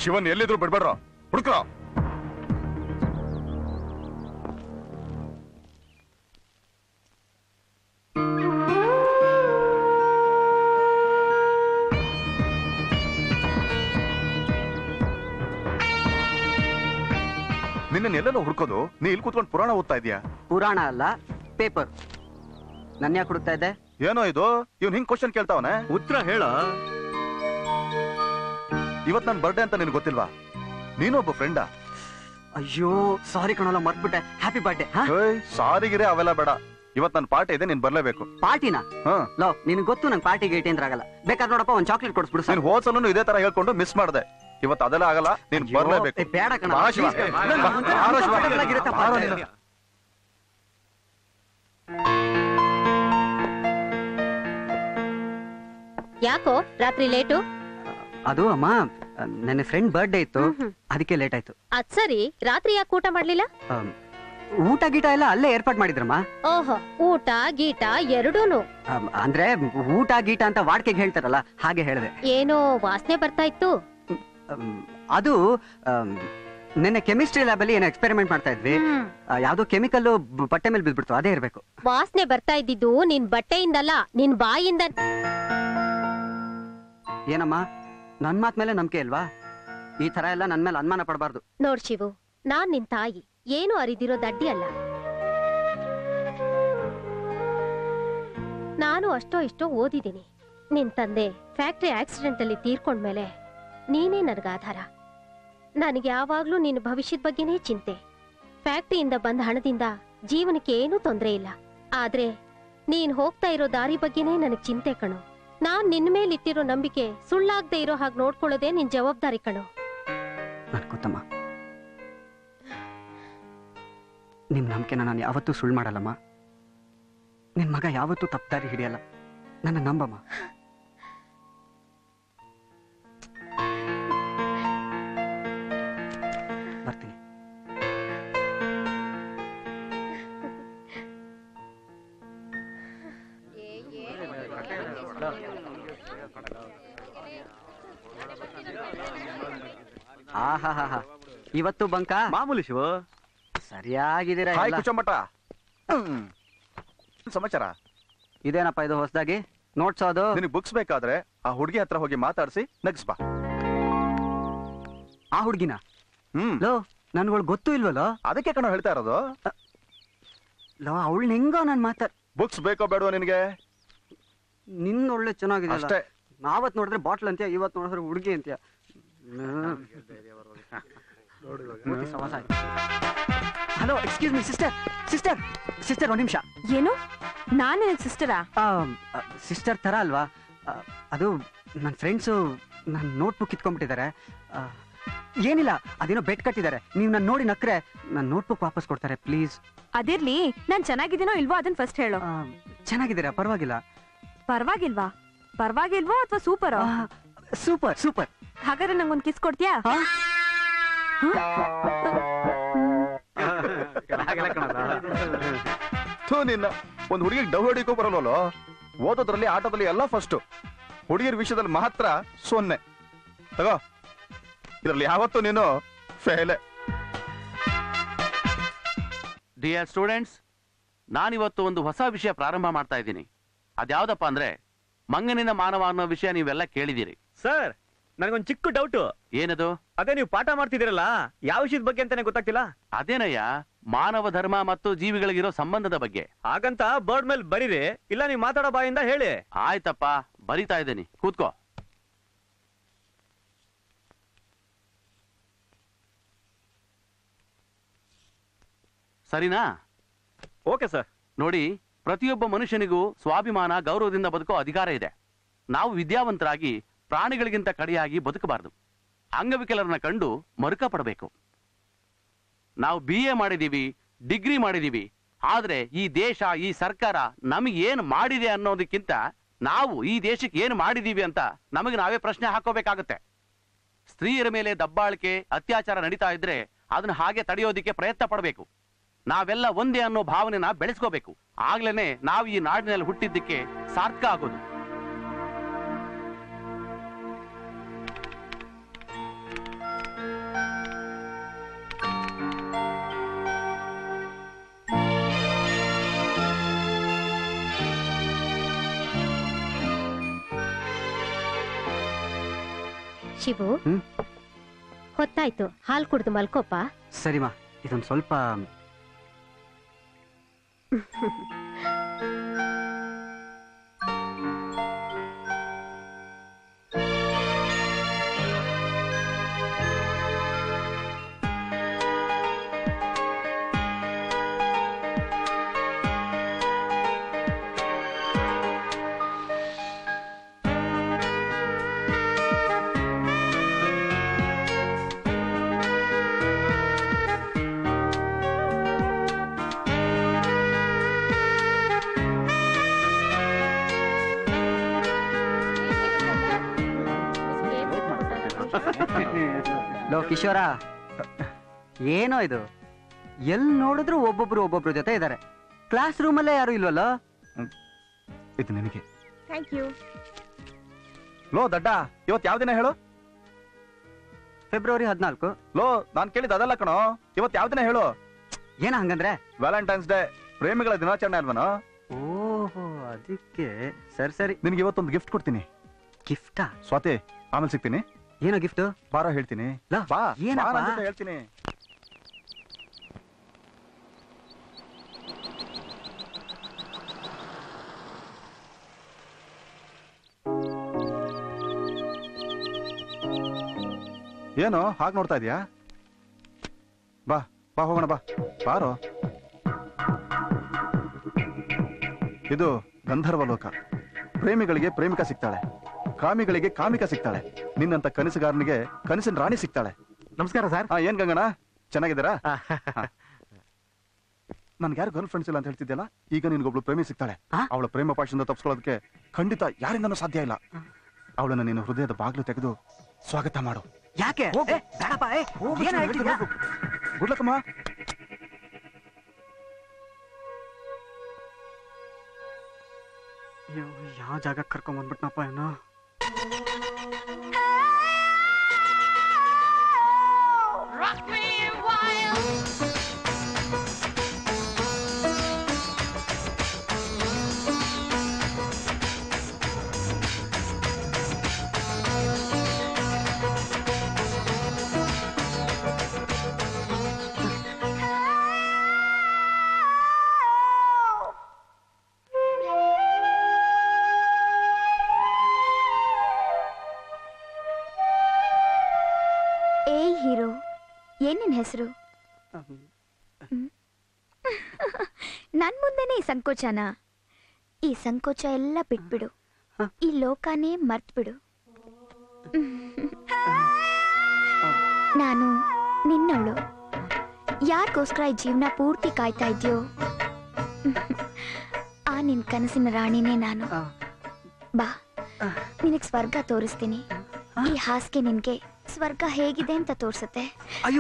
ಶಿವನ್ ಎಲ್ಲಿದ್ರು ಬಿಡ್ಬೇಡ್ರ ಹುಡುಕ್ರ ನಿನ್ನ ಎಲ್ಲೆಲ್ಲ ಹುಡ್ಕೋದು ನೀ ಇಲ್ಲಿ ಕೂತ್ಕೊಂಡು ಪುರಾಣ ಓದ್ತಾ ಇದೀಯಾ ಪುರಾಣ ಅಲ್ಲ ಪೇಪರ್ ನನ್ನ ಯಾಕೆ ಹುಡುಕ್ತಾ ಇದ್ದೆ ಏನೋ ಇದು ಇವ್ನ್ ಹಿಂಗ್ ಕ್ವಶನ್ ಕೇಳ್ತಾವನೆ ಉತ್ತರ ಹೇಳ ಇವತ್ ನನ್ ಬರ್ಡೇ ಅಂತ ನಿನ್ ಗೊತ್ತಿಲ್ವಾ ನೀನು ಒಬ್ಬ ಫ್ರೆಂಡಾ ಅಯ್ಯೋ ಸಾರಿ ಕಣಲ್ಲ ಮರ್ತ್ಬಿಟ್ಟೆ ಹ್ಯಾಪಿ ಬರ್ಡೇ ಹಾ ಸಾರಿಗಿರೆ ಅವೆಲ್ಲ ಬೇಡ ಇವತ್ ನನ್ ಪಾರ್ಟಿ ಇದೆ ನೀನ್ ಬರ್ಲೇಬೇಕು ಪಾರ್ಟಿನ ಹಾ ಲೋ ನಿನ್ ಗೊತ್ತು ನಂಗೆ ಪಾರ್ಟಿಗೆ ಏಟಿ ಅಂದ್ರೆ ಆಗಲ್ಲ ಬೇಕಾದ್ರೆ ನೋಡಪ್ಪ ಒಂದ್ ಚಾಕ್ಲೇಟ್ ಕೊಡಿಸ್ಬಿಡು ನೀನ್ ಹೋದ್ಸಲೂ ಇದೇ ತರ ಹೇಳ್ಕೊಂಡು ಮಿಸ್ ಮಾಡ್ದೆ ಇವತ್ ಅದೆಲ್ಲ ಆಗಲ್ಲ ನೀನ್ ಬರ್ಲೇಬೇಕು ಬೇಡ ಕಣ ಬಾ ಶಿವ. Please, ಬಾ, ನಂಗ್ ಬಾ, ಒಂಥರ ಬಾರೋ ಶಿವ. comfortable ಆಗಿರುತ್ತಪ್ಪ. ಬಾರೋ ನೀನು. ಯಾಕೋ ರಾತ್ರಿ ಲೇಟು ಅದು ಅಮ್ಮ ನನ್ನ ಫ್ರೆಂಡ್ ಬರ್ಡೇ ಇತ್ತು ಅದಕ್ಕೆ ಲೇಟ್ ಆಯ್ತು ಅದ್ ಸರಿ ರಾತ್ರಿ ಯಾಕೆ ಊಟ ಮಾಡ್ಲಿಲ್ಲ ಆಮ್, ಊಟ ಗೀಟ ಎಲ್ಲ ಅಲ್ಲೇ ಏರ್ಪಾಟ್ ಮಾಡಿದ್ರಮ್ಮ ಓಹೋ ಊಟ ಗೀಟ ಎರಡೂನು ಆಮ್, ಅಂದ್ರೆ ಊಟ ಗೀಟ ಅಂತ ವಾಡ್ಕೆಗೆ ಹೇಳ್ತಾರಲ್ಲ ಹಾಗೆ ಹೇಳಿದೆ ಏನೋ ವಾಸನೆ ಬರ್ತಾ ಇತ್ತು ಆಮ್, ಅದು ಆಮ್, ನೆನ್ನೆ ಕೆಮಿಸ್ಟ್ರಿ ಲ್ಯಾಬ್ ಅಲ್ಲಿ ಏನೋ ಎಕ್ಸ್ಪೆರಿಮೆಂಟ್ ಮಾಡ್ತಾ ಇದ್ವಿ ಹ್ಮ್. ಆ, ಯಾವ್ದೋ ಕೆಮಿಕಲ್ ಬಟ್ಟೆ ಮೇಲೆ ಬಿದ್ಬಿಡ್ತು ಅದೇ ಇರ್ಬೇಕು ವಾಸನೆ ಬರ್ತಾ ಇದ್ದಿದ್ದು ನಿನ್ ಬಟ್ಟೆಯಿಂದಲ್ಲ ನಿನ್ ಬಾಯಿಂದ ಏನಮ್ಮ ನನ್ ಮಾತ್ ಮೇಲೆ ನಂಬಿಕೆ ಇಲ್ವಾ ಈ ತರ ಎಲ್ಲ ನನ್ ಮೇಲೆ ಅನುಮಾನ ಪಡಬಾರ್ದು ನೋಡ್ ಶಿವು ನಾನ್ ನಿನ್ ತಾಯಿ ಏನು ಅರಿದಿರೋ ದಡ್ಡಿ ಅಲ್ಲ ನಾನು ಅಷ್ಟೋ ಇಷ್ಟೋ ಓದಿದ್ದೀನಿ ನಿನ್ ತಂದೆ ಫ್ಯಾಕ್ಟ್ರಿ ಆಕ್ಸಿಡೆಂಟ್ ಅಲ್ಲಿ ತೀರ್ಕೊಂಡ್ಮೇಲೆ ನೀನೇ ನನಗ ಆಧಾರ ನನಗೆ ಯಾವಾಗ್ಲೂ ನಿನ್ನ ಭವಿಷ್ಯದ ಬಗ್ಗೆನೇ ಚಿಂತೆ ಫ್ಯಾಕ್ಟ್ರಿಯಿಂದ ಬಂದ ಹಣದಿಂದ ಜೀವನಕ್ಕೆ ಏನೂ ತೊಂದರೆ ಇಲ್ಲ ಆದ್ರೆ ನೀನ್ ಹೋಗ್ತಾ ಇರೋ ದಾರಿ ಬಗ್ಗೆನೇ ನನಗ್ ಚಿಂತೆ ಕಣು ನಾನ್ ನಿನ್ ಮೇಲಿಟ್ಟಿರೋ ನಂಬಿಕೆ ಸುಳ್ಳಾಗ್ದೇ ಇರೋ ಹಾಗೆ ನೋಡ್ಕೊಳ್ಳೋದೇ ನಿನ್ ಜವಾಬ್ದಾರಿ ಕಣು ನನ್ ಗೊತ್ತಮ್ಮ ನಿಮ್ ನಂಬಿಕೆನ ನಾನು ಯಾವತ್ತೂ ಸುಳ್ಳು ಮಾಡಲ್ಲಮ್ಮ ನಿನ್ ಮಗ ಯಾವತ್ತೂ ತಪ್ಪದಾರಿ ಹಿಡಿಯಲ್ಲ ನನ್ನ ನಂಬಮ್ಮ ಬರ್ತೀನಿ ಆಹಾಹಾಹಾ. ಇವತ್ತು ಬಂಕ ಮಾಮೂಲಿ ಶಿವ ಸರಿಯಾಗಿದ್ದೀರಾ ಹಾಯ್ ಎಲ್ಲ. ಕುಚಮಟ ಹ್ಮ್. ಸಮಾಚಾರ ಇದೇನಪ್ಪ ಇದು ಹೊಸದಾಗಿ ನೋಟ್ಸ್ ಅದು ನಿನಗೆ ಬುಕ್ಸ್ ಬೇಕಾದ್ರೆ ಆ ಹುಡುಗಿ ಹತ್ರ ಹೋಗಿ ಮಾತಾಡಿಸಿ ನಗಿಸ್ಬಾ ಆ ಹುಡ್ಗಿನ ಹ್ಮ್ ಲೋ ನನ್ಗಳು ಗೊತ್ತು ಇಲ್ವಲ್ಲೋ ಅದಕ್ಕೆ ಕಣ ಹೇಳ್ತಾ ಇರೋದು ಲೋ ಅವಳನ್ನ ಹೆಂಗೋ ನನ್ ಮಾತಾಡ್ ಬುಕ್ಸ್ ಬೇಕೋ ಬೇಡವೋ ನಿನಗೆ ನಿನ್ ಒಳ್ಳೆ ಚೆನ್ನಾಗಿದೆ ಅಷ್ಟೇ ನಾವತ್ ನೋಡಿದ್ರೆ ಬಾಟ್ಲ್ ಅಂತ್ಯ ಇವತ್ ನೋಡಿದ್ರೆ ಹುಡುಗಿ ಅಂತ್ಯ hello excuse me sister sister sister ಒಂದ್ ನಿಮಿಷ ಏನು ನಾನು ನಿನ್ ಸಿಸ್ಟರಾ ಸಿಸ್ಟರ್ ತರ ಅಲ್ವಾ ಆ, ಅದು ನನ್ನ ಫ್ರೆಂಡ್ಸು ನನ್ನ ನೋಟ್ಬುಕ್ ಕಿತ್ಕೊಂಡ್ಬಿಟ್ಟಿದ್ದಾರೆ ಆ, ಏನಿಲ್ಲ ಅದೇನೋ ಬೆಟ್ ಕಟ್ಟಿದ್ದಾರೆ ನೀವು ನಾನು ನೋಡಿ ನಕ್ರೆ ನನ್ನ ನೋಟ್ಬುಕ್ ವಾಪಸ್ ಕೊಡ್ತಾರೆ ಪ್ಲೀಸ್ ಅದಿರ್ಲಿ ನಾನ್ ಚೆನ್ನಾಗಿದ್ದೀನೋ ಇಲ್ವೋ ಅದನ್ನ ಫಸ್ಟ್ ಹೇಳು ಚೆನ್ನಾಗಿದ್ದೀರಾ ಪರವಾಗಿಲ್ಲ ಪರವಾಗಿಲ್ವಾ ಪರವಾಗಿಲ್ವೋ ಅಥವಾ ಸೂಪರ್ ಸೂಪರ್ ಸೂಪರ್ ಹಾಗಾದ್ರೆ ನಂಗೊಂದ್ ಕಿಸ್ ಕೊಡ್ತೀಯಾ ಥೂ ನಿನ್ನ ಒಂದ್ ಹುಡುಗಿಗೆ ಡವ್ ಹೊಡಿಕೋ ಬರಲ್ವಲ್ಲೋ ಓದೋದ್ರಲ್ಲಿ ಆಟೋದಲ್ಲಿ ಎಲ್ಲ ಫಸ್ಟ್ ಹುಡುಗಿರ ವಿಷಯದಲ್ಲಿ ಮಾತ್ರ ಸೊನ್ನೆ ತಗೋ ಇದ್ರಲ್ಲಿ ಯಾವತ್ತೂ ನೀನು ಫೇಲೆ ಡಿಯರ್ ಸ್ಟೂಡೆಂಟ್ಸ್ ನಾನಿವತ್ತು ಒಂದು ಹೊಸ ವಿಷಯ ಪ್ರಾರಂಭ ಮಾಡ್ತಾ ಇದ್ದೀನಿ ಅದ್ಯಾವ್ದಪ್ಪ ಅಂದ್ರೆ ಮಂಗನಿನ ಮಾನವ ಅನ್ನೋ ವಿಷಯ ನೀವೆಲ್ಲ ಕೇಳಿದಿರಿ ಸರ್ ನನಗೊಂದ್ ಚಿಕ್ಕ ಡೌಟ್ ಏನದು ಅದೇ ನೀವು ಪಾಠ ಮಾಡ್ತಿದ್ದೀರಲ್ಲ ಯಾವ ವಿಷಯದ ಬಗ್ಗೆ ಅಂತಾನೆ ಗೊತ್ತಾಗ್ತಿಲ್ಲ ಅದೇನಯ್ಯ ಮಾನವ ಧರ್ಮ ಮತ್ತು ಜೀವಿಗಳಿಗಿರೋ ಸಂಬಂಧದ ಬಗ್ಗೆ ಹಾಗಂತ ಬೋರ್ಡ್ ಮೇಲೆ ಬರೀರಿ ಇಲ್ಲ ನೀವು ಮಾತಾಡೋ ಬಾಯಿಂದ ಹೇಳಿ ಆಯ್ತಪ್ಪ ಬರಿತಾ ಇದ್ದೀನಿ ಕೂತ್ಕೋ ಸರಿನಾ ಓಕೆ ಸರ್ ನೋಡಿ ಪ್ರತಿಯೊಬ್ಬ ಮನುಷ್ಯನಿಗೂ ಸ್ವಾಭಿಮಾನ ಗೌರವದಿಂದ ಬದುಕೋ ಅಧಿಕಾರ ಇದೆ ನಾವು ವಿದ್ಯಾವಂತರಾಗಿ ಪ್ರಾಣಿಗಳಿಗಿಂತ ಕಡೆಯಾಗಿ ಬದುಕಬಾರದು ಅಂಗವಿಕಲರನ್ನ ಕಂಡು ಮರುಕ ಪಡಬೇಕು ನಾವು ಬಿ ಎ ಮಾಡಿದೀವಿ ಡಿಗ್ರಿ ಮಾಡಿದೀವಿ ಆದ್ರೆ ಈ ದೇಶ ಈ ಸರ್ಕಾರ ನಮಗೆ ಏನು ಮಾಡಿದೆ ಅನ್ನೋದಕ್ಕಿಂತ ನಾವು ಈ ದೇಶಕ್ಕೆ ಏನು ಮಾಡಿದೀವಿ ಅಂತ ನಮಗೆ ನಾವೇ ಪ್ರಶ್ನೆ ಹಾಕೋಬೇಕಾಗುತ್ತೆ ಸ್ತ್ರೀಯರ ಮೇಲೆ ದಬ್ಬಾಳಿಕೆ ಅತ್ಯಾಚಾರ ನಡೀತಾ ಇದ್ರೆ ಅದನ್ನ ಹಾಗೆ ತಡೆಯೋದಿಕ್ಕೆ ಪ್ರಯತ್ನ ಪಡಬೇಕು ನಾವೆಲ್ಲ ಒಂದೇ ಅನ್ನೋ ಭಾವನೆನ ಬೆಳೆಸ್ಕೋಬೇಕು ಆಗ್ಲೇನೆ ನಾವು ಈ ನಾಡಿನಲ್ಲಿ ಹುಟ್ಟಿದ್ದಕ್ಕೆ ಸಾರ್ಥಕ ಆಗೋದು ಶಿವು ಹ್ಮ್? ಹೊತ್ತಾಯ್ತು ಹಾಲ್ ಕುಡ್ದು ಮಲ್ಕೋಪ ಸರಿಮಾ ಇದೊಂದು ಸ್ವಲ್ಪ ಲೋ ಕಿಶೋರ ಏನೋ ಇದು ಎಲ್ಲಿ ನೋಡಿದ್ರು ಒಬ್ಬೊಬ್ರು ಒಬ್ಬೊಬ್ರು ಜೊತೆ ಇದ್ದಾರೆ ಕ್ಲಾಸ್ ರೂಮಲ್ಲೇ ಯಾರು ಇಲ್ವಲ್ಲ ಇದು ನಿನಗೆ ಥ್ಯಾಂಕ್ ಯು ಲೋ ದಡ್ಡ ಇವತ್ ಯಾವ ದಿನ ಹೇಳು ಫೆಬ್ರವರಿ ಹದಿನಾಲ್ಕು ಲೋ ನಾನ್ ಕೇಳಿದ ಅದಲ್ಲ ಕಣೋ ಇವತ್ ಯಾವ ದಿನ ಹೇಳು ಏನ ಹಂಗಂದ್ರೆ ವ್ಯಾಲೆಂಟೈನ್ಸ್ ಡೇ ಪ್ರೇಮಿಗಳ ದಿನಾಚರಣೆ ಅಲ್ವನೋ ಓಹೋ ಅದಕ್ಕೆ ಸರಿ ಸರಿ ನಿನ್ಗೆ ಇವತ್ತೊಂದು ಗಿಫ್ಟ್ ಕೊಡ್ತೀನಿ ಗಿಫ್ಟಾ ಸ್ವಾತಿ ಆಮೇಲೆ ಸಿಗ್ತೀನಿ ಏನೋ ಗಿಫ್ಟ್ ಬಾರ ಹೇಳ್ತೀನಿ ಲೋ, ಬಾ ಏನಪ್ಪ? ಬಾ ನನ್ ಜೊತೆ ಹೇಳ್ತೀನಿ ಏನು ಹಾಗೆ ನೋಡ್ತಾ ಇದೀಯಾ ಬಾ ಬಾ ಹೋಗೋಣ ಬಾ ಬಾರೋ ಇದು ಗಂಧರ್ವ ಲೋಕ ಪ್ರೇಮಿಗಳಿಗೆ ಪ್ರೇಮಿಕ ಸಿಗ್ತಾಳೆ ಕಾಮಿಗಳಿಗೆ ಕಾಮಿಕ ಸಿಗ್ತಾಳೆ ನಿನ್ನಂತ ಕನಸುಗಾರನಿಗೆ ಕನಸಿನ ರಾಣಿ ಸಿಗ್ತಾಳೆ ನಮಸ್ಕಾರ ಸರ್ ಹಾ ಏನ್ ಗಂಗಣ್ಣ ಚೆನ್ನಾಗಿದ್ದೀರಾ ನನ್ಗೆ ಯಾರು ಗರ್ಲ್ ಫ್ರೆಂಡ್ಸ್ ಇಲ್ಲ ಅಂತ ಹೇಳ್ತಿದ್ಯಲ್ಲ ಈಗ ನಿನ್ಗೊಬ್ಳು ಪ್ರೇಮಿ ಸಿಗ್ತಾಳೆ ಆ? ಅವಳ ಪ್ರೇಮ ಪಾಶದಿಂದ ತಪ್ಪಿಸ್ಕೊಳ್ಳೋದಕ್ಕೆ ಖಂಡಿತ ಯಾರಿಂದನೂ ಸಾಧ್ಯ ಇಲ್ಲ ಅವಳನ್ನ ನೀನು ಹೃದಯದ ಬಾಗ್ಲು ತೆಗೆದು ಸ್ವಾಗತ ಮಾಡು ಯಾಕೆ ಹೋಗು. ಏ, ಬೇಡಪ್ಪ, ಏ, ಏನ್ ಹೇಳ್ತಿದ್ಯಾ? ಗುಡ್ ಲಕ್ಕಮ್ಮ ಅಯ್ಯೋ ಯಾವ ಜಾಗ ಕರ್ಕೊಂಡ್ ಬಂದ್ಬಿಟ್ನಪ್ಪ ಏನೋ ಏಯ್ ಹೀರೋ ಏನ್ ನಿನ್ ಹೆಸರು ನನ್ ಮುಂದೆನೆ ಈ ಸಂಕೋಚನ ಈ ಸಂಕೋಚ ಎಲ್ಲ ಬಿಟ್ಬಿಡು ಹ. ಈ ಲೋಕನೇ ಮರ್ತ್ಬಿಡು ನಾನು ನಿನ್ನವಳು ಯಾರಿಗೋಸ್ಕರ ಈ ಜೀವನ ಪೂರ್ತಿ ಕಾಯ್ತಾ ಇದ್ಯೋ ಆ ನಿನ್ ಕನಸಿನ ರಾಣಿನೇ ನಾನು ಆ, ಬಾ ನಿನಗ್ ಸ್ವರ್ಗ ತೋರಿಸ್ತೀನಿ ಈ ಹಾಸಿಗೆ ನಿನ್ಗೆ ಸ್ವರ್ಗ ಹೇಗಿದೆ ಅಂತ ತೋರ್ಸತ್ತೆ ಅಯ್ಯೋ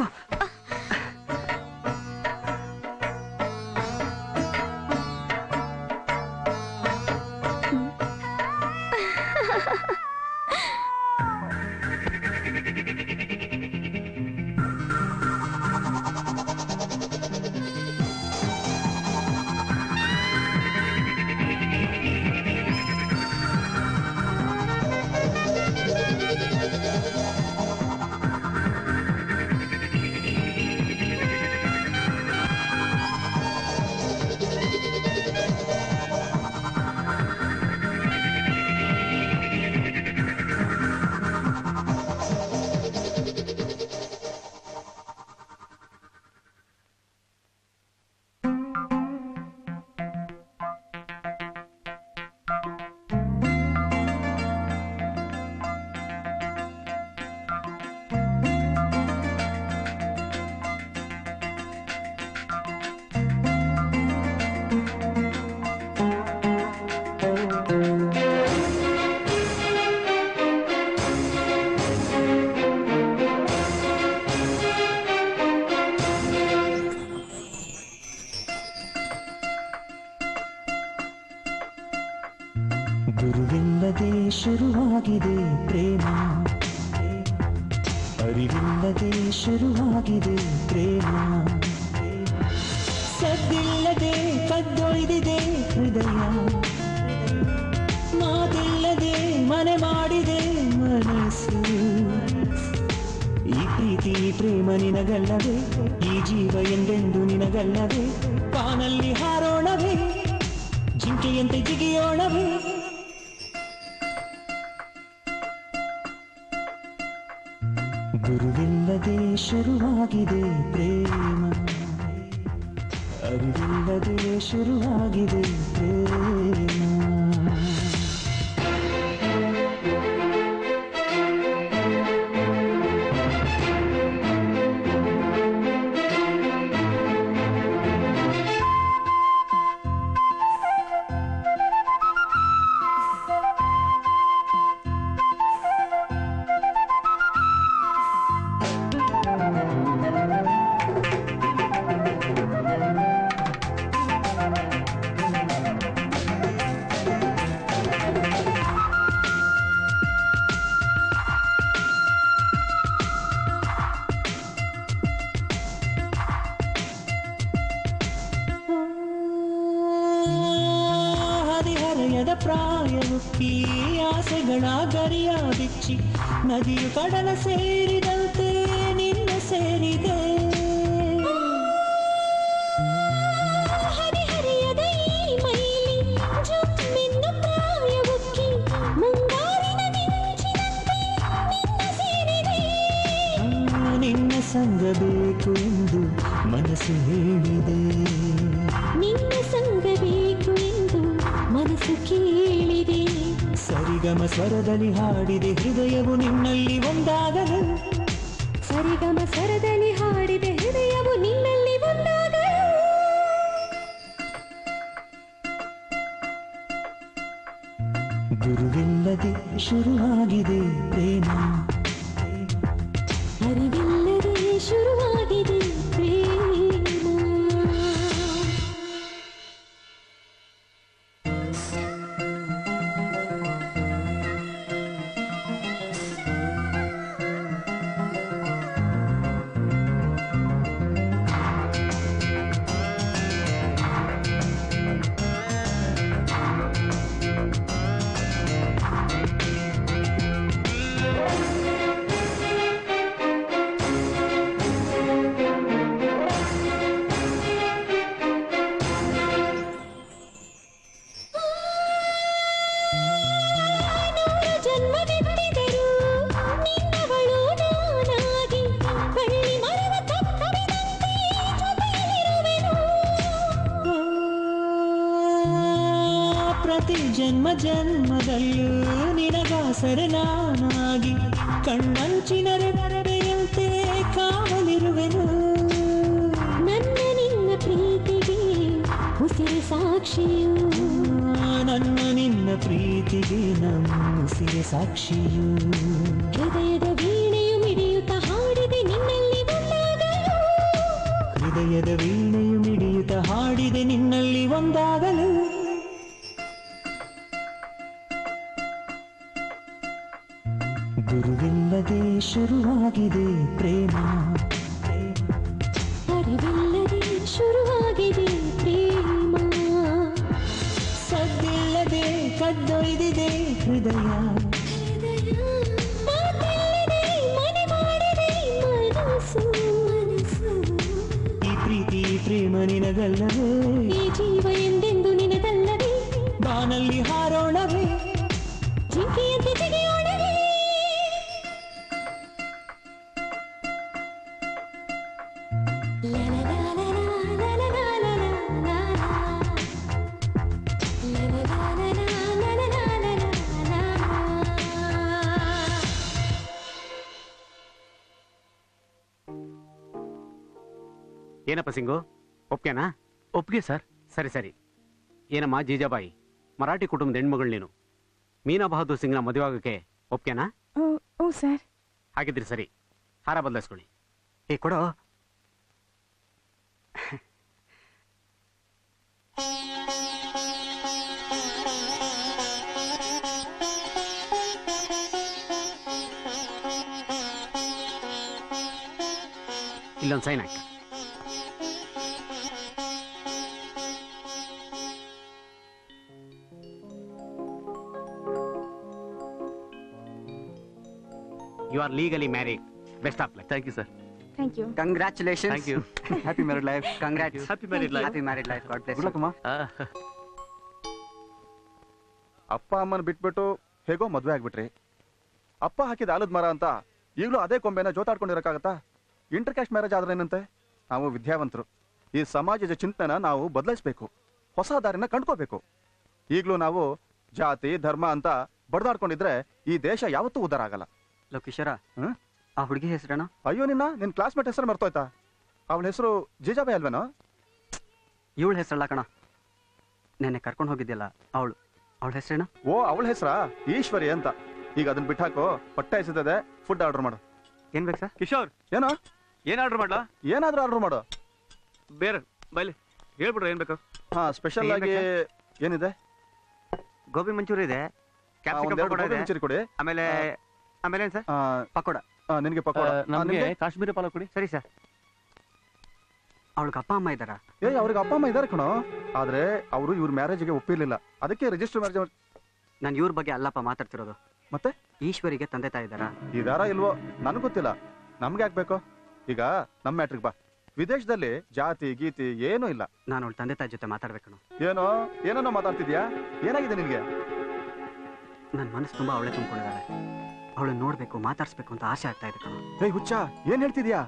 ಗುರುವಿಲ್ಲದೆ ಶುರುವಾಗಿದೆ ಪ್ರೇಮ ಅರಿವಿಲ್ಲದೆ ಶುರುವಾಗಿದೆ ಪ್ರೇಮ ಸದ್ದಿಲ್ಲದೆ ಕದ್ದೊಯ್ದಿದೆ ಹೃದಯ ಮಾತಿಲ್ಲದೆ ಮನೆ ಮಾಡಿದೆ ಮನಸ್ಸು ಪ್ರೇಮ ನಿನಗಲ್ಲವೇ ಈ ಜೀವ ಎಂದೆಂದು ನಿನಗಲ್ಲವೇ ಬಾನಲ್ಲಿ ಹಾರೋಣವೇ ಜಿಂಕೆಯಂತೆ ಜಿಗಿಯೋಣವೇ ಗುರುವಿಲ್ಲದೆ ಶುರುವಾಗಿದೆ ಪ್ರೇಮ ಅರಿವಿಲ್ಲದೆ ಶುರುವಾಗಿದೆ ಪ್ರೇಮ ಹದಿಹರೆಯದ ಪ್ರಾಯವುಕ್ಕಿ ಆಸೆಗಳ ಗರಿಯ ಬಿಚ್ಚಿ ನದಿಯು ಕಡಲ ಸೇರಿದಂತೆ ನಿನ್ನ ಸೇರಿದೆ ಹರಿಹರಿಯದ ಈ ಮೈಲಿ ಜುಮ್ಮೆನ್ನ ಪ್ರಾಯವುಕ್ಕಿ ಮುಂಗಾರಿನ ಮಿಂಚಿನಂತೆ ನಿನ್ನ ಸೇರಿದೆ ಆ, ನಿನ್ನ ಸಂಗ ಬೇಕು ಎಂದು ಮನಸ್ಸು ಹೇಳಿದೆ ನಿನ್ನ ಸಂಗ ಬೇಕು ಎಂದು ಮನಸ್ಸು ಕೇಳಿದೆ ಸರಿಗಮ ಸ್ವರದಲ್ಲಿ ಹಾಡಿದೆ ಹೃದಯವು ನಿನ್ನಲ್ಲಿ ಒಂದಾಗಲು ಸರಿಗಮ ಸ್ವರದಲ್ಲಿ ಹಾಡಿದೆ ಹೃದಯವು ನಿನ್ನಲ್ಲಿ ಒಂದಾಗಲು ಗುರುವಿಲ್ಲದೆ ಶುರುವಾಗಿದೆ ಪ್ರೇಮ ಅರಿವಿಲ್ಲದೆ ಶುರುವಾಗಿದೆ ಪ್ರೇಮ ನೂರು ಜನ್ಮವೆತ್ತಿದರೂ ನಿನ್ನವಳು ನಾನಾಗಿ ಬಳ್ಳಿ ಮರದ ಕತ್ತರಿದಂತೆ ಜೊತೆಯಲ್ಲಿರುವೆನು ಆ, ಪ್ರತಿ ಜನ್ಮ ಜನ್ಮದಲ್ಲೂ ನಿನಗಾಸರೆ ನಾನಾಗಿ ಕಣ್ಣಂಚಿನ ರೆಪ್ಪೆಯಂತೆ ಕಾವಲಿರುವೆನು ನನ್ನ ನಿನ್ನ ಪ್ರೀತಿಗೆ ಉಸಿರು ಸಾಕ್ಷಿಯು ಆ, ನನ್ನ ನಿನ್ನ ಪ್ರೀತಿಗೆ ನಮ್ಮ ಉಸಿರೆ ಸಾಕ್ಷಿಯು ಹೃದಯದ ವೀಣೆಯು ಮಿಡಿಯುತ್ತ ಹಾಡಿದೆ ನಿನ್ನಲ್ಲಿ ಒಂದಾಗಲು ಹೃದಯದ ವೀಣೆಯು ಮಿಡಿಯುತ್ತ ಹಾಡಿದೆ ನಿನ್ನಲ್ಲಿ ಒಂದಾಗಲು ಗುರುವಿಲ್ಲದೆ ಶುರುವಾಗಿದೆ ಪ್ರೇಮ ಅರಿವಿಲ್ಲದೆ ಶುರುವಾಗಿದೆ ಪ್ರೇಮ ಸದ್ದಿಲ್ಲದೆ ಕದ್ದೊಯ್ದಿದೆ ಹೃದಯ ಮಾತಿಲ್ಲದೆ ಮನೆ ಮಾಡಿದೆ ಮನಸ್ಸು ಮನಸ್ಸು ಈ ಪ್ರೀತಿ ಈ ಪ್ರೇಮ ನಿನಗಲ್ಲವೇ ಈ ಜೀವ ಎಂದೆಂದು ನಿನದಲ್ಲವೇ ಬಾನಲ್ಲಿ ಹಾರೋಣವೇ ಜಿಂಕೆಯಂತೆ ಜಿಗಿಯೋಣವೇ ಏನಪ್ಪ ಸಿಂಗು ಒಪ್ಗೆನಾ ಒಪ್ಪಿಗೆ ಸರ್ ಸರಿ ಸರಿ ಏನಮ್ಮ ಜೀಜಾಬಾಯಿ ಮರಾಠಿ ಕುಟುಂಬದ ಹೆಣ್ಮಗಳು ನೀನು ಮೀನಾ ಬಹದ್ದೂರ್ ಸಿಂಗ್ನ ಮದುವೆ ಆಗೋಕ್ಕೆ ಒಪ್ಗೆನಾ ಓ ಸರ್ ಹಾಗಿದ್ರಿ ಸರಿ ಹಾರ ಬದಲಾಯಿಸ್ಕೊಳ್ಳಿ ಏ ಕೊಡೋ ಇಲ್ಲೊಂದು ಸೈನ್ ಹಾಕಿ you are legally married best of luck thank you sir thank you congratulation thank you happy married life congrats happy married life happy married life God bless ಗುಡ್ಲಕ್ಕಮ್ಮ ಅಪ್ಪ ಅಮ್ಮನ ಬಿಟ್ಬಿಟ್ಟು ಹೇಗೋ ಮದ್ವೆ ಆಗ್ಬಿಟ್ರಿ ಅಪ್ಪ ಹಾಕಿದ ಆಲದ ಮರ ಅಂತ ಈಗಲೂ ಅದೇ ಕೊಂಬೆನ ಜೋತಾಡ್ಕೊಂಡಿರಕ್ಕಾಗತ್ತಾ ಇಂಟರ್ ಕ್ಯಾಸ್ಟ್ ಮ್ಯಾರೇಜ್ ಆದ್ರೆ ಏನಂತೆ ನಾವು ವಿದ್ಯಾವಂತರು ಈ ಸಮಾಜದ ಚಿಂತನೆನ ನಾವು ಬದಲಾಯಿಸಬೇಕು ಹೊಸ ದಾರಿನ ಕಂಡ್ಕೋಬೇಕು ಈಗಲೂ ನಾವು ಜಾತಿ ಧರ್ಮ ಅಂತ ಬಡ್ದಾಡ್ಕೊಂಡಿದ್ರೆ ಈ ದೇಶ ಯಾವತ್ತೂ ಉದ್ಧಾರ ಆಗಲ್ಲ ಲೋಕೇಶ್ವರ ಹ್ಮ್? ಆ ಹುಡುಗಿ ಹೆಸರೇನು ಅಯ್ಯೋ ನಿನ್ನ ನಿನ್ ಕ್ಲಾಸ್ಮೇಟ್ ಹೆಸರು ಮರ್ತೋಯ್ತಾ ಅವಳ ಹೆಸರು ಜೀಜಾಬಾಯಿ ಅಲ್ವೇನೋ ಇವಳ ಹೆಸರಲ್ಲ ಕಣ ನೆನ್ನೆ ಕರ್ಕೊಂಡು ಹೋಗಿದ್ಯಲ್ಲ ಅವಳು ಅವಳ ಹೆಸರೇನು ಓ ಅವಳ ಹೆಸರಾ ಈಶ್ವರಿ ಅಂತ ಈಗ ಅದನ್ನ ಬಿಟ್ಟಾಕೋ ಹೊಟ್ಟೆ ಹಸಿತದೆ ಫುಡ್ ಆರ್ಡರ್ ಮಾಡು ಏನ್ ಬೇಕು ಸರ್ ಕಿಶೋರ್ ಏನೋ ಏನ್ ಆರ್ಡರ್ ಮಾಡ್ಲಾ ಏನಾದ್ರೂ ಆರ್ಡರ್ ಮಾಡು ಬೇರೆ ಬೈಲಿ ಹೇಳ್ಬಿಡ್ರಿ ಏನ್ ಬೇಕು ಹಾ ಸ್ಪೆಷಲ್ ಏನ್ ಆಗಿ ಏನಿದೆ ಗೋಬಿ ಮಂಚೂರಿ ಇದೆ ಆ, ಕ್ಯಾಪ್ಸಿಕಮ್ ಒಂದೆರಡು ಪಕೋಡ ಗೋಬಿ ಇದೆ ಮಂಚೂರಿ ಕೊಡಿ ಆಮೇಲೆ ಆಮೇಲೆ ಏನ್ ಸರ್ ಆ, ಪಕೋಡ ಆ, ನಿನಗೆ ಪಕೋಡ ಆ, ನಮಗೆ ನಿನ್ಗೆ? ಕಾಶ್ಮೀರಿ ಪಾಲ ಕೊಡಿ ಸರಿ ಸರ್ ಅವಳಿಗೆ ಅಪ್ಪ ಅಮ್ಮ ಇದ್ದಾರಾ ಏ ಅವ್ರಿಗೆ ಅಪ್ಪ ಅಮ್ಮ ಇದಾರೆ ಕಣೋ ಆದ್ರೆ ಅವರು ಇವ್ರ ಮ್ಯಾರೇಜ್ಗೆ ಒಪ್ಪಿರ್ಲಿಲ್ಲ ಅದಕ್ಕೆ ರಿಜಿಸ್ಟರ್ ಮ್ಯಾರೇಜ್ ನಾನು ಇವ್ರ ಬಗ್ಗೆ ಅಲ್ಲಪ್ಪ ಮಾತಾಡ್ತಿರೋದು ಮತ್ತೆ ಈಶ್ವರಿಗೆ ತಂದೆ ತಾಯಿ ಇದ್ದಾರಾ ಇದಾರ ಇಲ್ವೋ ನನಗೆ ಗೊತ್ತಿಲ್ಲ ನಮ್ಗೆ ಯಾಕೆ ಈಗ ನಮ್ಮ ಮ್ಯಾಟ್ರಿಕ್ ಬಾ ವಿದೇಶದಲ್ಲಿ ಜಾತಿ ಗೀತಿ ಏನೂ ಇಲ್ಲ ನಾನು ಅವಳ ತಂದೆ ತಾಯಿ ಜೊತೆ ಮಾತಾಡ್ಬೇಕನು ಏನೋ ಏನೋ ಮಾತಾಡ್ತಿದ್ಯಾ ಏನಾಗಿದೆ ನಿನ್ಗೆ ನನ್ನ ಮನಸ್ಸು ತುಂಬಾ ಅವಳೆ ತುಂಬಿಕೊಂಡಿದ್ದಾಳೆ ಅವಳನ್ನ ನೋಡ್ಬೇಕು ಮಾತಾಡ್ಸ್ಬೇಕು ಅಂತ ಆಸೆ ಆಗ್ತಾ ಇದೆ ಕಣೋ ಏಯ್ ಹುಚ್ಚ ಏನ್ ಹೇಳ್ತಿದ್ಯಾ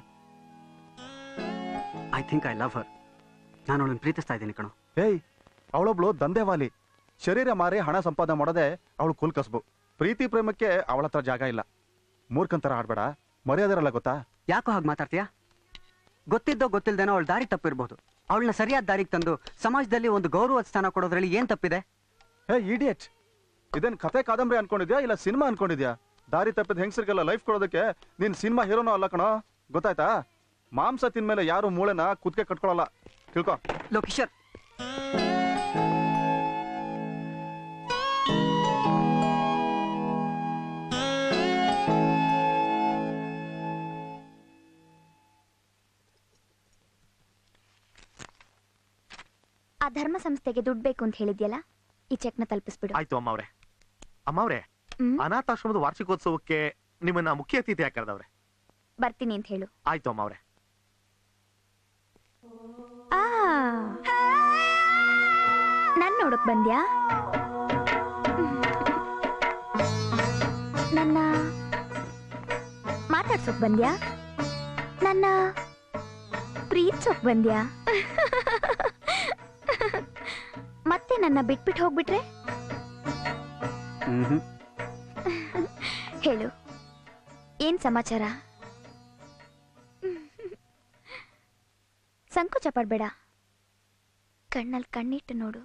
I think I love her ನಾನು ಅವಳನ್ನ ಪ್ರೀತಿಸ್ತಾ ಇದ್ದೀನಿ ಕಣೋ ಏಯ್ ಅವಳೊಬ್ಳು ದಂಧೆವಾಲಿ ಶರೀರ ಮಾರಿ ಹಣ ಸಂಪಾದನೆ ಮಾಡೋದೇ ಅವಳು ಕುಲ್ ಕಸ್ಬು ಪ್ರೀತಿ ಪ್ರೇಮಕ್ಕೆ ಅವಳ ಹತ್ರ ಜಾಗ ಇಲ್ಲ ಮೂರ್ಖಂತರ ಆಡ್ಬೇಡ ಮರ್ಯಾದಿರಲ್ಲ ಗೊತ್ತಾ ಯಾಕೋ ಹಾಗೆ ಮಾತಾಡ್ತೀಯಾ ಗೊತ್ತಿದ್ದೋ ಗೊತ್ತಿಲ್ದೇನೋ ಅವಳ ದಾರಿ ತಪ್ಪಿರ್ಬೋದು ಅವಳನ್ನ ಸರಿಯಾದ ದಾರಿಗೆ ತಂದು ಸಮಾಜದಲ್ಲಿ ಒಂದು ಗೌರವದ ಸ್ಥಾನ ಕೊಡೋದ್ರಲ್ಲಿ ಏನ್ ತಪ್ಪಿದೆ ಹೇ ಇಡಿಯಟ್ ಇದೇನ್ ಕತೆ ಕಾದಂಬರಿ ಅನ್ಕೊಂಡಿದ್ಯಾ ಇಲ್ಲ ಸಿನಿಮಾ ಅನ್ಕೊಂಡಿದ್ಯಾ ದಾರಿ ತಪ್ಪಿದ ಹೆಂಗಸರಿಗೆಲ್ಲ ಲೈಫ್ ಕೊಡೋದಕ್ಕೆ ನೀನ್ ಸಿನಿಮಾ ಹೀರೋನೋ ಅಲ್ಲ ಕಣೋ ಗೊತ್ತಾಯ್ತಾ ಮಾಂಸ ತಿನ್ಮೇಲೆ ಯಾರು ಮೂಳೆನ ಕುದ್ಕೆ ಕಟ್ಕೊಳಲ್ಲ ತಿಳ್ಕೊ ಲೋಕಿಶರ್ ಆ ಧರ್ಮ ಸಂಸ್ಥೆಗೆ ದುಡ್ಡು ಬೇಕು ಅಂತ ಹೇಳಿದ್ಯಲ್ಲ ಈ ಚೆಕ್ನ ತಲುಪಿಸ್ಬಿಡು ಆಯ್ತು ಅಮ್ಮವ್ರೆ ಅಮ್ಮವ್ರೆ ಹ್ಮ್ ಅನಾಥಾಶ್ರಮದ ವಾರ್ಷಿಕೋತ್ಸವಕ್ಕೆ ನಿಮ್ಮನ್ನ ಮುಖ್ಯ ಅತಿಥಿ ಕರೆದವ್ರೆ ಬರ್ತೀನಿ ಅಂತ ಹೇಳು ಆಯ್ತು ಅಮ್ಮವ್ರೆ ಆ ನನ್ ನೋಡಕ್ ಬಂದ್ಯಾ ನನ್ನ ಮಾತಾಡ್ಸೋಕ್ ಬಂದ್ಯಾ ನನ್ನ ಪ್ರೀತ್ಸೋಕ್ ಬಂದ್ಯಾ ಮತ್ತೆ ನನ್ನ ಬಿಟ್ಬಿಟ್ಟು ಹೋಗ್ಬಿಟ್ರೆ ಹ್ಮ್ ಹೇಳು ಏನ್ ಸಮಾಚಾರ ಸಂಕೋಚ ಪಡ್ಬೇಡ ಕಣ್ಣಲ್ಲಿ ಕಣ್ಣಿಟ್ಟು ನೋಡು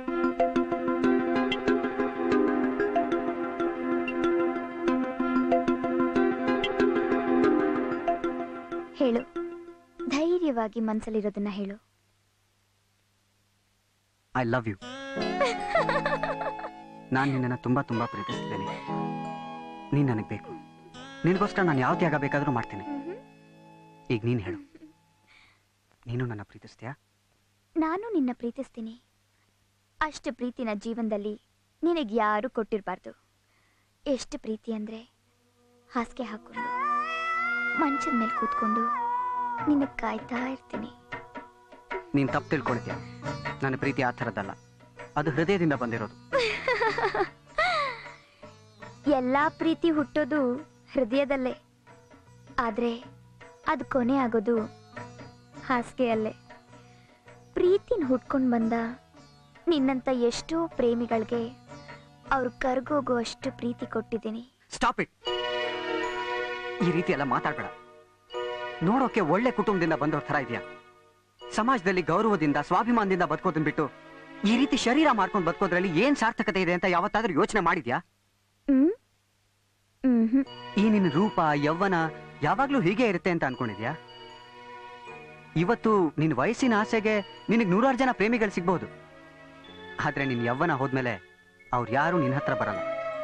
ಹೇಳು ಧೈರ್ಯವಾಗಿ ಮನ್ಸಲ್ಲಿರೋದನ್ನ ಹೇಳು ಐ ಲವ್ ಯು ನಾನು ನಿನ್ನನ್ನು ತುಂಬಾ ತುಂಬಾ ಪ್ರೀತಿಸ್ತಿದ್ದೇನೆ ನೀನ್ ನನಗೆ ಬೇಕು ನಿನಗೋಸ್ಕರ ನಾನು ಯಾವ ತ್ಯಾಗ ಬೇಕಾದರೂ ಮಾಡ್ತೀನಿ ಈಗ ನೀನು ಹೇಳು ನೀನು ನನ್ನ ಪ್ರೀತಿಸ್ತೀಯಾ ನಾನು ನಿನ್ನ ಪ್ರೀತಿಸ್ತೀನಿ ಅಷ್ಟು ಪ್ರೀತಿನ ಜೀವನದಲ್ಲಿ ನಿನಗೆ ಯಾರು ಕೊಟ್ಟಿರಬಾರ್ದು ಎಷ್ಟು ಪ್ರೀತಿ ಅಂದರೆ ಹಾಸಿಗೆ ಹಾಕೊಂಡು ಮಂಚದ ಮೇಲೆ ಕೂತ್ಕೊಂಡು ನಿನ್ನ ಕಾಯ್ತಾ ಇರ್ತೀನಿ ನೀನು ತಪ್ಪು ತಿಳ್ಕೊಳ್ತೀಯ ನನ್ನ ಪ್ರೀತಿ ಆ ಥರದ್ದಲ್ಲ ಅದು ಹೃದಯದಿಂದ ಬಂದಿರೋದು ಎಲ್ಲ ಪ್ರೀತಿ ಹುಟ್ಟೋದು ಹೃದಯದಲ್ಲೇ ಆದರೆ ಅದು ಕೊನೆ ಆಗೋದು ಹಾಸಿಗೆಯಲ್ಲೇ ಪ್ರೀತಿನ ಹುಟ್ಕೊಂಡು ಬಂದ ನಿನ್ನಂತ ಎಷ್ಟೋ ಪ್ರೇಮಿಗಳಿಗೆ ಅವ್ರು ಕರ್ಗೋಗೋ ಅಷ್ಟು ಪ್ರೀತಿ ಕೊಟ್ಟಿದ್ದೀನಿ ಸ್ಟಾಪ್ ಇಟ್ ಈ ರೀತಿ ಎಲ್ಲ ಮಾತಾಡ್ಬೇಡ ನೋಡೋಕೆ ಒಳ್ಳೆ ಕುಟುಂಬದಿಂದ ಬಂದವ್ರ ಥರ ಇದೆಯಾ ಸಮಾಜದಲ್ಲಿ ಗೌರವದಿಂದ ಸ್ವಾಭಿಮಾನದಿಂದ ಬದುಕೋದನ್ ಬಿಟ್ಟು ಈ ರೀತಿ ಶರೀರ ಮಾಡ್ಕೊಂಡು ಬದುಕೋದ್ರಲ್ಲಿ ಏನ್ ಸಾರ್ಥಕತೆ ಇದೆ ಅಂತ ಯಾವತ್ತಾದ್ರೂ ಯೋಚನೆ ಮಾಡಿದ್ಯಾ ಹ್ಮ್ ಹ್ಮ್ ಈ ನಿನ್ನ ರೂಪ ಯೌವನ ಯಾವಾಗ್ಲೂ ಹೀಗೆ ಇರುತ್ತೆ ಅಂತ ಅನ್ಕೊಂಡಿದ್ಯಾ ಇವತ್ತು ನಿನ್ ವಯಸ್ಸಿನ ಆಸೆಗೆ ನಿನಗೆ ನೂರಾರು ಜನ ಪ್ರೇಮಿಗಳು ಸಿಗ್ಬಹುದು ಆದ್ರೆ ನಿನ್ ಯೌವನ ಹೋದ್ಮೇಲೆ ಅವ್ರು ಯಾರು ನಿನ್ನ ಹತ್ರ ಬರಲ್ಲ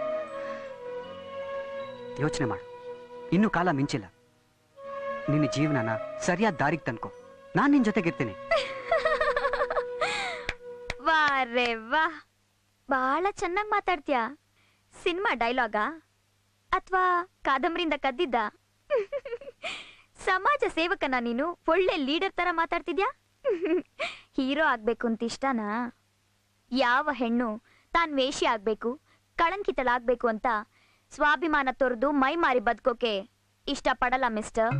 ಯೋಚನೆ ಮಾಡು ಇನ್ನು ಕಾಲ ಮಿಂಚಿಲ್ಲ ನಿನ್ನ ಜೀವನನ ಸರಿಯಾದ ದಾರಿಗೆ ತನ್ಕೋ ನಾನ್ ನಿನ್ ಜೊತೆಗಿರ್ತೀನಿ ವಾ ರೇ ವಾ ಬಹಳ ಚೆನ್ನಾಗಿ ಮಾತಾಡ್ತೀಯಾ ಸಿನಿಮಾ ಡೈಲಾಗಾ ಅಥವಾ ಕಾದಂಬರಿಯಿಂದ ಕದ್ದಿದ್ದ ಸಮಾಜ ಸೇವಕನ ನೀನು ಒಳ್ಳೆ ಲೀಡರ್ ತರ ಮಾತಾಡ್ತಿದ್ಯಾ ಹೀರೋ ಆಗ್ಬೇಕು ಅಂತ ಇಷ್ಟನಾ ಯಾವ ಹೆಣ್ಣು ತಾನ್ ವೇಷಿ ಆಗ್ಬೇಕು ಕಳಂಕಿತಳಾಗ್ಬೇಕು ಅಂತ ಸ್ವಾಭಿಮಾನ ತೊರೆದು ಮೈ ಮಾರಿ ಬದುಕೋಕೆ ಇಷ್ಟಪಡಲ್ಲ ಮಿಸ್ಟರ್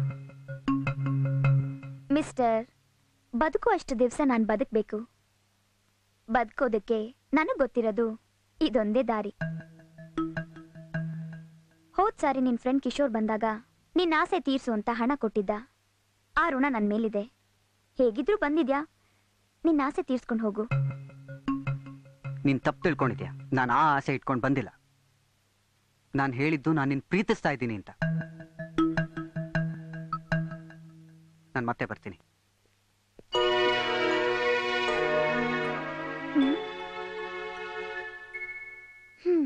ಮಿಸ್ಟರ್ ಬದುಕೋ ಅಷ್ಟು ದಿವಸ ನಾನು ಬದುಕಬೇಕು ಬದುಕೋದಕ್ಕೆ ನನಗ್ ಗೊತ್ತಿರೋದು ಇದೊಂದೇ ದಾರಿ ಹೋದ್ ಸಾರಿ ನಿನ್ ಫ್ರೆಂಡ್ ಕಿಶೋರ್ ಬಂದಾಗ ನಿನ್ನ ಆಸೆ ತೀರ್ಸು ಅಂತ ಹಣ ಕೊಟ್ಟಿದ್ದ ಆ ಋಣ ನನ್ ಮೇಲಿದೆ ಹೇಗಿದ್ರೂ ಬಂದಿದ್ಯಾ ನಿನ್ನ ಆಸೆ ತೀರ್ಸ್ಕೊಂಡು ಹೋಗು ನೀನ್ ತಪ್ಪು ತಿಳ್ಕೊಂಡಿದ್ಯಾ ನಾನು ಆ ಆಸೆ ಇಟ್ಕೊಂಡು ಬಂದಿಲ್ಲ ನಾನು ಹೇಳಿದ್ದು ನಾನು ನಿನ್ ಪ್ರೀತಿಸ್ತಾ ಇದ್ದೀನಿ ಅಂತ ನಾನು ಮತ್ತೆ ಬರ್ತೀನಿ ಹ್ಮ್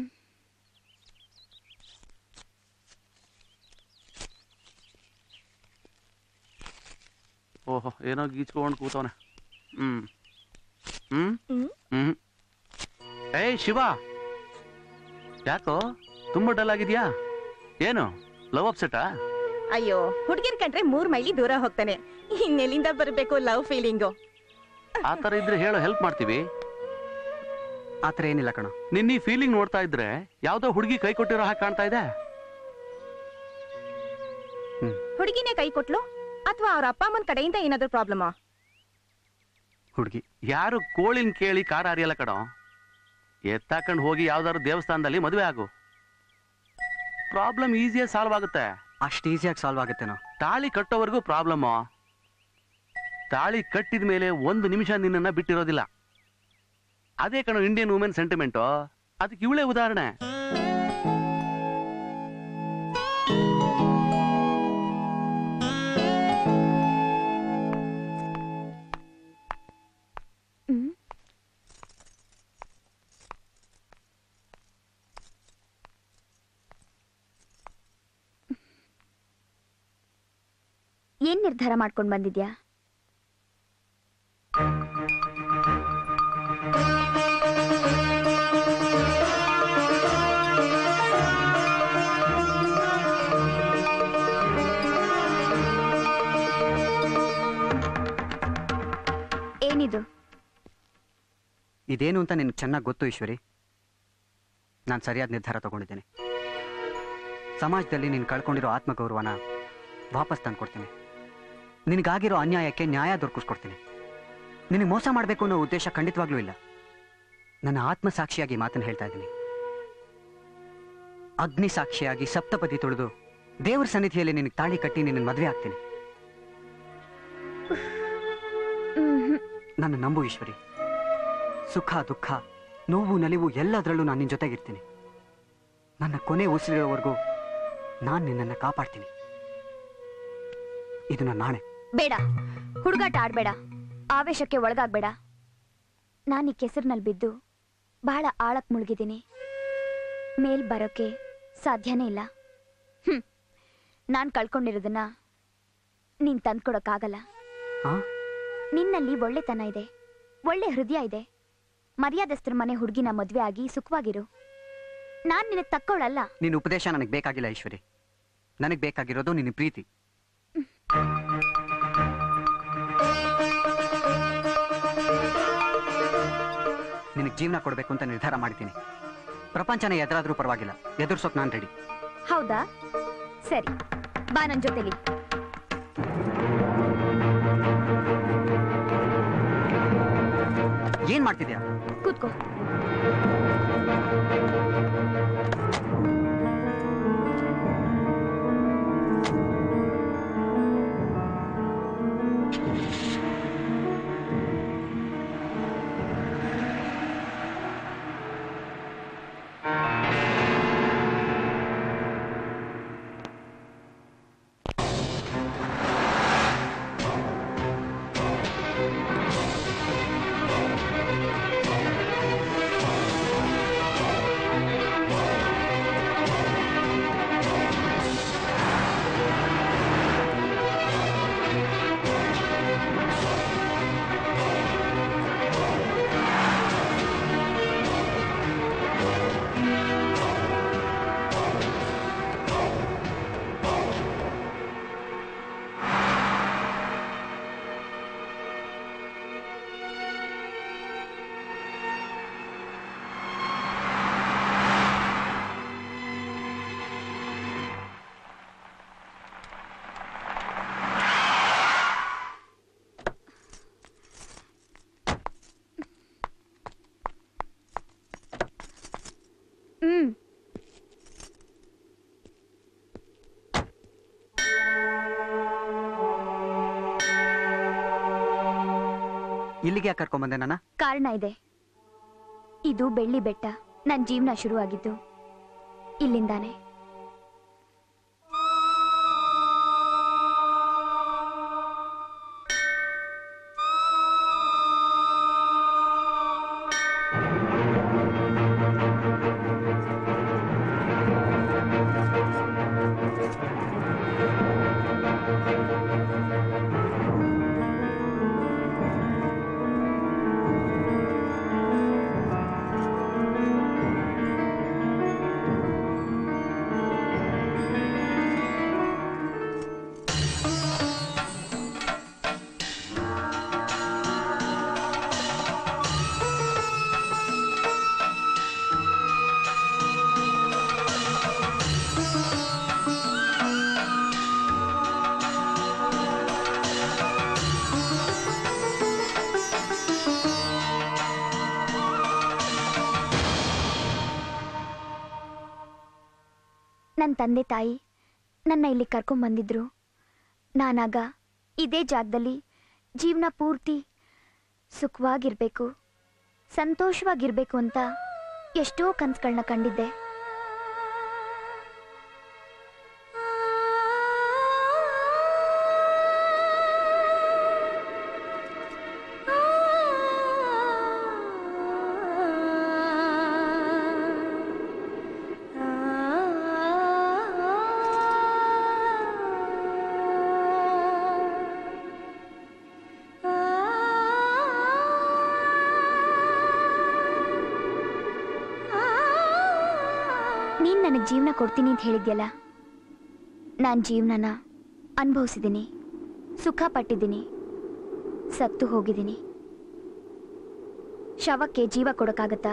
ಓಹೋ ಏನೋ ಗೀಚ್ಕೊಂಡು ಕೂತವನೆ ಹ್ಮ್ ಹ್ಮ್ ಹ್ಮ್? ಹ್ಮ್ ಏಯ್ ಶಿವ ಯಾಕೋ ತುಂಬಾ ಡಲ್ ಆಗಿದ್ಯಾ ಏನು ಲವ್ ಅಪ್ಸೆಟಾ ಅಯ್ಯೋ ಹುಡುಗಿರ್ ಕಂಡ್ರೆ ಮೂರ್ ಮೈಲಿ ದೂರ ಹೋಗ್ತಾನೆ ಇನ್ನೆಲ್ಲಿಂದ ಬರ್ಬೇಕು ಲವ್ ಫೀಲಿಂಗು ಆ ತರ ಇದ್ರೆ ಹೇಳೋ ಹೆಲ್ಪ್ ಮಾಡ್ತೀವಿ ಆ ಥರ ಏನಿಲ್ಲ ಕಣೋ ನಿನ್ನ ಈ ಫೀಲಿಂಗ್ ನೋಡ್ತಾ ಇದ್ರೆ ಯಾವ್ದೋ ಹುಡುಗಿ ಕೈ ಕೊಟ್ಟಿರೋ ಹಾಗೆ ಕಾಣ್ತಾ ಇದೆ ಹುಡುಗಿನೇ ಕೈ ಕೊಟ್ಲು ಅಥವಾ ಅವ್ರ ಅಪ್ಪ ಅಮ್ಮನ ಕಡೆಯಿಂದ ಏನಾದ್ರೂ ಪ್ರಾಬ್ಲಮಾ ಹುಡುಗಿ ಯಾರು ಕೋಳಿನ ಕೇಳಿ ಕಾರ ಹರಿಯಲ್ಲ ಕಣೋ ಎತ್ತಾಕೊಂಡು ಹೋಗಿ ಯಾವ್ದಾದ್ರು ದೇವಸ್ಥಾನದಲ್ಲಿ ಮದುವೆ ಆಗು ಪ್ರಾಬ್ಲಮ್ ಈಸಿಯಾಗಿ ಸಾಲ್ವ್ ಆಗುತ್ತೆ ಅಷ್ಟು ಈಸಿಯಾಗಿ ಸಾಲ್ವ್ ಆಗುತ್ತೇನೋ ತಾಳಿ ಕಟ್ಟೋವರೆಗೂ ಪ್ರಾಬ್ಲಮ್ ತಾಳಿ ಕಟ್ಟಿದ ಮೇಲೆ ಒಂದು ನಿಮಿಷ ನಿನ್ನನ್ನ ಬಿಟ್ಟಿರೋದಿಲ್ಲ ಅದೇ ಕಣೋ ಇಂಡಿಯನ್ ವುಮೆನ್ ಸೆಂಟಿಮೆಂಟು ಅದಕ್ಕೆ ಇವಳೇ ಉದಾಹರಣೆ ಹ್ಮ್ ಏನ್ ನಿರ್ಧಾರ ಮಾಡ್ಕೊಂಡ್ ಬಂದಿದ್ಯಾ ಏನಿದು ಇದೇನು ಅಂತ ನಿನ್ಗೆ ಚೆನ್ನಾಗಿ ಗೊತ್ತು ಈಶ್ವರಿ ನಾನು ಸರಿಯಾದ ನಿರ್ಧಾರ ತಗೊಂಡಿದ್ದೇನೆ ಸಮಾಜದಲ್ಲಿ ನೀನು ಕಳ್ಕೊಂಡಿರೋ ಆತ್ಮಗೌರವನ ವಾಪಸ್ ತಂದ್ಕೊಡ್ತೀನಿ ನಿನಗಾಗಿರೋ ಅನ್ಯಾಯಕ್ಕೆ ನ್ಯಾಯ ದೊರಕಿಸ್ಕೊಡ್ತೀನಿ ನಿನಗೆ ಮೋಸ ಮಾಡಬೇಕು ಅನ್ನೋ ಉದ್ದೇಶ ಖಂಡಿತವಾಗ್ಲೂ ಇಲ್ಲ ನನ್ನ ಆತ್ಮಸಾಕ್ಷಿಯಾಗಿ ಮಾತನ್ನು ಹೇಳ್ತಾ ಇದ್ದೀನಿ ಅಗ್ನಿ ಸಾಕ್ಷಿಯಾಗಿ ಸಪ್ತಪದಿ ತುಳಿದು ದೇವರ ಸನ್ನಿಧಿಯಲ್ಲಿ ನಿನಗೆ ತಾಳಿ ಕಟ್ಟಿ ನಿನ್ನ ಮದುವೆ ಆಗ್ತೀನಿ ಮ್ಹ್ಮ್. ನನ್ನ ನಂಬು ಈಶ್ವರಿ ಸುಖ ದುಃಖ ನೋವು ನಲಿವು ಎಲ್ಲದರಲ್ಲೂ ನಾನು ನಿನ್ನ ಜೊತೆಗಿರ್ತೀನಿ ನನ್ನ ಕೊನೆ ಉಸಿರಿರೋವರೆಗೂ ನಾನು ನಿನ್ನನ್ನು ಕಾಪಾಡ್ತೀನಿ ಇದು ನನ್ನ ನಾಣೆ ಬೇಡ ಹುಡುಗಾಟ ಆಡ್ಬೇಡ ಆವೇಶಕ್ಕೆ ಒಳಗಾಗ್ಬೇಡ ನಾನು ಈ ಕೆಸರಿನಲ್ಲಿ ಬಿದ್ದು ಬಹಳ ಆಳಕ್ ಮುಳುಗಿದ್ದೀನಿ ಮೇಲ್ ಬರೋಕೆ ಸಾಧ್ಯನೇ ಇಲ್ಲ ಹ್ಮ್ ನಾನು ಕಳ್ಕೊಂಡಿರೋದನ್ನ ನೀನ್ ತಂದ್ಕೊಡಕ್ಕಾಗಲ್ಲ ಆ? ನಿನ್ನಲ್ಲಿ ಒಳ್ಳೆತನ ಇದೆ ಒಳ್ಳೆ ಹೃದಯ ಇದೆ ಮರ್ಯಾದಸ್ಥರ ಮನೆ ಹುಡುಗಿನ ಮದ್ವೆ ಆಗಿ ಸುಖವಾಗಿರು ನಾನ್ ನಿನಗೆ ತಕ್ಕೊಳ್ಳಲ್ಲ ನಿನ್ನ ಉಪದೇಶ ನನಗೆ ಬೇಕಾಗಿಲ್ಲ ಈಶ್ವರಿ ನನಗೆ ಬೇಕಾಗಿರೋದು ನಿನ್ನ ಪ್ರೀತಿ ನಿನಗೆ ಜೀವನ ಕೊಡಬೇಕು ಅಂತ ನಿರ್ಧಾರ ಮಾಡಿದ್ದೀನಿ ಪ್ರಪಂಚನ ಎದುರಾದ್ರೂ ಪರವಾಗಿಲ್ಲ ಎದುರ್ಸೋಕ್ ನಾನು ರೆಡಿ ಹೌದಾ ಸರಿ ಬಾ ನನ್ ಜೊತೆಲಿ ಏನ್ ಮಾಡ್ತಿದ್ಯಾ ಕೂತ್ಕೋ ಇಲ್ಲಿಗೆ ಯಾಕೆ ಕರ್ಕೊಂಬಂದೆ ನನ್ನ ಕಾರಣ ಇದೆ ಇದು ಬೆಳ್ಳಿ ಬೆಟ್ಟ ನನ್ನ ಜೀವನ ಶುರುವಾಗಿದ್ದು ಇಲ್ಲಿಂದಾನೆ ನನ್ನ ತಂದೆ ತಾಯಿ ನನ್ನ ಇಲ್ಲಿ ಕರ್ಕೊಂಬಂದಿದ್ರು ನಾನಾಗ ಇದೇ ಜಾಗದಲ್ಲಿ ಜೀವನ ಪೂರ್ತಿ ಸುಖವಾಗಿರ್ಬೇಕು ಸಂತೋಷವಾಗಿರ್ಬೇಕು ಅಂತ ಎಷ್ಟೋ ಕನ್ಸುಗಳನ್ನ ಕಂಡಿದ್ದೆ ನೀನ್ ನನಗೆ ಜೀವನ ಕೊಡ್ತೀನಿ ಅಂತ ಹೇಳಿದ್ಯಲ್ಲ ನಾನು ಜೀವನನ ಅನುಭವಿಸಿದ್ದೀನಿ ಸುಖ ಪಟ್ಟಿದ್ದೀನಿ ಸತ್ತು ಹೋಗಿದ್ದೀನಿ ಶವಕ್ಕೆ ಜೀವ ಕೊಡೋಕ್ಕಾಗತ್ತಾ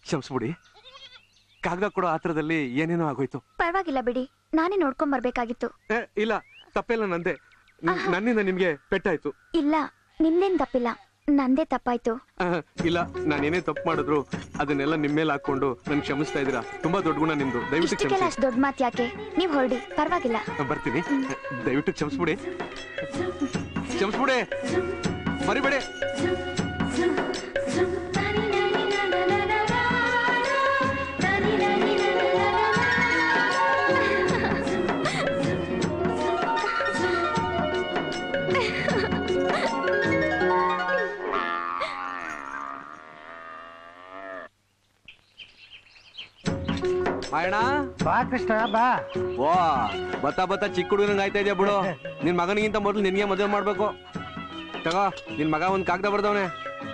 ಕ್ಷಮಿಸ್ಬಿಡಿ ಕಾಗದ ಕೊಡೋ ಆತ್ರದಲ್ಲಿ ಏನೇನೋ ಆಗೋಯ್ತು ಪರವಾಗಿಲ್ಲ ಬಿಡಿ ನಾನೇ ನೋಡ್ಕೊಂಡ್ ಬರ್ಬೇಕಾಗಿತ್ತು ಏ, ಇಲ್ಲ ತಪ್ಪೆಲ್ಲ ನಂದೆ ನ- ನನ್ನಿಂದ ನಿಮ್ಗೆ ಪೆಟ್ಟಾಯ್ತು ಇಲ್ಲ ನಿಮ್ದೇನ್ ತಪ್ಪಿಲ್ಲ ನಂದೇ ತಪ್ಪಾಯ್ತು ಆ, ಇಲ್ಲ ನಾನೇನೇ ತಪ್ಪು ಮಾಡಿದ್ರು ಅದನ್ನೆಲ್ಲ ನಿಮ್ಮ ಮೇಲೆ ಹಾಕೊಂಡು ನನ್ ಕ್ಷಮಿಸ್ತಾ ಇದ್ದೀರಾ ತುಂಬಾ ದೊಡ್ಡ ಗುಣ ನಿಮ್ದು ದಯವಿಟ್ಟು ಇಷ್ಟಕ್ಕೆಲ್ಲ ಕ್ಷಮಿಸಿ ಅಷ್ಟು ದೊಡ್ಡ ಮಾತು ಯಾಕೆ ನೀವ್ ಹೊರಡಿ ಪರವಾಗಿಲ್ಲ ಬರ್ತೀನಿ ದಯವಿಟ್ಟು ಕ್ಷಮಿಸ್ಬಿಡಿ ಕ್ಷಮಿಸ್ಬಿಡಿ ಮರಿಬೇಡಿ ಮಾಯಣ್ಣ ಬಾ ಕೃಷ್ಣ ಬಾ ಓ ಬತ್ತ ಬತ್ತ ಚಿಕ್ಕ ಹುಡುಗನಂಗ್ ಆಯ್ತಾ ಇದೆಯಾ ಬಿಡು ನಿನ್ ಮಗನಿಗಿಂತ ಮೊದಲು ನಿನ್ಗೆ ಮದುವೆ ಮಾಡ್ಬೇಕು ತಗೋ ನಿನ್ ಮಗ ಒಂದ್ ಕಾಗದ ಬರ್ದವನೆ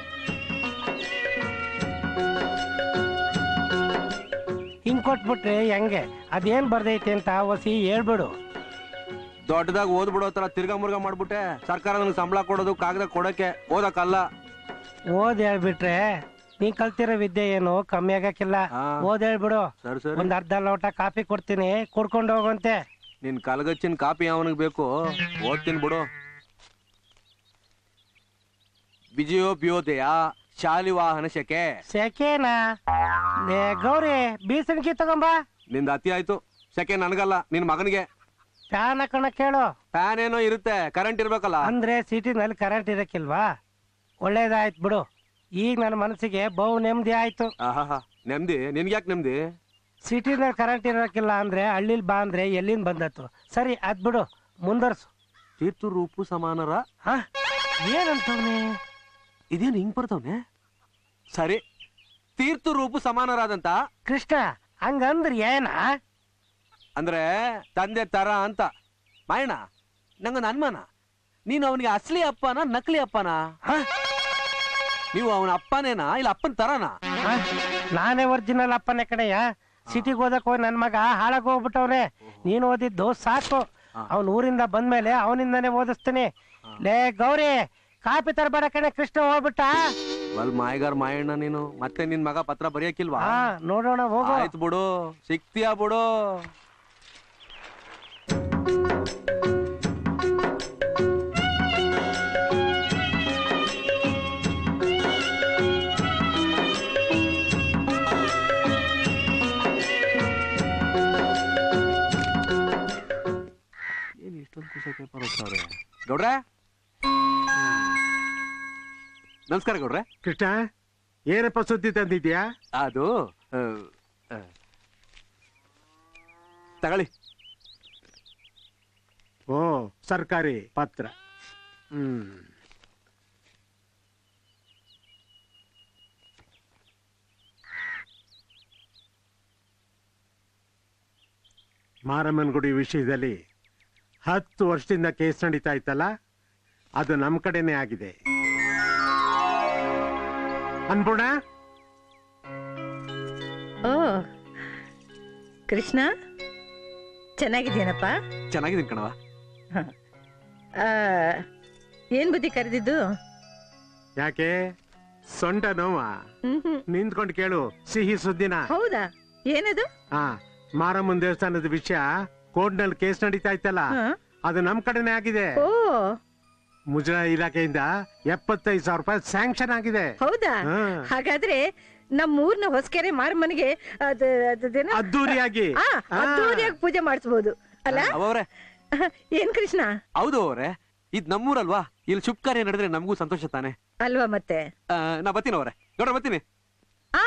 ಹಿಂಗ್ ಕೊಟ್ಬಿಟ್ರೆ ಹೆಂಗೆ ಅದೇನ್ ಬರ್ದೈತೆ ಅಂತ ಒಸಿ ಹೇಳ್ಬಿಡು ದೊಡ್ಡದಾಗ ಓದ್ಬಿಡೋ ತರ ತಿರ್ಗಾ ಮುರ್ಗಾ ಮಾಡ್ಬಿಟ್ಟೆ ಸರ್ಕಾರ ನನಗೆ ಸಂಬಳ ಕೊಡೋದು ಕಾಗದ ಕೊಡಕ್ಕೆ ಓದಕ್ಕಲ್ಲ ಓದ್ ಹೇಳ್ಬಿಟ್ರೆ ನೀ ಕಲ್ತಿರೋ ವಿದ್ಯೆ ಏನು ಕಮ್ಮಿ ಆಗಕ್ಕಿಲ್ಲ ಓದ್ ಹೇಳ್ಬಿಡು ಸರಿ ಸರಿ ಒಂದ್ ಅರ್ಧ ಲೋಟ ಕಾಫಿ ಕೊಡ್ತೀನಿ ಕುಡ್ಕೊಂಡು ಹೋಗಂತೆ ನಿನ್ ಕಲಗಚ್ಚಿನ ಕಾಪಿ ಅವನಿಗೆ ಬೇಕು ಓದ್ತೀನಿ ಬಿಡು ಬಿಜಿಯೋಪ್ಯೋದಯ ಶಾಲಿ ವಾಹನ ಶಕೆ ಸೆಕೆನಾ ಲೇ ಗೌರಿ ಬೀಸಣಿಗೆ ತಗೊಂಬ ನಿಂದ ಅತಿ ಆಯ್ತು ಶಕೆ ನನಗಲ್ಲ ನಿನ್ ಮಗನಿಗೆ ಫ್ಯಾನ್ ಹಾಕೋಣ ಕೇಳು ಫ್ಯಾನ್ ಏನೋ ಇರುತ್ತೆ ಕರೆಂಟ್ ಇರ್ಬೇಕಲ್ಲ ಅಂದ್ರೆ ಸಿಟಿನಲ್ಲಿ ಕರೆಂಟ್ ಇರಕ್ಕಿಲ್ವಾ ಒಳ್ಳೇದಾಯ್ತು ಬಿಡು ಈಗ ನನ್ನ ಮನಸ್ಸಿಗೆ ಬಹು ನೆಮ್ಮದಿ ಆಯ್ತು ಆಹಾ ನೆಮ್ಮದಿ ನಿನ್ಗ್ಯಾಕ್ ನೆಮ್ಮದಿ ಸಿಟಿನಲ್ಲಿ ಕರೆಂಟ್ ಇರಕ್ಕಿಲ್ಲ ಅಂದ್ರೆ ಹಳ್ಳಿಲ್ ಬಾ ಅಂದ್ರೆ ಎಲ್ಲಿಂದ ಬಂದತ್ತು ಸರಿ ಅದ್ ಬಿಡು ಮುಂದರ್ಸು ತೀರ್ತು ರೂಪು ಸಮಾನರ ಹ ಏನಂತವ್ನೆ ಇದೇನು ಹಿಂಗ್ ಬರ್ತವ್ನೆ ಸರಿ ತೀರ್ತು ರೂಪು ಸಮಾನರಾದಂತ ಕೃಷ್ಣ ಹಂಗಂದ್ರ ಏನ ಅಂದ್ರೆ ತಂದೆ ತರ ಅಂತ ಮಾಯಣ್ಣ ನಂಗೊಂದು ಅನುಮಾನ ನೀನು ಅವನಿಗೆ ಅಸಲಿ ಅಪ್ಪನ ನಕಲಿ ಅಪ್ಪನ ನೀವು ಅವನ ಅಪ್ಪನೇನಾ ಇಲ್ಲ ಅಪ್ಪನ ತರನಾ ಹ? ನಾನೇ ಒರಿಜಿನಲ್ ಅಪ್ಪನೇ ಕಡೆಯ ಸಿಟಿಗೆ ಓದಕ್ ಹೋಗಿ ನನ್ ಮಗ ಹಾಳಾಗ್ ಹೋಗ್ಬಿಟ್ಟವ್ನೆ ನೀನ್ ಓದಿದ್ದು ಸಾಕು ಅವ್ನ ಊರಿಂದ ಬಂದ್ಮೇಲೆ ಅವನಿಂದಾನೇ ಓದಿಸ್ತೀನಿ ಲೇ ಗೌರಿ ಕಾಪಿ ತರಬೇಡ ಕಣೆ ಕೃಷ್ಣ ಹೋಗ್ಬಿಟ್ಟ ಬಲ್ ಮಾಯಗಾರ್ ಮಾಯಣ್ಣ ನೀನು ಮತ್ತೆ ನಿನ್ ಮಗ ಪತ್ರ ಬರೆಯಕ್ಕಿಲ್ವಾ ಹಾ ನೋಡೋಣ ಹೋಗು ಆಯ್ತು ಬಿಡು ಸಿಕ್ತೀಯಾ ಬಿಡು ಏನ್ ಇಷ್ಟೊಂದು ಕುಸ ಪೇಪರ್ ಹೋಗ್ತಾವ್ರೆ ಗೌಡ್ರೆ ನಮಸ್ಕಾರ ಗೌಡ್ರೆ ಕೃಷ್ಣ ಏನಪ್ಪ ಸುದ್ದಿ ತಂದಿದ್ಯಾ ಅದು ಆ, ಆ, ತಗೊಳ್ಳಿ ಓ ಸರ್ಕಾರಿ ಪತ್ರ ಹ್ಮ್ ಮಾರಮ್ಮನ ಗುಡಿ ವಿಷಯದಲ್ಲಿ ಹತ್ತು ವರ್ಷದಿಂದ ಕೇಸ್ ನಡೀತಾ ಇತ್ತಲ್ಲ ಅದು ನಮ್ಮ ಕಡೆನೇ ಆಗಿದೆ ಅನ್ಪೂರ್ಣ ಓ ಕೃಷ್ಣ ಚೆನ್ನಾಗಿದ್ದೀನಪ್ಪ ಚೆನ್ನಾಗಿದ್ದೀನಿ ಕಣವ ಆ, ಏನ್ ಬುದ್ಧಿ ಕರೆದಿದ್ದು ಯಾಕೆ ಸೊಂಟ ನೋವ ನಿಂತ್ಕೊಂಡು ಕೇಳು ಸಿಹಿ ಸುದ್ದಿನ ಹೌದಾ ಏನದು ಹಾ ಮಾರಮ್ಮನ ದೇವಸ್ಥಾನದ ವಿಷಯ ಕೋರ್ಟ್ನಲ್ಲಿ ಕೇಸ್ ನಡೀತಾ ಇತ್ತಲ್ಲ ಅದು ನಮ್ ಕಡೆನೇ ಆಗಿದೆ ಓ ಮುಜರಾಯಿ ಇಲಾಖೆಯಿಂದ ಎಪ್ಪತ್ತೈದು ಸಾವಿರ ರೂಪಾಯಿ ಸ್ಯಾಂಕ್ಷನ್ ಆಗಿದೆ ಹೌದಾ ಹಾ. ಹಾಗಾದ್ರೆ ನಮ್ಮ ಊರ್ನ ಹೊಸಕೆರೆ ಮಾರಮ್ಮನಿಗೆ ಅದು ಅದೇನೋ ಅದ್ದೂರಿಯಾಗಿ. ಆ, ಆ. ಅದ್ದೂರಿಯಾಗಿ ಪೂಜೆ ಮಾಡಿಸ್ಬೋದು ಅಲ್ಲ ಅವರೇ ಏನ್ ಕೃಷ್ಣ ಹೌದು ಅವರೇ ಇದ್ ನಮ್ಮೂರಲ್ವಾ ಇಲ್ಲಿ ಶುಭ ಕಾರ್ಯ ನಡೆದ್ರೆ ನಮಗೂ ಸಂತೋಷ ತಾನೆ ಅಲ್ವಾ ಮತ್ತೆ ಆ, ನಾ ಬರ್ತೀನಿ ಅವರೇ ಗೌಡ ಬರ್ತೀನಿ ಆ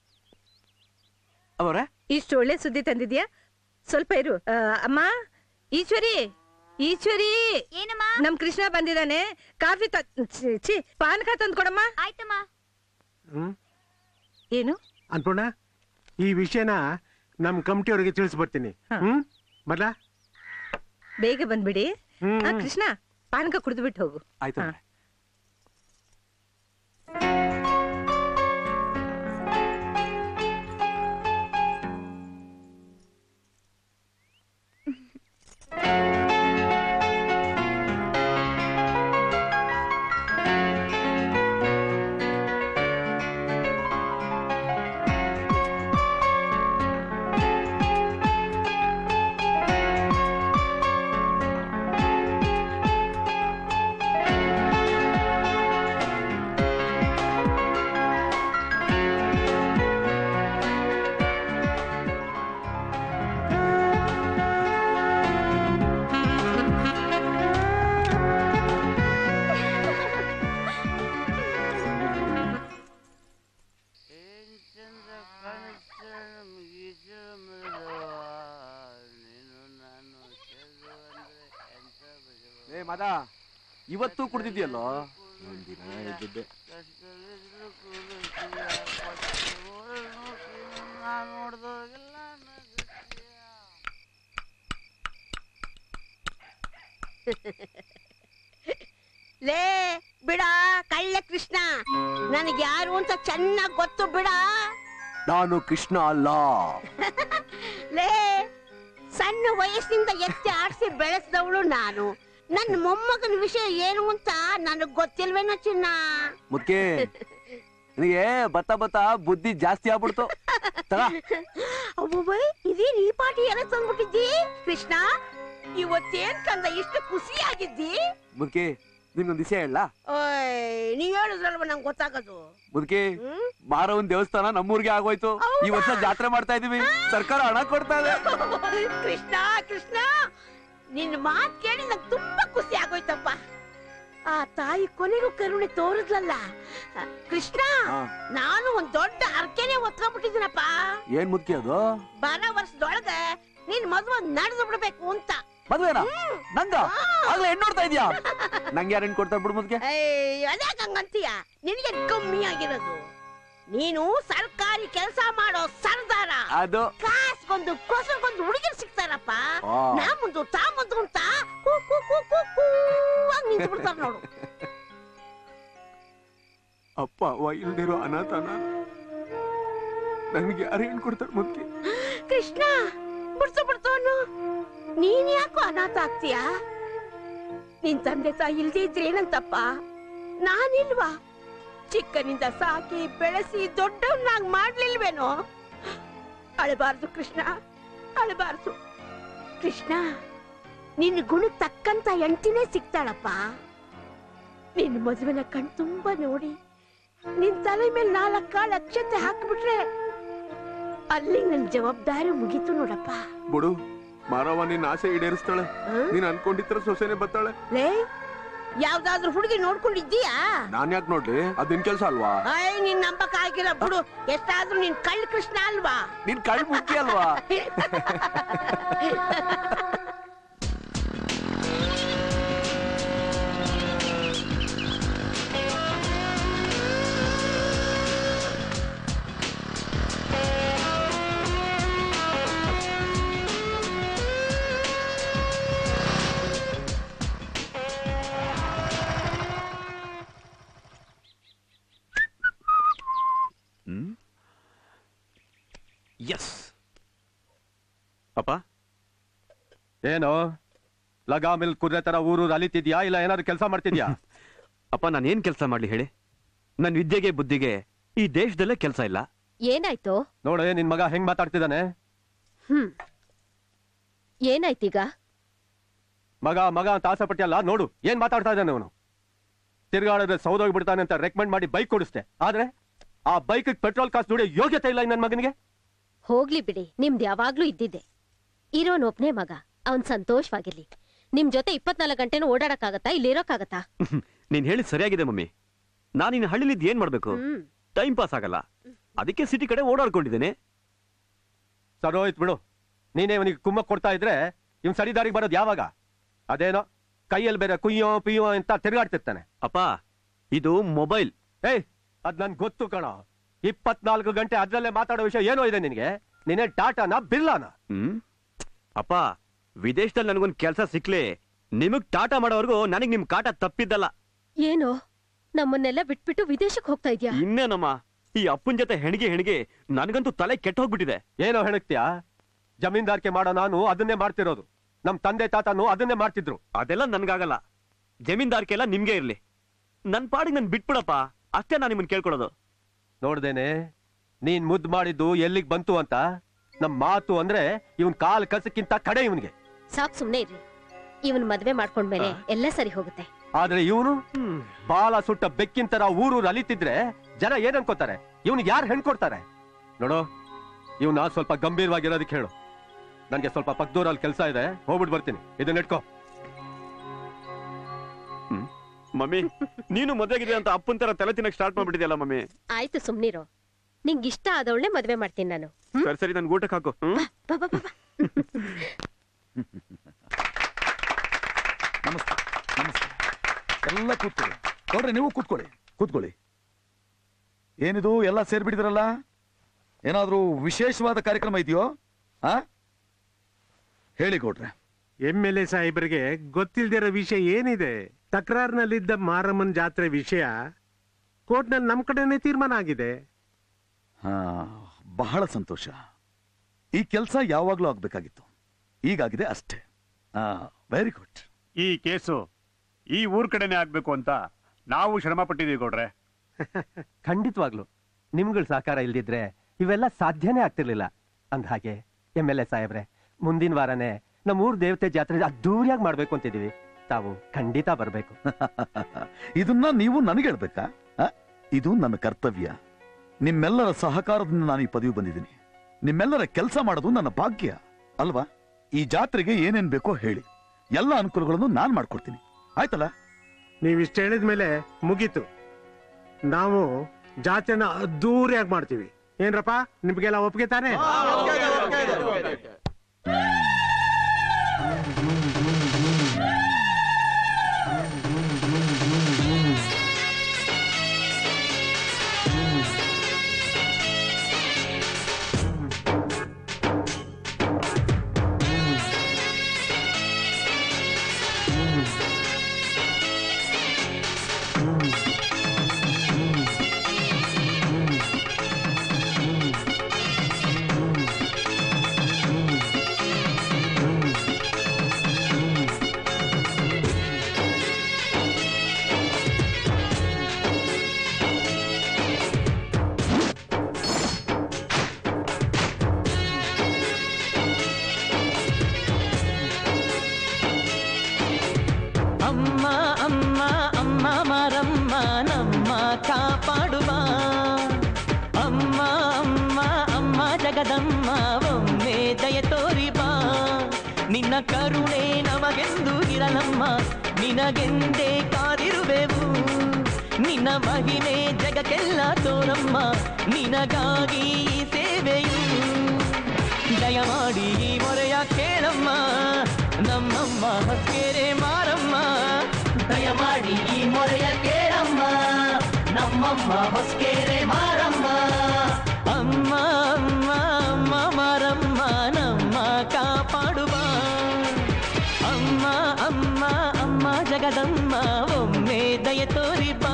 ಅವರೇ ಇಷ್ಟು ಒಳ್ಳೆ ಸುದ್ದಿ ತಂದಿದ್ಯಾ ಸ್ವಲ್ಪ ಇರು ಆ, ಅಮ್ಮ ಈಶ್ವರಿ ಈಶ್ವರಿ ಏನಮ್ಮ ನಮ್ ಕೃಷ್ಣ ಬಂದಿದ್ದಾನೆ ಕಾಫಿ ತ ಛೀ, ಛೀ ಪಾನಕ ತಂದ್ಕೊಡಮ್ಮ ಆಯ್ತಮ್ಮ ಹ್ಮ್ ಏನು ಅನ್ಪೂರ್ಣ ಈ ವಿಷಯನ ನಮ್ ಕಮಿಟಿಯವರಿಗೆ ತಿಳಿಸ್ಬರ್ತೀನಿ ಹ್ಮ್ ಬರ್ಲಾ ಬೇಗ ಬಂದ್ಬಿಡಿ ಹ್ಮ್. ಆ, ಕೃಷ್ಣ ಪಾನಕ ಕುಡಿದು ಬಿಟ್ಟು ಹೋಗು ಆಯ್ತು ಹಾ. ಏ ಮದ ಇವತ್ತು ಕುಡ್ದಿದ್ಯಲ್ಲೋ ಒಂದಿನ ಎದ್ದಿದ್ದೆ ಲೇ ಬಿಡ ಕಳ್ಳ ಕೃಷ್ಣ ನನಗೆ ಯಾರು ಅಂತ ಚೆನ್ನಾಗ್ ಗೊತ್ತು ಬಿಡ ನಾನು ಕೃಷ್ಣ ಅಲ್ಲ ಲೇ ಸಣ್ಣ ವಯಸ್ಸಿನಿಂದ ಎತ್ತಿ ಆಡಿಸಿ ಬೆಳೆಸಿದವಳು ನಾನು ನನ್ನ ಮೊಮ್ಮಗನ ವಿಷಯ ಏನು ಅಂತ ನನಗ್ ಗೊತ್ತಿಲ್ವೇನೋ ಚಿನ್ನ ಮುದ್ಕೆ ನಿನಗೆ ಬತ್ತ ಬತ್ತ ಬುದ್ಧಿ ಜಾಸ್ತಿ ಆಗ್ಬಿಡ್ತು ತಗ ಅವ್ವ ಇದೇನ್ ಈ ಪಾಟಿ ಎಲ್ಲ ತಂದ್ಬಿಟ್ಟಿದ್ದಿ ಕೃಷ್ಣ ಇವತ್ತೇನ್ ಕಂದ ಇಷ್ಟು ಖುಷಿಯಾಗಿದ್ದಿ ಮುದ್ಕೆ ನಿನ್ಗೊಂದ್ ವಿಷಯ ಹೇಳ ಓಯ್ ನೀವ್ ಹೇಳಿದ್ರಲ್ವ ನಂಗೆ ಗೊತ್ತಾಗೋದು ಮುದ್ಕೆ ಮಾರವನ್ ದೇವಸ್ಥಾನ ನಮ್ಮೂರ್ಗೆ ಆಗೋಯ್ತು ಈ ವರ್ಷ ಜಾತ್ರೆ ಮಾಡ್ತಾ ಇದೀವಿ ಸರ್ಕಾರ ಹಣ ಕೊಡ್ತಾ ಇದೆ ಕೃಷ್ಣ ಕೃಷ್ಣ ನಿನ್ನ ಮಾತ್ ಕೇಳಿ ನಂಗೆ ತುಂಬಾ ಖುಷಿ ಆಗೋಯ್ತಪ್ಪ ಆ ತಾಯಿ ಕೊನೆಗೂ ಕರುಣೆ ತೋರಿದ್ಲಲ್ಲ ಆ, ಕೃಷ್ಣ ನಾನು ಒಂದ್ ದೊಡ್ಡ ಅರ್ಕೆನೆ ಒತ್ಕೊಂಡ್ಬಿಟ್ಟಿದ್ದೀನಪ್ಪ ಏನ್ ಮುದ್ಕೆ ಅದು ಬರೋ ವರ್ಷದೊಳಗೆ ನಿನ್ ಮದುವೆ ನಡೆದು ಬಿಡ್ಬೇಕು ಅಂತ ಮದ್ವೆನಾ ನಂಗ ಆಗ್ಲೇ ಹೆಣ್ಣು ನೋಡ್ತಾ ಇದ್ಯಾ ನಂಗೆ ಯಾರು ಹೆಣ್ಣು ಕೊಡ್ತಾರೆ ಬಿಡು ಮುದ್ಕೆ ಏಯ್, ಅದ್ಯಾಕ್ ಹಂಗಂತೀಯ ನಿನಗೆ ಕಮ್ಮಿ ಆಗಿರೋದು ನೀನು ಸರ್ಕಾರಿ ಕೆಲಸ ಮಾಡೋ ಸರ್ದಾರ ಅದು ಕಾಸ್ಗೊಂದು ಕೊಸಗೊಂದು ಹುಡುಗಿರ್ ಸಿಗ್ತಾರಪ್ಪ ಆ. ನಾ ಮುಂದು ತಾ ಮುಂದು ಅಂತ ಕೂ ಕೂ ಕೂ ಕೂ ಕೂ ಅಂತ ನಿಂತು ಬಿಡ್ತಾರ ನೋಡು ಅಪ್ಪ ಅವ್ವ ಇಲ್ದಿರೋ ಅನಾಥನ ನನ್ಗೆ ಯಾರು ಹೆಣ್ಣು ಕೊಡ್ತಾರೆ ಮುದ್ಕೆ ಕೃಷ್ಣ ಬಿಡ್ಸು ಬಿಡ್ತವನು ನೀನ್ ಯಾಕೋ ಅನಾಥ ಆಗ್ತೀಯಾ ನಿನ್ ತಂದೆ ತಾಯಿ ಇಲ್ದೇ ಇದ್ರೆ ಏನಂತಪ್ಪ ನಾನಿಲ್ವಾ ಚಿಕ್ಕನಿಂದ ಸಾಕಿ ಬೆಳೆಸಿ ದೊಡ್ಡವನ್ನಾಗ್ ಮಾಡ್ಲಿಲ್ವೇನೋ ಅಳಬಾರ್ದು ಕೃಷ್ಣ ಅಳಬಾರ್ದು ಕೃಷ್ಣ ನಿನ್ ಗುಣಕ್ ತಕ್ಕಂತ ಎಂಟಿನೇ ಸಿಗ್ತಾಳಪ್ಪ ನಿನ್ ಮದುವೆನ ಕಣ್ ತುಂಬಾ ನೋಡಿ ನಿನ್ ತಲೆ ಮೇಲೆ ನಾಲ್ಕು ಕಾಳು ಅಕ್ಷತೆ ಹಾಕ್ಬಿಟ್ರೆ ಅಲ್ಲಿ ನನ್ ಜವಾಬ್ದಾರಿ ಮುಗೀತು ನೋಡಪ್ಪ ಬಿಡು ಮಾರವ್ವ ನಿನ್ನ ಆಸೆ ಈಡೇರಿಸ್ತಾಳೆ ನೀನ್ ಅನ್ಕೊಂಡಿದ್ರ ಸೊಸೆನೆ ಬರ್ತಾಳೆ ಲೇ ಯಾವ್ದಾದ್ರು ಹುಡುಗಿ ನೋಡ್ಕೊಂಡಿದ್ದೀಯಾ ನಾನ್ ಯಾಕೆ ನೋಡ್ಲಿ ಅದ್ ನಿನ್ ಕೆಲ್ಸ ಅಲ್ವಾ ಅಯ್ಯ ನಿನ್ ನಂಬಕ್ ಆಗಿಲ್ಲ ಬಿಡು ಎಷ್ಟಾದ್ರೂ ನಿನ್ ಕಳ್ಳ ಕೃಷ್ಣ ಅಲ್ವಾ ನಿನ್ ಕಳ್ ಮುಖ್ಯ ಅಲ್ವಾ ಎಸ್ ಅಪ್ಪ ಏನು ಲಗಾಮಿಲ್ ಕುದುರೆ ತರ ಊರು ಅಲಿತಿದ್ಯಾ ಇಲ್ಲ ಏನಾದ್ರು ಕೆಲಸ ಮಾಡ್ತಿದ್ಯಾ ಅಪ್ಪ ನಾನು ಏನ್ ಕೆಲಸ ಮಾಡ್ಲಿ ಹೇಳಿ ನನ್ನ ವಿದ್ಯೆಗೆ ಬುದ್ಧಿಗೆ ಈ ದೇಶದಲ್ಲೇ ಕೆಲಸ ಇಲ್ಲ ಏನಾಯ್ತು ನೋಡೆ ನಿನ್ ಮಗ ಹೆಂಗ್ ಮಾತಾಡ್ತಿದ್ದಾನೆ ಹ್ಮ್ ಏನಾಯ್ತೀಗ ಮಗ ಮಗ ಅಂತ ಆಸೆ ಪಟ್ಟಿಯಲ್ಲ ನೋಡು ಏನ್ ಮಾತಾಡ್ತಾ ಇದ್ದಾನೆ ಅವನು ತಿರ್ಗಾಡಿದ್ರೆ ಸೌದೋಗ್ಬಿಡ್ತಾನೆ ಅಂತ ರೆಕಮೆಂಡ್ ಮಾಡಿ ಬೈಕ್ ಕೊಡಿಸ್ದೆ ಆದ್ರೆ ಆ ಬೈಕ್ ಪೆಟ್ರೋಲ್ ಕಾಸು ದುಡಿಯೋ ಯೋಗ್ಯತೆ ಇಲ್ಲ ನನ್ನ ಮಗನಿಗೆ ಹೋಗ್ಲಿ ಬಿಡಿ ನಿಮ್ದು ಯಾವಾಗ್ಲೂ ಇದ್ದಿದ್ದೆ ಇರೋನೊಬ್ನೇ ಮಗ ಅವನ್ ಸಂತೋಷವಾಗಿರ್ಲಿ ನಿಮ್ ಜೊತೆ ಇಪ್ಪತ್ನಾಲ್ಕು ಗಂಟೆನೂ ಓಡಾಡಕ್ಕಾಗತ್ತಾ ಇಲ್ಲಿರೋಕ್ಕಾಗತ್ತಾ ನೀನ್ ಹೇಳಿದ್ ಸರಿಯಾಗಿದೆ ಮಮ್ಮಿ ನಾನು ಇನ್ನು ಹಳ್ಳಿಲಿದ್ದು ಏನ್ ಮಾಡ್ಬೇಕು ಹ್ಮ್ ಟೈಮ್ ಪಾಸ್ ಆಗಲ್ಲ ಅದಕ್ಕೆ ಸಿಟಿ ಕಡೆ ಓಡಾಡ್ಕೊಂಡಿದ್ದೇನೆ ಸರೋಯ್ತು ಬಿಡು ನೀನೇ ಅವನಿಗೆ ಕುಮ್ಮ ಕೊಡ್ತಾ ಇದ್ರೆ ಇವ್ನ್ ಸರಿ ದಾರಿಗೆ ಬರೋದು ಯಾವಾಗ ಅದೇನೋ ಕೈಯಲ್ಲಿ ಬೇರೆ ಕುಯ್ಯೋ ಪಿಯ್ಯೋ ಅಂತ ತಿರ್ಗಾಡ್ತಿರ್ತಾನೆ ಅಪ್ಪ ಇದು ಮೊಬೈಲ್ ಏಯ್ ಅದ್ ನನ್ ಗೊತ್ತು ಕಣ ಇಪ್ಪತ್ನಾಲ್ಕು ಗಂಟೆ ಅದ್ರಲ್ಲೇ ಮಾತಾಡೋ ವಿಷಯ ಏನೋ ಇದೆ ನಿನಗೆ ನೀನೇ ಟಾಟಾನ ಬಿರ್ಲಾನ ಹ್ಮ್ ಅಪ್ಪ ವಿದೇಶದಲ್ಲಿ ನನಗೊಂದ್ ಕೆಲಸ ಸಿಕ್ಲಿ ನಿಮಗ್ ಟಾಟಾ ಮಾಡೋವರೆಗೂ ನನಗ್ ನಿಮ್ ಕಾಟ ತಪ್ಪಿದ್ದಲ್ಲ ಏನು ನಮ್ಮನ್ನೆಲ್ಲ ಬಿಟ್ಬಿಟ್ಟು ವಿದೇಶಕ್ಕೆ ಹೋಗ್ತಾ ಇದ್ಯಾ ಇನ್ನೇನಮ್ಮ ಈ ಅಪ್ಪನ್ ಜೊತೆ ಹೆಣಿಗೆ ಹೆಣಿಗೆ ನನಗಂತೂ ತಲೆ ಕೆಟ್ಟ ಹೋಗ್ಬಿಟ್ಟಿದೆ ಏನೋ ಹೆಣಗ್ತೀಯಾ ಜಮೀನ್ದಾರಿಕೆ ಮಾಡೋ ನಾನು ಅದನ್ನೇ ಮಾಡ್ತಿರೋದು ನಮ್ ತಂದೆ ತಾತನು ಅದನ್ನೇ ಮಾಡ್ತಿದ್ರು ಅದೆಲ್ಲ ನನ್ಗಾಗಲ್ಲ ಜಮೀನ್ದಾರ್ಕೆ ಎಲ್ಲ ನಿಮ್ಗೆ ಇರ್ಲಿ ನನ್ ಪಾಡಿಗೆ ನನ್ ಬಿಟ್ಬಿಡಪ್ಪ ಅಷ್ಟೇ ನಾನು ನಿಮ್ಮನ್ ಕೇಳ್ಕೊಳೋದು ನೋಡ್ದೇನೆ ನೀನ್ ಮುದ್ದು ಮಾಡಿದ್ದು ಎಲ್ಲಿಗ್ ಬಂತು ಅಂತ ನಮ್ ಮಾತು ಅಂದ್ರೆ ಇವನ್ ಕಾಲ್ ಕಸಕ್ಕಿಂತ ಕಡೆ ಇವನ್ಗೆ ಸಾಕ್ ಸುಮ್ನೆ ಇರ್ರಿ ಇವನ್ ಮದ್ವೆ ಮಾಡ್ಕೊಂಡ್ಮೇಲೆ ಎಲ್ಲ ಸರಿ ಹೋಗುತ್ತೆ ಆದ್ರೆ ಇವನು ಬಾಲ ಸುಟ್ಟ ಬೆಕ್ಕಿನ ತರ ಊರೂರು ಅಲಿತಿದ್ರೆ ಜನ ಏನ್ ಅನ್ಕೋತಾರೆ ಇವನಿಗೆ ಯಾರು ಹೆಣ್ ಕೊಡ್ತಾರೆ ನೋಡು ಇವನ ಸ್ವಲ್ಪ ಗಂಭೀರವಾಗಿರೋದಕ್ಕೆ ಹೇಳು ನನ್ಗೆ ಸ್ವಲ್ಪ ಪಕ್ಕದೂರಲ್ಲಿ ಕೆಲಸ ಇದೆ ಹೋಗ್ಬಿಟ್ಟು ಬರ್ತೀನಿ ಇದನ್ನ ಇಟ್ಕೋ ಮಮ್ಮಿ ನೀನು ಮದ್ವೆಗಿದೆ ಅಂತ ಅಪ್ಪನ್ ತರ ತಲೆ ತಿನ್ನಕ್ ಸ್ಟಾರ್ಟ್ ಮಾಡ್ಬಿಟ್ಟಿದ್ಯಲ್ಲ ಮಮ್ಮಿ ಆಯ್ತು ಸುಮ್ನಿರು ನಿಂಗ್ ಇಷ್ಟ ಆದವಳನ್ನೇ ಮದ್ವೆ ಮಾಡ್ತೀನಿ ನಾನು ಸರಿ ಸರಿ ನನ್ ಊಟಕ್ಕೆ ಹಾಕು ಹ್ಮ್ ನಮಸ್ತೆ ಎಲ್ಲ ಕೂತ್ಕೊಳ್ಳಿ ನೋಡ್ರಿ ನೀವು ಕೂತ್ಕೊಳ್ಳಿ ಕೂತ್ಕೊಳ್ಳಿ ಏನಿದು ಎಲ್ಲ ಸೇರ್ಬಿಟ್ಟಿದ್ರಲ್ಲ ಏನಾದ್ರೂ ವಿಶೇಷವಾದ ಕಾರ್ಯಕ್ರಮ ಇದೆಯೋ ಆ ಹೇಳಿ ಕೊಡ್ರೆ ಎಮ್ ಎಲ್ ಎ ಸಾಹೇಬರಿಗೆ ಗೊತ್ತಿಲ್ದಿರೋ ವಿಷಯ ಏನಿದೆ ತಕರಾರ್ನಲ್ಲಿದ್ದ ಮಾರಮ್ಮನ ಜಾತ್ರೆ ವಿಷಯ ಕೋರ್ಟ್ನಲ್ಲಿ ನಮ್ ಕಡೆನೆ ತೀರ್ಮಾನ ಆಗಿದೆ ಹಾ ಬಹಳ ಸಂತೋಷ ಈ ಕೆಲಸ ಯಾವಾಗ್ಲೂ ಆಗ್ಬೇಕಾಗಿತ್ತು ಈಗಾಗಿದೆ ಅಷ್ಟೇ ವೆರಿ ಗುಡ್ ಈ ಕೇಸು ಈ ಊರ್ ಕಡೆನೆ ಆಗ್ಬೇಕು ಅಂತ ನಾವು ಶ್ರಮ ಪಟ್ಟಿದೀವಿ ಗೌಡ್ರೆ ಖಂಡಿತವಾಗ್ಲು ನಿಮ್ಗಳ ಸಹಕಾರ ಇಲ್ದಿದ್ರೆ ಇವೆಲ್ಲ ಸಾಧ್ಯನೇ ಆಗ್ತಿರ್ಲಿಲ್ಲ ಅಂದ ಹಾಗೆ ಎಮ್ ಎಲ್ ಎ ಸಾಹೇಬ್ರೆ ಮುಂದಿನ ವಾರನೇ ನಮ್ಮ ಊರ್ ದೇವತೆ ಜಾತ್ರೆ ಅದ್ದೂರಿಯಾಗಿ ಮಾಡ್ಬೇಕು ಅಂತಿದೀವಿ ತಾವು ಖಂಡಿತ ಬರ್ಬೇಕು ಇದನ್ನ ನೀವು ನನಗೆ ಹೇಳ್ಬೇಕಾ ಆ? ಇದು ನನ್ನ ಕರ್ತವ್ಯ ನಿಮ್ಮೆಲ್ಲರ ಸಹಕಾರದಿಂದ ನಾನು ಈ ಪದವಿ ಬಂದಿದ್ದೀನಿ ನಿಮ್ಮೆಲ್ಲರ ಕೆಲಸ ಮಾಡೋದು ನನ್ನ ಭಾಗ್ಯ ಅಲ್ವಾ ಈ ಜಾತ್ರೆಗೆ ಏನೇನ್ ಬೇಕೋ ಹೇಳಿ ಎಲ್ಲ ಅನುಕೂಲಗಳನ್ನು ನಾನ್ ಮಾಡ್ಕೊಡ್ತೀನಿ ಆಯ್ತಲ್ಲ ನೀವಿಷ್ಟು ಹೇಳಿದ್ಮೇಲೆ ಮುಗೀತು ನಾವು ಜಾತ್ರೆನ ಅದ್ದೂರಿಯಾಗಿ ಮಾಡ್ತೀವಿ ಏನ್ರಪ್ಪ ನಿಮ್ಗೆಲ್ಲ ಒಪ್ಪಿಗೆ ತಾನೆ ಅಮ್ಮ ಅಮ್ಮ ಅಮ್ಮ ಮಾರಮ್ಮ ನಮ್ಮ ಕಾಪಾಡುವ ಅಮ್ಮ ಅಮ್ಮ ಅಮ್ಮ ಜಗದಮ್ಮ ಒಮ್ಮೆ ದಯ ತೋರಿ ಬಾ ನಿನ್ನ ಕರುಣೆ ನಮಗೆಂದು ಇರಲಮ್ಮ ನಿನಗೆಂದೇ ಕಾದಿರುವೆವು ನಿನ್ನ ಮಹಿಮೆ ಜಗಕ್ಕೆಲ್ಲ ತೋರಮ್ಮ ನಿನಗಾಗಿ ಈ ಸೇವೆಯು ದಯಮಾಡಿ ಈ ಮೊರೆಯ ಕೇಳಮ್ಮ ನಮ್ಮಮ್ಮ ಹಸ್ಕೆರೆ ಮಾರಮ್ಮ ದಯಮಾಡಿ ಈ ಮೊರೆಯ ಕೇಳಮ್ಮ ನಮ್ಮಮ್ಮ ಹೊಸ್ಕೆರೆ ಮಾರಮ್ಮ ಅಮ್ಮ ಅಮ್ಮ ಅಮ್ಮ ಮಾರಮ್ಮ ನಮ್ಮ ಕಾಪಾಡುವ ಅಮ್ಮ ಅಮ್ಮ ಅಮ್ಮ ಜಗದಮ್ಮ ಒಮ್ಮೆ ದಯ ತೋರಿ ಬಾ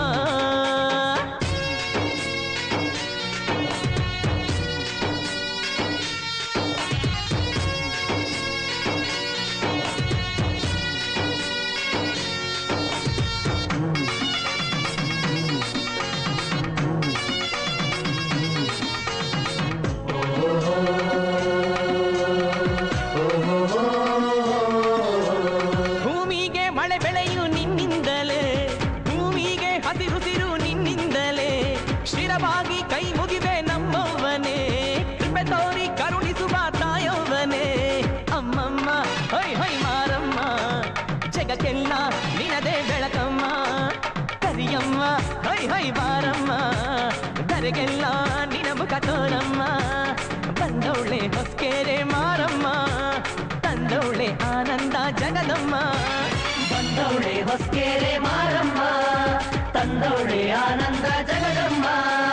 ಭೂಮಿಗೆ ಮಳೆ ಬೆಳೆಯು ನಿನ್ನಿಂದಲೇ ಭೂಮಿಗೆ ಹಸಿರುಸಿರು ನಿನ್ನಿಂದಲೇ ಶಿರವಾಗಿ ಕೈ ಮುಗಿವೆ ನಮ್ಮವ್ವನೇ ಕೃಪೆ ತೋರಿ ಕರುಣಿಸುವ ತಾಯವ್ವನೇ ಅಮ್ಮಮ್ಮ ಹೈ ಹೈ ಮಾರಮ್ಮ ಜಗಕ್ಕೆಲ್ಲ ನಿನದೇ ಬೆಳಕಮ್ಮ ಕರಿಯಮ್ಮ ಹೈ ಹೈ ಬಾರಮ್ಮ ಧರೆಗೆಲ್ಲ ನಿನ ಮುಖ ತೋರಮ್ಮ ಬಂದವಳೆ ಹೊಸ್ಕೆರೆ ಮಾರಮ್ಮ ತಂದವಳೆ ಆನಂದ ಜಗದಮ್ಮ ಬಂದವಳೆ ಹೊಸ್ಕೆರೆ ಮಾರಮ್ಮ ತಂದವಳೆ ಆನಂದ ಜಗದಮ್ಮ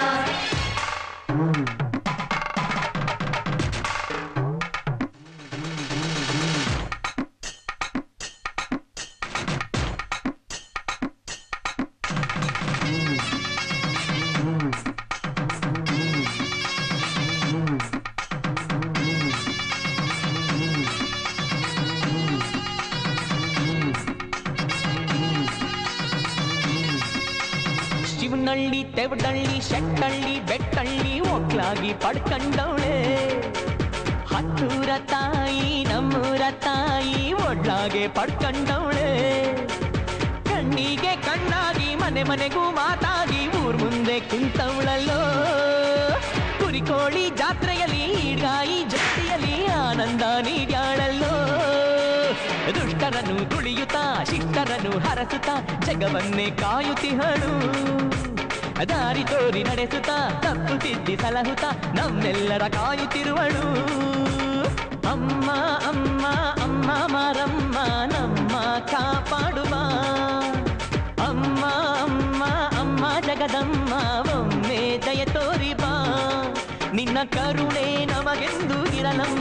ಶಿವನಳ್ಳಿ ತೆವಡಳ್ಳಿ ಶೆಟ್ಟಳ್ಳಿ ಬೆಟ್ಟಳ್ಳಿ ಒಕ್ಲಾಗಿ ಪಡ್ಕಂಡವಳೆ ಹತ್ತೂರ ತಾಯಿ ನಮ್ಮೂರ ತಾಯಿ ಒಡ್ಲಾಗೆ ಪಡ್ಕಂಡವಳೆ ಕಣ್ಣಿಗೆ ಕಣ್ಣಾಗಿ ಮನೆ ಮನೆಗೂ ಮಾತಾಗಿ ಊರ್ ಮುಂದೆ ಕುಂತವಳಲ್ಲೋ ಕುರಿಕೋಳಿ ಜಾತ್ರೆಯಲ್ಲಿ ಈಡ್ಗಾಯಿ ಜೊತೆಯಲ್ಲಿ ಆನಂದ ನೀಡ್ಯಾಳಲ್ಲೋ ದುಷ್ಟರನ್ನು ತುಳಿಯುತ್ತಾ ಶಿಷ್ಟರನ್ನು ಹರಸುತ್ತಾ ಜಗವನ್ನೇ ಕಾಯುತ್ತಿಹಳು ದಾರಿ ತೋರಿ ನಡೆಸುತ್ತಾ ತಪ್ಪು ತಿದ್ದಿ ಸಲಹುತ್ತಾ ನಮ್ಮೆಲ್ಲರ ಕಾಯುತ್ತಿರುವಳು ಅಮ್ಮ ಅಮ್ಮ ಅಮ್ಮ ಮಾರಮ್ಮ ನಮ್ಮ ಕಾಪಾಡುವ ಅಮ್ಮ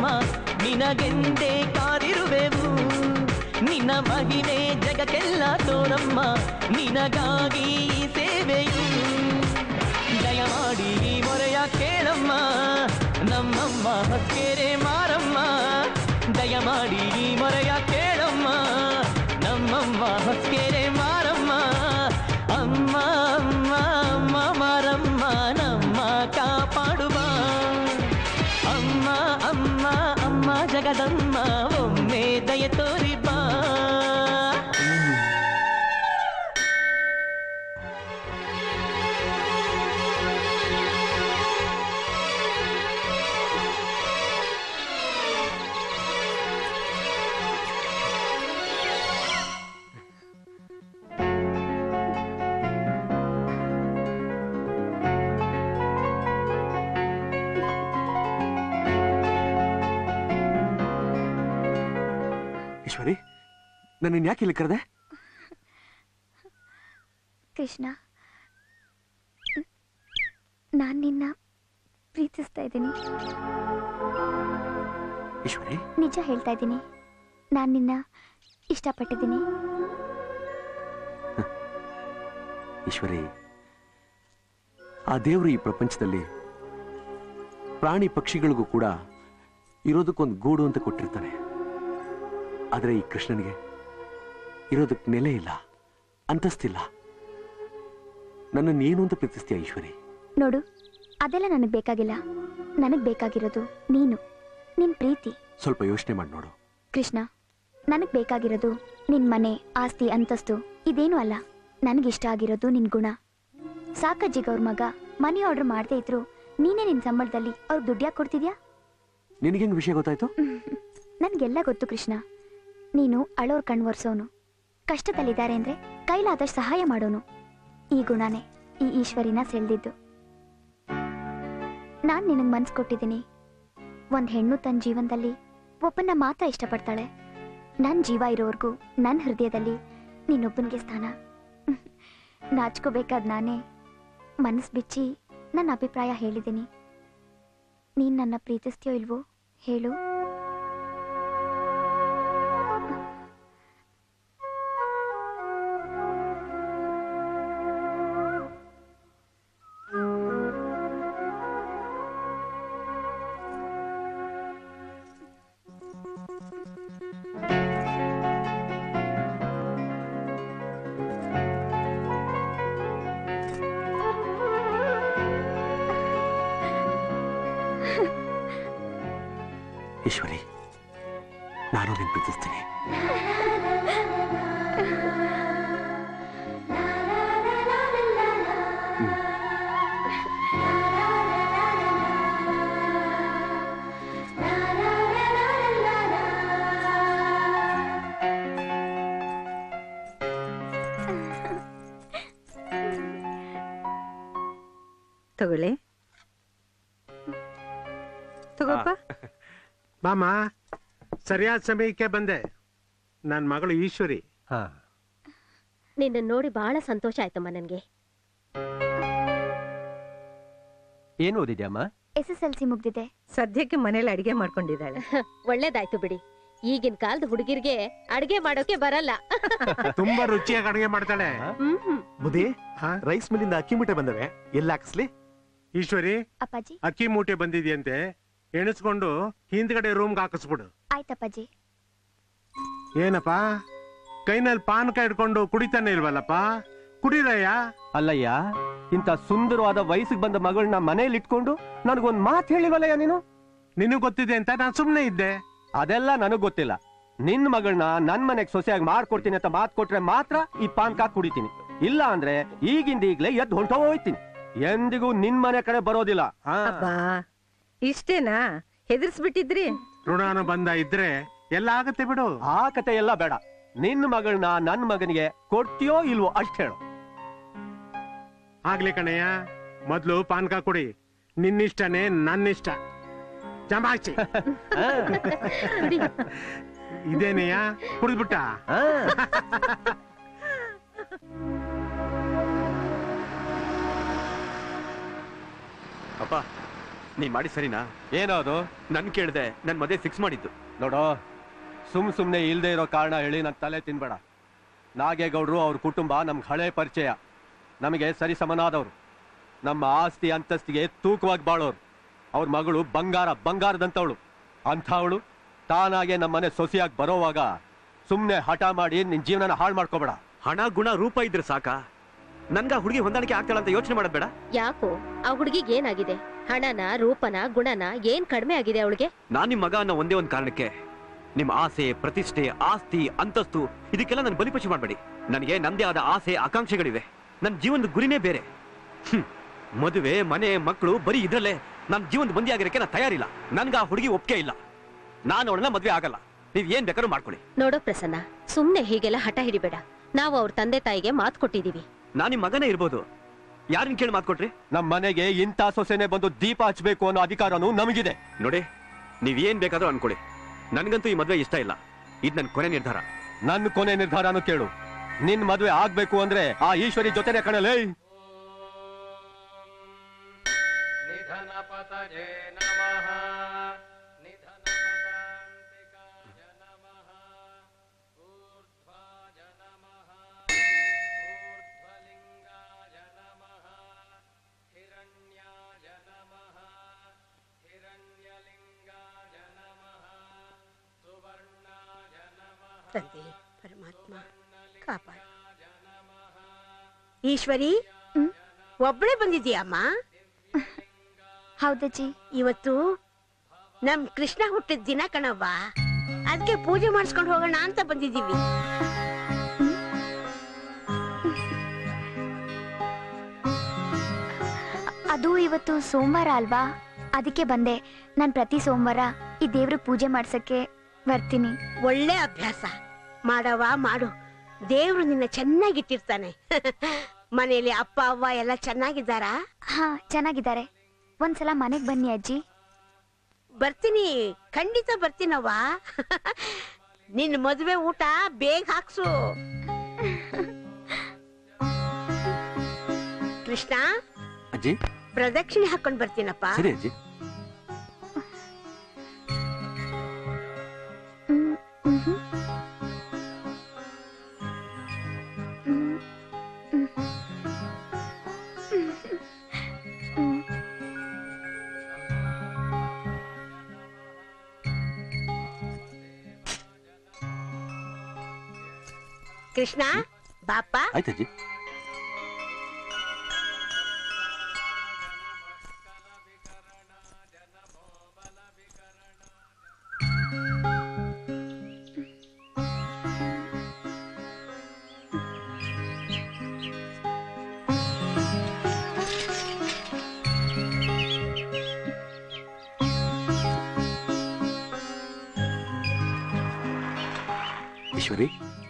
ಬಾರಮ್ಮ ನಿನಗೆಂದೇ ಕಾದಿರುವೆವು ನಿನ್ನ ಮಹಿಮೆ ಜಗಕ್ಕೆಲ್ಲ ತೋರಮ್ಮ ನಿನಗಾಗಿ ಈ ಸೇವೆಯು ದಯಮಾಡಿ ಈ ಮೊರೆಯ ಕೇಳಮ್ಮ ನಮ್ಮಮ್ಮ ಹಸ್ಕೆರೆ ಮಾರಮ್ಮ ದಯಮಾಡಿ ಈ ಮೊರೆಯ ಕೇಳಮ್ಮ ನಮ್ಮಮ್ಮ ಹಸ್ಕೆರೆ ಮಾರಮ್ಮ ಅಮ್ಮ ಅಮ್ಮ ಅಮ್ಮ ಮಾರಮ್ಮ ನಮ್ಮ ಕಾಪಾಡುವ ಅಮ್ಮ ಅಮ್ಮ ಅಮ್ಮ ಜಗದಮ್ಮ ಒಮ್ಮೆ ದಯ ತೋರಿ ಬಾ ಈಶ್ವರಿ ನನ್ನ ಯಾಕೆ ಇಲ್ಲಿ ಕರೆದೆ ಕೃಷ್ಣ ನಾನು ನಿನ್ನ ಪ್ರೀತಿಸ್ತಾ ಇದ್ದೀನಿ ಈಶ್ವರಿ ನಿಜ ಹೇಳ್ತಾ ಇದ್ದೀನಿ ನಾನು ನಿನ್ನ ಇಷ್ಟಪಟ್ಟಿದ್ದೀನಿ ಈಶ್ವರಿ ಆ ದೇವರು ಈ ಪ್ರಪಂಚದಲ್ಲಿ ಪ್ರಾಣಿ ಪಕ್ಷಿಗಳಿಗೂ ಕೂಡ ಇರೋದಕ್ಕೊಂದು ಗೂಡು ಅಂತ ಕೊಟ್ಟಿರ್ತಾನೆ ಆದರೆ ಈ ಕೃಷ್ಣನಿಗೆ ಇರೋದಕ್ಕೆ ನೆಲೆ ಇಲ್ಲ ಅಂತಸ್ತಿಲ್ಲ ನನ್ನನ್ನು ಏನು ಅಂತ ಪ್ರೀತಿಸ್ತೀಯ ಈಶ್ವರಿ ನೋಡು ಅದೆಲ್ಲ ನನಗೆ ಬೇಕಾಗಿಲ್ಲ ನನಗೆ ಬೇಕಾಗಿರೋದು ನೀನು ನಿನ್ ಪ್ರೀತಿ ಸ್ವಲ್ಪ ಯೋಚನೆ ಮಾಡಿ ನೋಡು ಕೃಷ್ಣ ನನಗೆ ಬೇಕಾಗಿರೋದು ನಿನ್ ಮನೆ ಆಸ್ತಿ ಅಂತಸ್ತು ಇದೇನು ಅಲ್ಲ ನನಗಿಷ್ಟ ಆಗಿರೋದು ನಿನ್ ಗುಣ ಸಾಕಜ್ಜಿಗ ಅವ್ರ ಮಗ ಮನಿ ಆರ್ಡರ್ ಮಾಡದೇ ಇದ್ರು ನೀನೇ ನಿನ್ ಸಂಬಳದಲ್ಲಿ ಅವ್ರ ದುಡ್ಡು ಯಾಕೆ ಕೊಡ್ತಿದ್ಯಾ ನಿನಗೆ ಹೆಂಗ್ ವಿಷಯ ಗೊತ್ತಾಯ್ತು ನನ್ಗೆಲ್ಲ ಗೊತ್ತು ಕೃಷ್ಣ ನೀನು ಅಳೋರ್ ಕಣ್ವರ್ಸೋನು ಕಷ್ಟದಲ್ಲಿದ್ದಾರೆ ಅಂದ್ರೆ ಕೈಲಾದಷ್ಟು ಸಹಾಯ ಮಾಡೋನು ಈ ಗುಣನೇ ಈ ಈಶ್ವರಿನ ಸೆಳೆದಿದ್ದು ನಾನ್ ನಿನಗ್ ಮನ್ಸ್ ಕೊಟ್ಟಿದ್ದೀನಿ ಒಂದ್ ಹೆಣ್ಣು ತನ್ನ ಜೀವನದಲ್ಲಿ ಒಬ್ಬನ್ನ ಮಾತ್ರ ಇಷ್ಟಪಡ್ತಾಳೆ ನನ್ ಜೀವ ಇರೋವರೆಗೂ ನನ್ನ ಹೃದಯದಲ್ಲಿ ನೀನೊಬ್ಬನಿಗೆ ಸ್ಥಾನ ನಾಚ್ಕೋಬೇಕಾದ್ ನಾನೇ ಮನಸ್ ಬಿಚ್ಚಿ ನನ್ನ ಅಭಿಪ್ರಾಯ ಹೇಳಿದ್ದೀನಿ ನೀನ್ ನನ್ನ ಪ್ರೀತಿಸ್ತೀಯೋ ಇಲ್ವೋ ಹೇಳು ಈಶ್ವರಿ ನಾನು ನಿನ್ ಪ್ರೀತಿಸ್ತೀನಿ ತಗೊಳ್ಳಿ ತಗೋಪ್ಪ ಬಾಮ ಸರಿಯಾದ ಸಮಯಕ್ಕೆ ಬಂದೆ ನನ್ನ ಮಗಳು ಈಶ್ವರಿ ನಿನ್ನ ನೋಡಿ ಬಹಳ ಸಂತೋಷ ಆಯ್ತಮ್ಮ ನನ್ಗೆ ಏನು ಓದಿದ್ಯಮ್ಮ ಎಸ್ ಎಸ್ ಎಲ್ ಸಿ ಮುಗ್ದಿದೆ ಸದ್ಯಕ್ಕೆ ಮನೇಲಿ ಅಡಿಗೆ ಮಾಡ್ಕೊಂಡಿದ್ದಾಳೆ ಒಳ್ಳೇದಾಯ್ತು ಬಿಡಿ ಈಗಿನ ಕಾಲದ ಹುಡುಗಿರ್ಗೆ ಅಡ್ಗೆ ಮಾಡೋಕೆ ಬರಲ್ಲ ತುಂಬಾ ರುಚಿಯಾಗಿ ಅಡುಗೆ ಮಾಡ್ತಾಳೆ ಬುದ್ಧಿ ರೈಸ್ ಮಿಲ್ಲಿಂದ ಅಕ್ಕಿ ಮೂಟೆ ಬಂದವೆ ಎಲ್ಲ ಹಾಕಿಸ್ಲಿ ಈಶ್ವರಿ ಅಪ್ಪಾಜಿ ಅಕ್ಕಿ ಮೂಟೆ ಬಂದಿದ್ಯಂತೆ ಎಣಿಸ್ಕೊಂಡು ಹಿಂದ್ಗಡೆ ರೂಮ್ಗೆ ಹಾಕಿಸ್ಬಿಡು ಆಯ್ತಪ್ಪಾಜಿ ಏನಪ್ಪ ಕೈನಲ್ಲಿ ಪಾನಕ ಇಟ್ಕೊಂಡು ಕುಡಿತಾನೆ ಇಲ್ವಲ್ಲಪ್ಪ ಕುಡಿರಯ್ಯ ಅಲ್ಲಯ್ಯ ಇಂಥ ಸುಂದರವಾದ ವಯಸ್ಸಿಗೆ ಬಂದ ಮಗಳನ್ನ ಮನೇಲಿ ಇಟ್ಕೊಂಡು ನನಗೊಂದ್ ಮಾತು ಹೇಳಿವಲ್ಲಯ್ಯ ನೀನು ನಿನಗ್ ಗೊತ್ತಿದೆ ಅಂತ ನಾನು ಸುಮ್ಮನೆ ಇದ್ದೆ ಅದೆಲ್ಲ ನನಗ್ ಗೊತ್ತಿಲ್ಲ ನಿನ್ ಮಗಳನ್ನ ನನ್ ಮನೆಗ್ ಸೊಸೆಯಾಗಿ ಮಾಡ್ಕೊಡ್ತೀನಿ ಅಂತ ಮಾತು ಕೊಟ್ರೆ ಮಾತ್ರ ಈ ಪಾನ್ಕ ಕುಡಿತೀನಿ ಇಲ್ಲ ಅಂದ್ರೆ ಈಗಿಂದ ಈಗ್ಲೇ ಎದ್ದು ಹೊಂಟೋಯ್ತೀನಿ ಎಂದಿಗೂ ನಿನ್ ಮನೆ ಕಡೆ ಬರೋದಿಲ್ಲ ಹಾ. ಅಬ್ಬಾ ಇಷ್ಟೇನಾ ಹೆದರ್ಸ್ಬಿಟ್ಟಿದ್ರಿ ಋಣಾನುಬಂಧ ಇದ್ರೆ ಎಲ್ಲ ಆಗತ್ತೆ ಬಿಡು ಆ ಕತೆ ಎಲ್ಲ ಬೇಡ ನಿನ್ನ ಮಗಳನ್ನ ನನ್ ಮಗನಿಗೆ ಕೊಡ್ತೀಯೋ ಇಲ್ವೋ ಅಷ್ಟ್ ಹೇಳು ಆಗ್ಲಿ ಕಣಯ್ಯ ಮೊದ್ಲು ಪಾನಕ ಕುಡಿ ನಿನ್ನಿಷ್ಟನೇ ನನ್ನಿಷ್ಟ ಜಮಾಚಿ ಇದೇನೆಯ ಕುಡಿದ್ಬಿಟ್ಟ ಅಪ್ಪ ನೀನ್ ಮಾಡಿ ಸರಿನಾ ಏನೋ ಅದು ನನ್ ಕೇಳ್ದೆ ನನ್ ಮದುವೆ ಫಿಕ್ಸ್ ಮಾಡಿದ್ದು ನೋಡೋ ಸುಮ್ ಸುಮ್ನೆ ಇಲ್ದೇ ಇರೋ ಕಾರಣ ಹೇಳಿ ನನ್ ತಲೆ ತಿನ್ಬೇಡ ನಾಗೇಗೌಡರು ಅವ್ರ ಕುಟುಂಬ ನಮ್ಗೆ ಹಳೆ ಪರಿಚಯ ನಮಗೆ ಸರಿ ಸಮನಾದವ್ರು ನಮ್ಮ ಆಸ್ತಿ ಅಂತಸ್ತಿಗೆ ತೂಕವಾಗಿ ಬಾಳೋರು ಅವ್ರ ಮಗಳು ಬಂಗಾರ ಬಂಗಾರದಂತವಳು ಅಂಥವಳು ತಾನಾಗೆ ನಮ್ಮನೆ ಸೊಸೆಯಾಗಿ ಬರೋವಾಗ ಸುಮ್ನೆ ಹಠ ಮಾಡಿ ನಿನ್ ಜೀವನನ ಹಾಳು ಮಾಡ್ಕೋಬೇಡ ಹಣ ಗುಣ ರೂಪ ಇದ್ರೆ ಸಾಕ ನನ್ಗ ಹುಡುಗಿ ಹೊಂದಾಣಿಕೆ ಆಗ್ತಾಳ ಅಂತ ಯೋಚನೆ ಮಾಡೋದ್ ಬೇಡ ಯಾಕೋ ಆ ಹುಡುಗಿಗೆ ಏನಾಗಿದೆ ಹಣನ ರೂಪನ ಗುಣನ ಏನ್ ಕಡಿಮೆ ಆಗಿದೆ ಅವಳಿಗೆ ನಾನ್ ನಿಮ್ ಮಗ ಅನ್ನೋ ಒಂದೇ ಒಂದ್ ಕಾರಣಕ್ಕೆ ನಿಮ್ ಆಸೆ ಪ್ರತಿಷ್ಠೆ ಆಸ್ತಿ ಅಂತಸ್ತು ಇದಕ್ಕೆಲ್ಲ ನನ್ ಬಲಿಪಶು ಮಾಡ್ಬೇಡಿ ನನಗೆ ನಂದೇ ಆದ ಆಸೆ ಆಕಾಂಕ್ಷೆಗಳಿವೆ ನನ್ ಜೀವನದ ಗುರಿನೇ ಬೇರೆ ಹ್ಮ್. ಮದುವೆ ಮನೆ ಮಕ್ಕಳು ಬರೀ ಇದ್ರಲ್ಲೇ ನನ್ ಜೀವನದ ಬಂದಿ ಆಗಿರಕ್ಕೆ ನಾನು ತಯಾರಿಲ್ಲ ನನ್ಗ ಆ ಹುಡುಗಿ ಒಪ್ಪಿಗೆ ಇಲ್ಲ ನಾನು ಅವಳನ್ನ ಮದ್ವೆ ಆಗಲ್ಲ ನೀವ್ ಏನ್ ಬೇಕಾದ್ರೂ ಮಾಡ್ಕೊಳ್ಳಿ ನೋಡೋ ಪ್ರಸನ್ನ ಸುಮ್ನೆ ಹೀಗೆಲ್ಲ ಹಠ ಹಿಡಿಬೇಡ ನಾವು ಅವ್ರ ತಂದೆ ತಾಯಿಗೆ ಮಾತು ಕೊಟ್ಟಿದೀವಿ ನಾನ್ ನಿಮ್ ಮಗನೇ ಇರ್ಬೋದು ಯಾರನ್ನ ಕೇಳಿ ಮಾತ್ಕೊಟ್ರಿ ನಮ್ಮ ಮನೆಗೆ ಇಂಥ ಸೊಸೆನೆ ಬಂದು ದೀಪ ಹಚ್ಬೇಕು ಅನ್ನೋ ಅಧಿಕಾರನೂ ನಮಗಿದೆ ನೋಡಿ ನೀವ್ ಏನ್ ಬೇಕಾದ್ರೂ ಅನ್ಕೊಳ್ಳಿ ನನ್ಗಂತೂ ಈ ಮದ್ವೆ ಇಷ್ಟ ಇಲ್ಲ ಇದ್ ನನ್ ಕೊನೆ ನಿರ್ಧಾರ ನನ್ನ ಕೊನೆ ನಿರ್ಧಾರನೂ ಕೇಳು ನಿನ್ ಮದುವೆ ಆಗ್ಬೇಕು ಅಂದ್ರೆ ಆ ಈಶ್ವರಿ ಜೊತೆನೆ ಕಣಲೇ ತಂದೆ ಪರಮಾತ್ಮ ಕಾಪಾಡ ಈಶ್ವರಿ ಒಬ್ಬಳೇ ಬಂದಿದ್ಯಮ್ಮ ಹೌದಜ್ಜಿ ಇವತ್ತು ನಮ್ ಕೃಷ್ಣ ಹುಟ್ಟಿದ ದಿನ ಕಣವ್ವ ಅದಕ್ಕೆ ಪೂಜೆ ಮಾಡಿಸ್ಕೊಂಡು ಹೋಗೋಣ ಅಂತ ಬಂದಿದ್ದೀವಿ ಅದು ಇವತ್ತು ಸೋಮವಾರ ಅಲ್ವಾ ಅದಕ್ಕೆ ಬಂದೆ ನಾನು ಪ್ರತಿ ಸೋಮವಾರ ಈ ದೇವ್ರ ಪೂಜೆ ಮಾಡ್ಸಕ್ಕೆ ಬರ್ತೀನಿ ಒಳ್ಳೆ ಅಭ್ಯಾಸ ಮಾಡವ ಮಾಡು ದೇವ್ರು ನಿನ್ನ ಚೆನ್ನಾಗಿಟ್ಟಿರ್ತಾನೆ ಮನೆಯಲ್ಲಿ ಅಪ್ಪ ಅವ್ವ ಎಲ್ಲ ಚೆನ್ನಾಗಿದ್ದಾರಾ ಹಾ ಚೆನ್ನಾಗಿದ್ದಾರೆ ಒಂದ್ಸಲ ಮನೆಗ್ ಬನ್ನಿ ಅಜ್ಜಿ ಬರ್ತೀನಿ ಖಂಡಿತ ಬರ್ತೀನವ್ವ ನಿನ್ನ ಮದುವೆ ಊಟ ಬೇಗ ಹಾಕ್ಸು ಕೃಷ್ಣ ಅಜ್ಜಿ ಪ್ರದಕ್ಷಿಣೆ ಹಾಕೊಂಡ್ ಬರ್ತೀನಪ್ಪ ಸರಿ ಅಜ್ಜಿ ಕೃಷ್ಣ ಬಾಪ ಆಯ್ತಜ್ಜಿ ಈಶ್ವರಿ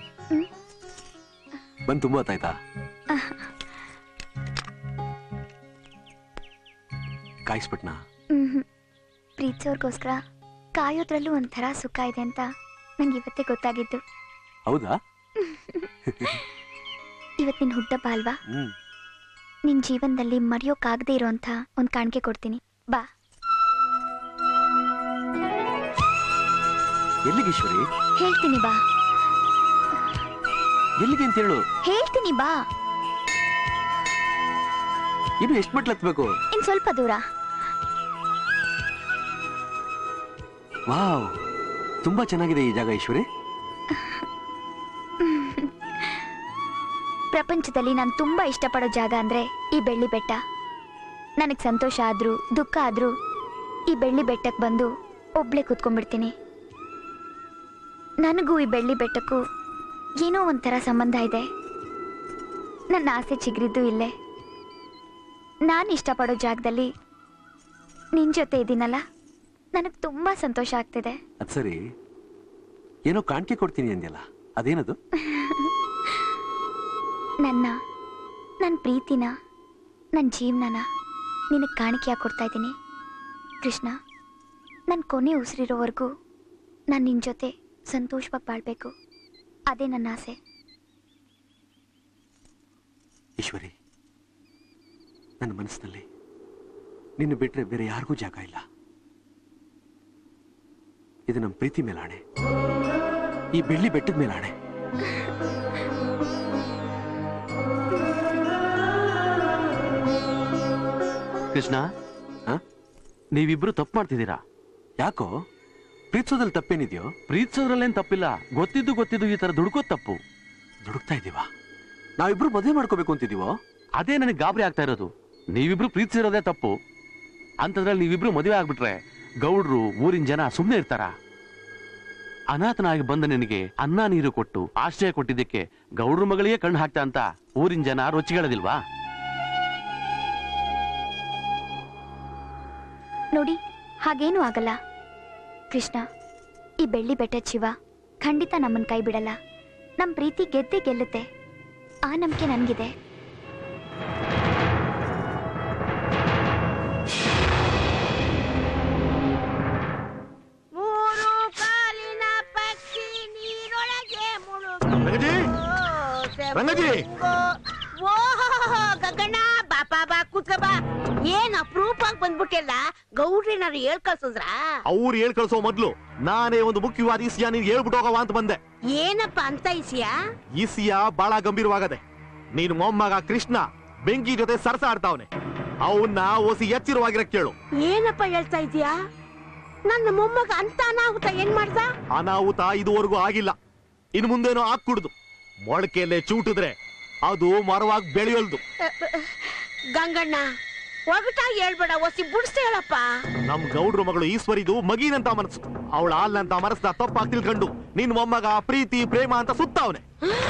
ಬಂದ್ ತುಂಬ ಹೊತ್ತಾಯ್ತಾ ಕಾಯಿಸ್ಬಿಟ್ನಾ ಮ್ಹ್ಮ್. ಪ್ರೀತಿಸೋರ್ಗೋಸ್ಕರ ಕಾಯೋದ್ರಲ್ಲೂ ಒಂಥರ ಸುಖ ಇದೆ ಅಂತ ನಂಗೆ ಇವತ್ತೇ ಗೊತ್ತಾಗಿದ್ದು ಹೌದಾ ಇವತ್ತು ನಿನ್ ಹುಟ್ಟಬ್ಬ ಅಲ್ವಾ ಹ್ಮ್ ನಿನ್ ಜೀವನದಲ್ಲಿ ಮರೆಯೋಕ್ಕಾಗದೇ ಇರೋಂಥ ಒಂದ್ ಕಾಣಿಕೆ ಕೊಡ್ತೀನಿ ಬಾ ಎಲ್ಲಿಗೆ ಈಶ್ವರಿ ಹೇಳ್ತೀನಿ ಬಾ ಎಲ್ಲಿಗೆ ಅಂತ ಹೇಳು ಹೇಳ್ತೀನಿ ಬಾ ಇನ್ನು ಎಷ್ಟು ಮಟ್ಲು ಹತ್ಬೇಕು ಇನ್ ಸ್ವಲ್ಪ ದೂರ ವಾವ್ ತುಂಬಾ ಚೆನ್ನಾಗಿದೆ ಈ ಜಾಗ ಈಶ್ವರಿ ಪ್ರಪಂಚದಲ್ಲಿ ನಾನು ತುಂಬಾ ಇಷ್ಟಪಡೋ ಜಾಗ ಅಂದ್ರೆ ಈ ಬೆಳ್ಳಿ ಬೆಟ್ಟ ನನಗೆ ಸಂತೋಷ ಆದ್ರೂ ದುಃಖ ಆದ್ರೂ ಈ ಬೆಳ್ಳಿ ಬೆಟ್ಟಕ್ಕೆ ಬಂದು ಒಬ್ಳೆ ಕೂತ್ಕೊಂಡ್ಬಿಡ್ತೀನಿ ನನಗೂ ಈ ಬೆಳ್ಳಿ ಬೆಟ್ಟಕ್ಕೂ ಏನೋ ಒಂಥರ ಸಂಬಂಧ ಇದೆ ನನ್ನ ಆಸೆ ಚಿಗುರಿದ್ದು ಇಲ್ಲೇ ನಾನು ಇಷ್ಟಪಡೋ ಜಾಗದಲ್ಲಿ ನಿನ್ ಜೊತೆ ಇದ್ದೀನಲ್ಲ ನನಗೆ ತುಂಬಾ ಸಂತೋಷ ಆಗ್ತಿದೆ ಅದ್ ಸರಿ ಏನೋ ಕಾಣಿಕೆ ಕೊಡ್ತೀನಿ ಅಂದ್ಯಲ್ಲ ಅದೇನದು ನನ್ನ ನನ್ನ ಪ್ರೀತಿನ ನನ್ನ ಜೀವನನ ನಿನಗೆ ಕಾಣಿಕೆಯಾಗಿ ಕೊಡ್ತಾ ಇದ್ದೀನಿ ಕೃಷ್ಣ ನನ್ನ ಕೊನೆ ಉಸಿರಿರೋವರೆಗೂ ನಾನು ನಿನ್ನ ಜೊತೆ ಸಂತೋಷವಾಗಿ ಬಾಳ್ಬೇಕು ಅದೇ ನನ್ನ ಆಸೆ ಈಶ್ವರಿ ನನ್ನ ಮನಸ್ಸಿನಲ್ಲಿ ನಿನ್ನ ಬಿಟ್ರೆ ಬೇರೆ ಯಾರಿಗೂ ಜಾಗ ಇಲ್ಲ ಇದು ನಮ್ಮ ಪ್ರೀತಿ ಮೇಲಾಣೆ ಈ ಬೆಳ್ಳಿ ಬೆಟ್ಟದ ಮೇಲಾಣೆ ಕೃಷ್ಣ ನೀವಿಬ್ರು ತಪ್ಪು ಮಾಡ್ತಿದ್ದೀರಾ ಯಾಕೋ ಪ್ರೀತಿಸೋದ್ರಲ್ಲಿ ತಪ್ಪೇನಿದೆಯೋ ಪ್ರೀತಿಸೋದ್ರಲ್ಲೇನ್ ತಪ್ಪಿಲ್ಲ ಗೊತ್ತಿದ್ದು ಗೊತ್ತಿದ್ದು ಈ ತರ ದುಡ್ಕೋದ್ ತಪ್ಪು ದುಡುಕ್ತಾ ಇದ್ದೀವ ನಾವಿಬ್ರು ಮದುವೆ ಮಾಡ್ಕೋಬೇಕು ಅಂತಿದೀವೋ ಅದೇ ನನಗೆ ಗಾಬರಿ ಆಗ್ತಾ ಇರೋದು ನೀವಿಬ್ರು ಪ್ರೀತಿಸಿರೋದೇ ತಪ್ಪು ಅಂತದ್ರಲ್ಲಿ ನೀವಿಬ್ರು ಮದುವೆ ಆಗ್ಬಿಟ್ರೆ ಗೌಡ್ರು ಊರಿನ ಜನ ಸುಮ್ಮನೆ ಇರ್ತಾರ ಅನಾಥನಾಗಿ ಬಂದ ನಿನಗೆ ಅನ್ನ ನೀರು ಕೊಟ್ಟು ಆಶ್ರಯ ಕೊಟ್ಟಿದ್ದಕ್ಕೆ ಗೌಡ್ರ ಮಗಳಿಗೆ ಕಣ್ಣು ಹಾಕ್ತಾ ಅಂತ ಊರಿನ ಜನ ರೊಚ್ಚಿಗಳದಿಲ್ವಾ ನೋಡಿ ಹಾಗೇನೂ ಆಗಲ್ಲ ಕೃಷ್ಣ ಈ ಬೆಳ್ಳಿ ಬೆಟ್ಟದ ಶಿವ ಖಂಡಿತ ನಮ್ಮನ್ನ ಕೈ ಬಿಡಲ್ಲ ನಮ್ಮ ಪ್ರೀತಿ ಗೆದ್ದೇ ಗೆಲ್ಲುತ್ತೆ ಆ ನಂಬಿಕೆ ನನಗಿದೆ ಮೂರು ಕಾಲಿನ ಪಕ್ಷಿ ನೀರೊಳಗೆ ರಂಗಜಿ! ರಂಗಜಿ! ಓ ಗಗನ ಬಾಪಾ ಬಾ ಕೂತ್ಕ ಬಾ ಏನ್ ಅಪ್ರೂಪಾಗಿ ಬಂದ್ಬಿಟ್ಟಿಲ್ಲ ಗೌಡ್ರೇನಾರು ಹೇಳ್ ಕಳ್ಸಿದ್ರ ಅವ್ರು ಹೇಳ್ ಕಳ್ಸೋ ಮೊದ್ಲು ನಾನೇ ಒಂದು ಮುಖ್ಯವಾದ ಇಸಿಯ ನೀನ್ ಹೇಳ್ಬಿಟ್ಟು ಹೋಗವ ಅಂತ ಬಂದೆ ಏನಪ್ಪ ಅಂತ ಇಸಿಯ ಇಸಿಯ ಬಹಳ ಗಂಭೀರವಾಗದೆ ನೀನು ಮೊಮ್ಮಗ ಕೃಷ್ಣ ಬೆಂಕಿ ಜೊತೆ ಸರ್ಸ ಆಡ್ತಾವನೆ ಅವನ್ನ ಓಸಿ ಎಚ್ಚರವಾಗಿರಕ್ ಕೇಳು ಏನಪ್ಪ ಹೇಳ್ತಾ ಇದೀಯಾ ನನ್ನ ಮೊಮ್ಮಗ ಅಂತ ಅನಾಹುತ ಏನ್ ಮಾಡ್ದ ಅನಾಹುತ ಇದುವರೆಗೂ ಆಗಿಲ್ಲ ಇನ್ನು ಮುಂದೇನೋ ಹಾಕ್ಕುಡ್ದು ಮೊಳಕೆಯಲ್ಲೇ ಚೂಟಿದ್ರೆ ಅದು ಮರವಾಗಿ ಬೆಳೆಯಲ್ದು ಗಂಗಣ್ಣ ಒಗಟಾಗಿ ಹೇಳ್ಬೇಡ ಒಸಿ ಬುಡ್ಸ್ ಹೇಳಪ್ಪ ನಮ್ ಗೌಡ್ರ ಮಗಳು ಈಶ್ವರಿದು ಮಗೀನಂತ ಮನಸ್ಸು ಅವಳ ಹಾಲ್ನಂತ ಮನಸ್ನ ತಪ್ಪಾಗಿ ತಿಳ್ಕೊಂಡು ನಿನ್ ಮೊಮ್ಮಗ ಪ್ರೀತಿ ಪ್ರೇಮ ಅಂತ ಸುತ್ತಾವನೆ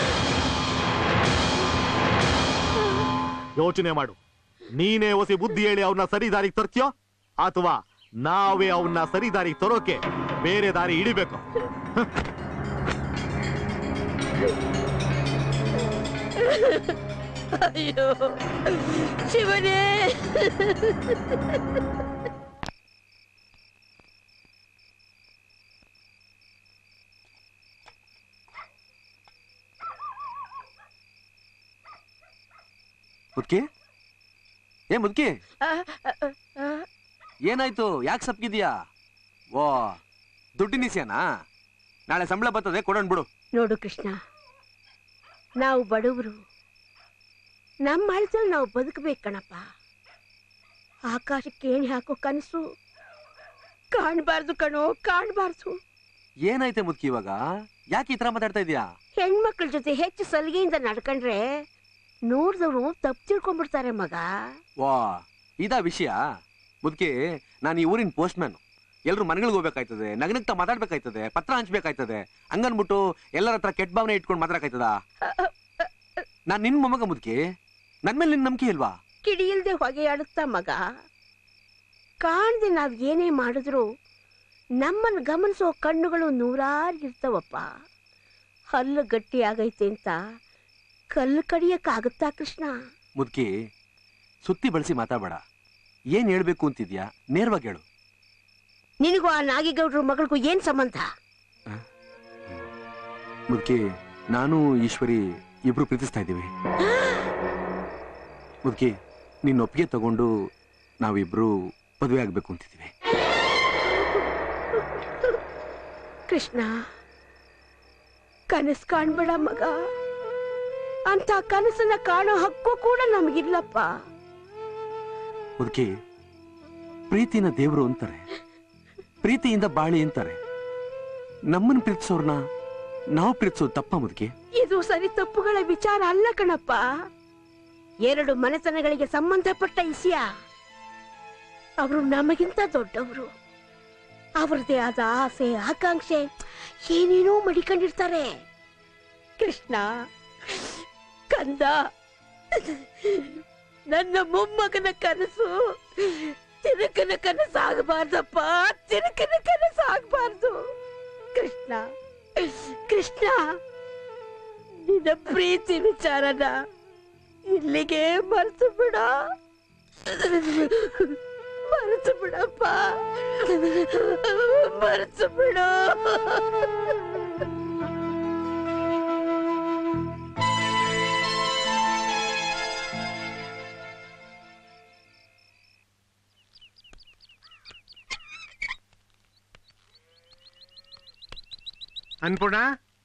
ಯೋಚನೆ ಮಾಡು ನೀನೇ ಹೊಸಿ ಬುದ್ಧಿ ಹೇಳಿ ಅವನ್ನ ಸರಿ ದಾರಿಗೆ ತರ್ತೀಯೋ ಅಥವಾ ನಾವೇ ಅವನ್ನ ಸರಿ ದಾರಿಗೆ ತರೋಕೆ ಬೇರೆ ದಾರಿ ಹಿಡಿಬೇಕು ಅಯ್ಯೋ ಶಿವನೇ ಮುದ್ಕಿ ಏ ಮುದ್ಕಿ ಏನಾಯ್ತು ಯಾಕೆ ಸಪ್ಗಿದ್ಯಾ ಓ ದುಡ್ಡಿನ ಇಸ್ಯಾನಾ ನಾಳೆ ಸಂಬಳ ಬರ್ತದೆ ಕೊಡೋಣ ಬಿಡು ನೋಡು ಕೃಷ್ಣ ನಾವು ಬಡವರು ನಮ್ಮ ಅಳದಲ್ಲಿ ನಾವು ಬದುಕಬೇಕು ಕಣಪ್ಪ ಆಕಾಶಕ್ಕೆ ಏಣಿ ಹಾಕೋ ಕನಸು ಕಾಣಬಾರ್ದು ಕಣೋ ಕಾಣಬಾರ್ದು ಏನಾಯ್ತೆ ಮುದ್ಕಿ ಇವಾಗ ಯಾಕೆ ಈ ತರ ಮಾತಾಡ್ತಾ ಇದೀಯಾ ಹೆಣ್ಮಕ್ಳ ಜೊತೆ ಹೆಚ್ಚು ಸಲಿಗೆಯಿಂದ ನಡ್ಕೊಂಡ್ರೆ ನೋಡ್ದವ್ರು ತಪ್ಪು ತಿಳ್ಕೊಂಡ್ಬಿಡ್ತಾರೆ ಮಗ ವಾ ಇದಾ ವಿಷಯ ಮುದ್ಕಿ ನಾನು ಈ ಊರಿನ ಪೋಸ್ಟ್ ಮ್ಯಾನ್ ಎಲ್ರು ಮನೆಗಳಿಗೆ ಹೋಗ್ಬೇಕಾಯ್ತದೆ ನಗನಗ್ತಾ ಮಾತಾಡ್ಬೇಕಾಯ್ತದೆ ಪತ್ರ ಹಂಚ್ಬೇಕಾಯ್ತದೆ ಹಂಗನ್ಬಿಟ್ಟು ಎಲ್ಲರ ಹತ್ರ ಕೆಟ್ಟ ಭಾವನೆ ಇಟ್ಕೊಂಡು ಮಾತಾಡಕ್ಕಾಯ್ತದ ನಾನ್ ನಿನ್ ಮೊಮ್ಮಗ ಮುದ್ಕಿ ನನ್ ಮೇಲೆ ನಿನ್ ನಂಬಿಕೆ ಇಲ್ವಾ ಕಿಡಿಯಿಲ್ದೆ ಹೊಗೆಯಾಡುತ್ತಾ ಮಗ ಕಾಣ್ದೆ ನಾವ್ ಏನೇ ಮಾಡಿದ್ರು ನಮ್ಮನ್ನ ಗಮನಿಸೋ ಕಣ್ಣುಗಳು ನೂರಾರು ಇರ್ತಾವಪ್ಪ ಹಲ್ಲು ಗಟ್ಟಿ ಆಗೈತೆ ಅಂತ ಕಲ್ಲು ಕಡಿಯಕ್ಕಾಗುತ್ತಾ ಕೃಷ್ಣ ಮುದ್ಕಿ ಸುತ್ತಿ ಬಳಸಿ ಮಾತಾಡಬೇಡ ಏನ್ ಹೇಳ್ಬೇಕು ಅಂತಿದ್ಯಾ ನೇರವಾಗಿ ಹೇಳು ನಿನಗೂ ಆ ನಾಗಿಗೌಡ್ರ ಮಗಳಿಗೂ ಏನ್ ಸಂಬಂಧ ಮುದ್ಕಿ ನಾನು ಈಶ್ವರಿ ಇಬ್ರು ಪ್ರೀತಿಸ್ತಾ ಇದ್ದೀವಿ ಮುದ್ಕಿ ನಿನ್ನ ಒಪ್ಪಿಗೆ ತಗೊಂಡು ನಾವಿಬ್ರು ಮದುವೆ ಆಗ್ಬೇಕು ಅಂತಿದ್ದೀವಿ ಕೃಷ್ಣ ಕನಸು ಕಾಣ್ಬೇಡ ಮಗ ಅಂತ ಕನಸನ್ನ ಕಾಣೋ ಹಕ್ಕು ಕೂಡ ನಮಗಿಲ್ಲಪ್ಪ ಮುದುಕಿ ಪ್ರೀತಿನ ದೇವರು ಅಂತಾರೆ ಪ್ರೀತಿಯಿಂದ ಬಾಳಿ ಅಂತಾರೆ ನಮ್ಮನ್ನ ಪ್ರೀತಿಸೋರ್ನ ನಾವು ಪ್ರೀತಿಸೋದು ತಪ್ಪ ಮುದುಕಿ ಇದು ಸರಿ ತಪ್ಪುಗಳ ವಿಚಾರ ಅಲ್ಲ ಕಣಪ್ಪ ಎರಡು ಮನೆತನಗಳಿಗೆ ಸಂಬಂಧಪಟ್ಟ ಇಸಿಯ ಅವರು ನಮಗಿಂತ ದೊಡ್ಡವರು ಅವರದೇ ಆದ ಆಸೆ ಆಕಾಂಕ್ಷೆ ಏನೇನೋ ಮಡಿಕೊಂಡಿರ್ತಾರೆ ಕೃಷ್ಣ ಕಂದ ನನ್ನ ಮೊಮ್ಮಗನ ಕನಸು ತಿರುಕನ ಕನಸಾಗಬಾರ್ದಪ್ಪ ತಿರುಕನ ಕನಸಾಗಬಾರ್ದು ಕೃಷ್ಣ ಕೃಷ್ಣ ನಿನ್ನ ಪ್ರೀತಿ ವಿಚಾರನ ಇಲ್ಲಿಗೆ ಮರೆತು ಬಿಡ ಮರೆತು ಬಿಡಪ್ಪ ಮರೆತು ಬಿಡು ಅನ್ಪೂರ್ಣ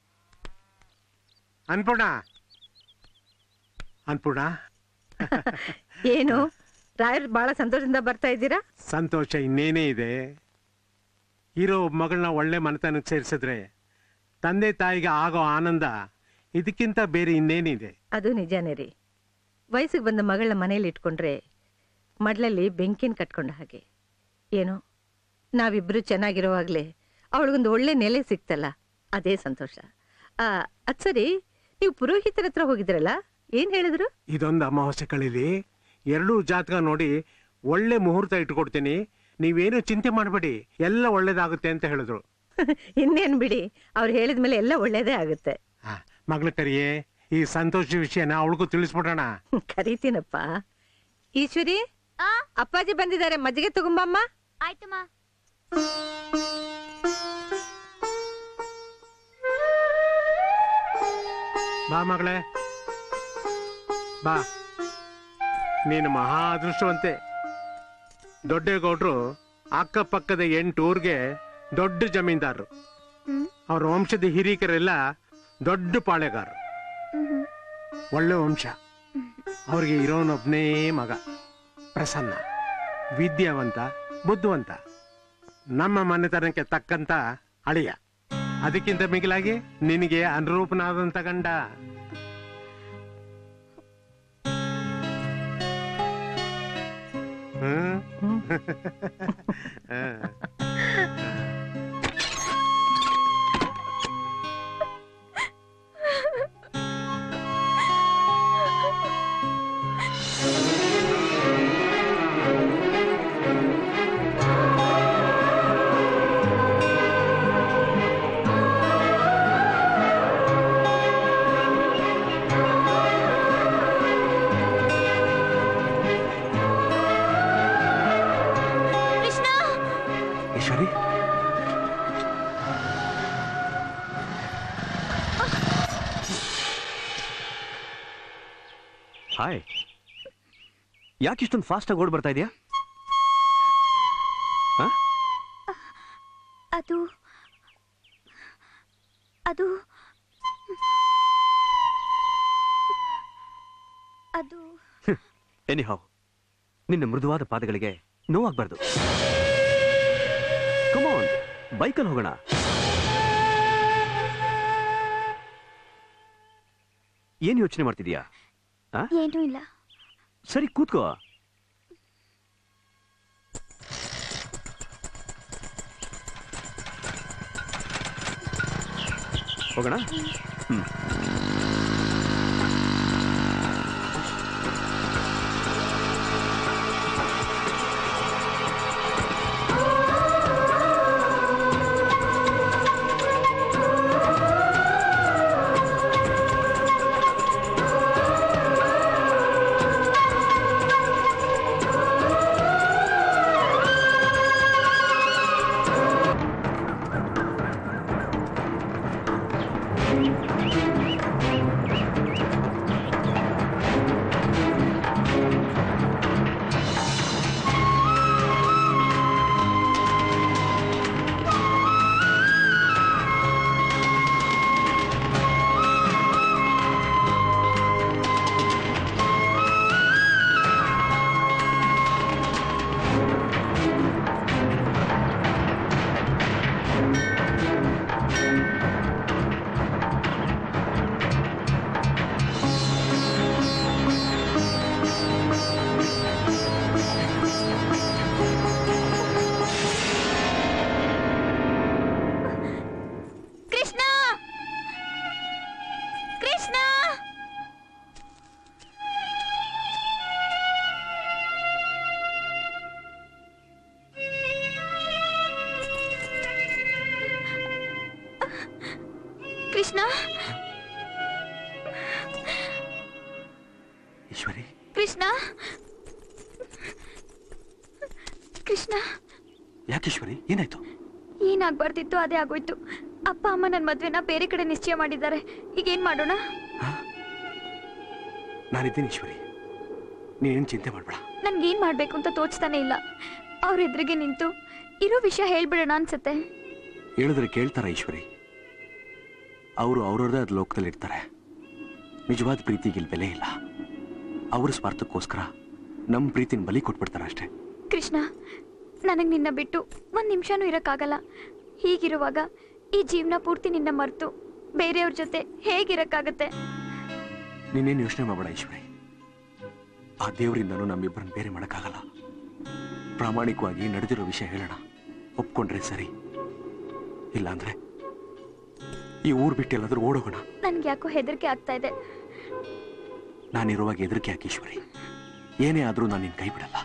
ಅನ್ಪೂರ್ಣ ಅನ್ಪೂರ್ಣ ಏನು ರಾಯರು ಬಹಳ ಸಂತೋಷದಿಂದ ಬರ್ತಾ ಇದ್ದೀರಾ ಸಂತೋಷ ಇನ್ನೇನೇ ಇದೆ ಇರೋ ಒಬ್ಬ ಮಗಳನ್ನ ಒಳ್ಳೆ ಮನೆತನಕ್ಕೆ ಸೇರಿಸಿದ್ರೆ ತಂದೆ ತಾಯಿಗೆ ಆಗೋ ಆನಂದ ಇದಕ್ಕಿಂತ ಬೇರೆ ಇನ್ನೇನಿದೆ ಅದು ನಿಜಾನೇ ರೀ ವಯಸ್ಸಿಗೆ ಬಂದ ಮಗಳನ್ನ ಮನೇಲಿ ಇಟ್ಕೊಂಡ್ರೆ ಮಡ್ಲಲ್ಲಿ ಬೆಂಕಿನ ಕಟ್ಕೊಂಡ ಹಾಗೆ ಏನೋ ನಾವಿಬ್ರು ಚೆನ್ನಾಗಿರುವಾಗಲೇ ಅವಳಿಗೊಂದು ಒಳ್ಳೆ ನೆಲೆ ಸಿಕ್ತಲ್ಲ ಅದೇ ಸಂತೋಷ ಆ, ಅದ್ ಸರಿ ನೀವು ಪುರೋಹಿತರ ಹತ್ರ ಹೋಗಿದ್ರಲ್ಲ ಏನ್ ಹೇಳಿದ್ರು ಇದೊಂದು ಅಮಾವಾಸ್ಯೆ ಕಳೀಲಿ ಎರಡೂ ಜಾತಕ ನೋಡಿ ಒಳ್ಳೆ ಮುಹೂರ್ತ ಇಟ್ಕೊಡ್ತೀನಿ ನೀವೇನು ಚಿಂತೆ ಮಾಡಬೇಡಿ ಎಲ್ಲ ಒಳ್ಳೇದಾಗುತ್ತೆ ಅಂತ ಹೇಳಿದ್ರು ಇನ್ನೇನ್ ಬಿಡಿ ಅವ್ರು ಹೇಳಿದ್ಮೇಲೆ ಎಲ್ಲ ಒಳ್ಳೇದೇ ಆಗುತ್ತೆ ಮಗಳ ಕರಿಯೇ ಈ ಸಂತೋಷ ವಿಷಯನ ಅವಳಿಗೂ ತಿಳಿಸ್ಬಿಡೋಣ ಕರೀತೀನಪ್ಪ ಈಶ್ವರಿ ಅಪ್ಪಾಜಿ ಬಂದಿದ್ದಾರೆ ಮಜ್ಜಿಗೆ ತಗೊಂಬಮ್ಮ ಆಯ್ತಮ್ಮ ಬಾ ಮಗಳೇ ಬಾ ನೀನು ಮಹಾ ಅದೃಷ್ಟವಂತೆ ದೊಡ್ಡೇಗೌಡ್ರು ಅಕ್ಕಪಕ್ಕದ ಎಂಟು ಊರ್ಗೆ ದೊಡ್ಡ ಜಮೀನ್ದಾರರು ಅವ್ರ ವಂಶದ ಹಿರೀಕರೆಲ್ಲ ದೊಡ್ಡ ಪಾಳೆಗಾರರು ಒಳ್ಳೆ ವಂಶ ಅವ್ರಿಗೆ ಇರೋನೊಬ್ನೇ ಮಗ ಪ್ರಸನ್ನ ವಿದ್ಯಾವಂತ ಬುದ್ಧಿವಂತ ನಮ್ಮ ಮನೆತನಕ್ಕೆ ತಕ್ಕಂತ ಅಳಿಯ ಅದಕ್ಕಿಂತ ಮಿಗಿಲಾಗಿ ನಿನಗೆ ಅನುರೂಪನಾದಂತ ಗಂಡ ಹ್ಮ್ ಹಾ. ಕೃಷ್ಣ ಈಶ್ವರಿ ಹಾಯ್ ಯಾಕೆ ಇಷ್ಟೊಂದು ಫಾಸ್ಟಾಗಿ ಓಡ್ ಬರ್ತಾ ಇದೆಯಾ ಅದು ಅದು ಅದು ಎನಿಹಾವ್ ನಿನ್ನ ಮೃದುವಾದ ಪಾದಗಳಿಗೆ ನೋವಾಗಬಾರ್ದು ಕಮಾನ್ ಬೈಕಲ್ಲಿ ಹೋಗೋಣ ಏನ್ ಯೋಚನೆ ಮಾಡ್ತಿದ್ಯಾ ಆ? ಏನೂ ಇಲ್ಲ ಸರಿ ಕೂತ್ಕೋ ಹೋಗೋಣ ಹ್ಮ್ ಕೃಷ್ಣ ಕೃಷ್ಣ ಕೃಷ್ಣ ಈಶ್ವರಿ ಕೃಷ್ಣ ಕೃಷ್ಣ ಯಾಕೆ ಈಶ್ವರಿ ಏನಾಯ್ತು ಏನಾಗ್ಬಾರ್ದಿತ್ತು ಅದೇ ಆಗೋಯ್ತು ಅಪ್ಪ ಅಮ್ಮ ನನ್ನ ಮದ್ವೆನ ಬೇರೆ ಕಡೆ ನಿಶ್ಚಯ ಮಾಡಿದ್ದಾರೆ ಈಗ ಏನ್ ಮಾಡೋಣ ನಾನಿದ್ದೀನಿ ಈಶ್ವರಿ ನೀನೇನು ಚಿಂತೆ ಮಾಡಬೇಡ ನನ್ಗೇನ್ ಮಾಡ್ಬೇಕು ಅಂತ ತೋಚ್ತಾನೆ ಇಲ್ಲ ಅವ್ರ ಎದುರಿಗೆ ನಿಂತು ಇರೋ ವಿಷಯ ಹೇಳ್ಬಿಡೋಣ ಅನ್ಸತ್ತೆ ಹೇಳಿದ್ರೆ ಕೇಳ್ತಾರ ಈಶ್ವರಿ ಅವರು ಅವ್ರವ್ರದೇ ಆದ ಲೋಕದಲ್ಲಿ ಇರ್ತಾರೆ ನಿಜವಾದ ಪ್ರೀತಿಗೆ ಇಲ್ಲಿ ಬೆಲೆ ಇಲ್ಲ ಅವ್ರ ಸ್ವಾರ್ಥಕ್ಕೋಸ್ಕರ ನಮ್ಮ ಪ್ರೀತಿನ ಬಲಿ ಕೊಟ್ಬಿಡ್ತಾರೆ ಅಷ್ಟೇ ಕೃಷ್ಣ ನನಗೆ ನಿನ್ನ ಬಿಟ್ಟು ಒಂದು ನಿಮಿಷನೂ ಇರೋಕ್ಕಾಗಲ್ಲ ಹೀಗಿರುವಾಗ ಈ ಜೀವನ ಪೂರ್ತಿ ನಿನ್ನ ಮರೆತು ಬೇರೆಯವ್ರ ಜೊತೆ ಹೇಗಿರಕ್ಕಾಗತ್ತೆ ನೀನೇನು ಯೋಚನೆ ಮಾಡಬೇಡ ಈಶ್ವರಿ ಆ ದೇವರಿಂದನೂ ನಮ್ಮಿಬ್ಬರನ್ನ ಬೇರೆ ಮಾಡೋಕ್ಕಾಗಲ್ಲ ಪ್ರಾಮಾಣಿಕವಾಗಿ ನಡೆದಿರೋ ವಿಷಯ ಹೇಳೋಣ ಒಪ್ಕೊಂಡ್ರೆ ಸರಿ ಇಲ್ಲಾಂದ್ರೆ ಈ ಊರ್ ಬಿಟ್ಟು ಎಲ್ಲಾದ್ರೂ ಓಡೋಗೋಣ ನನ್ಗೆ ಯಾಕೋ ಹೆದರಿಕೆ ಆಗ್ತಾ ಇದೆ ನಾನಿರುವಾಗ ಹೆದರಿಕೆ ಯಾಕೆ ಈಶ್ವರಿ ಏನೇ ಆದ್ರೂ ನಾನು ನಿನ್ ಕೈ ಬಿಡಲ್ಲ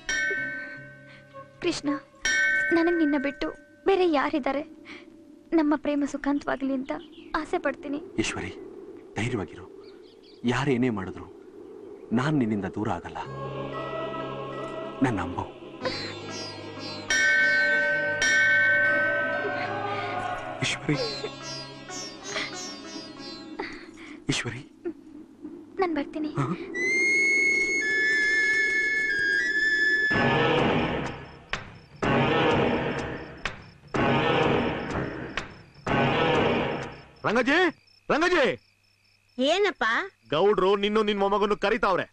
ಕೃಷ್ಣ ನನಗೆ ನಿನ್ನ ಬಿಟ್ಟು ಬೇರೆ ಯಾರಿದ್ದಾರೆ ನಮ್ಮ ಪ್ರೇಮ ಸುಖಾಂತವಾಗಲಿ ಅಂತ ಆಸೆ ಪಡ್ತೀನಿ ಈಶ್ವರಿ ಧೈರ್ಯವಾಗಿರು ಯಾರೇನೇ ಮಾಡಿದ್ರು ನಾನು ನಿನ್ನಿಂದ ದೂರ ಆಗಲ್ಲ ನನ್ನ ಅಂಬು ಈಶ್ವರಿ ಈಶ್ವರಿ ನಾನು ಬರ್ತೀನಿ ರಂಗಜಿ ರಂಗಜಿ ಏನಪ್ಪ ಗೌಡ್ರು ನಿನ್ನು ನಿನ್ ಮೊಮ್ಮಗನ್ನು ಕರಿತಾವ್ರೆ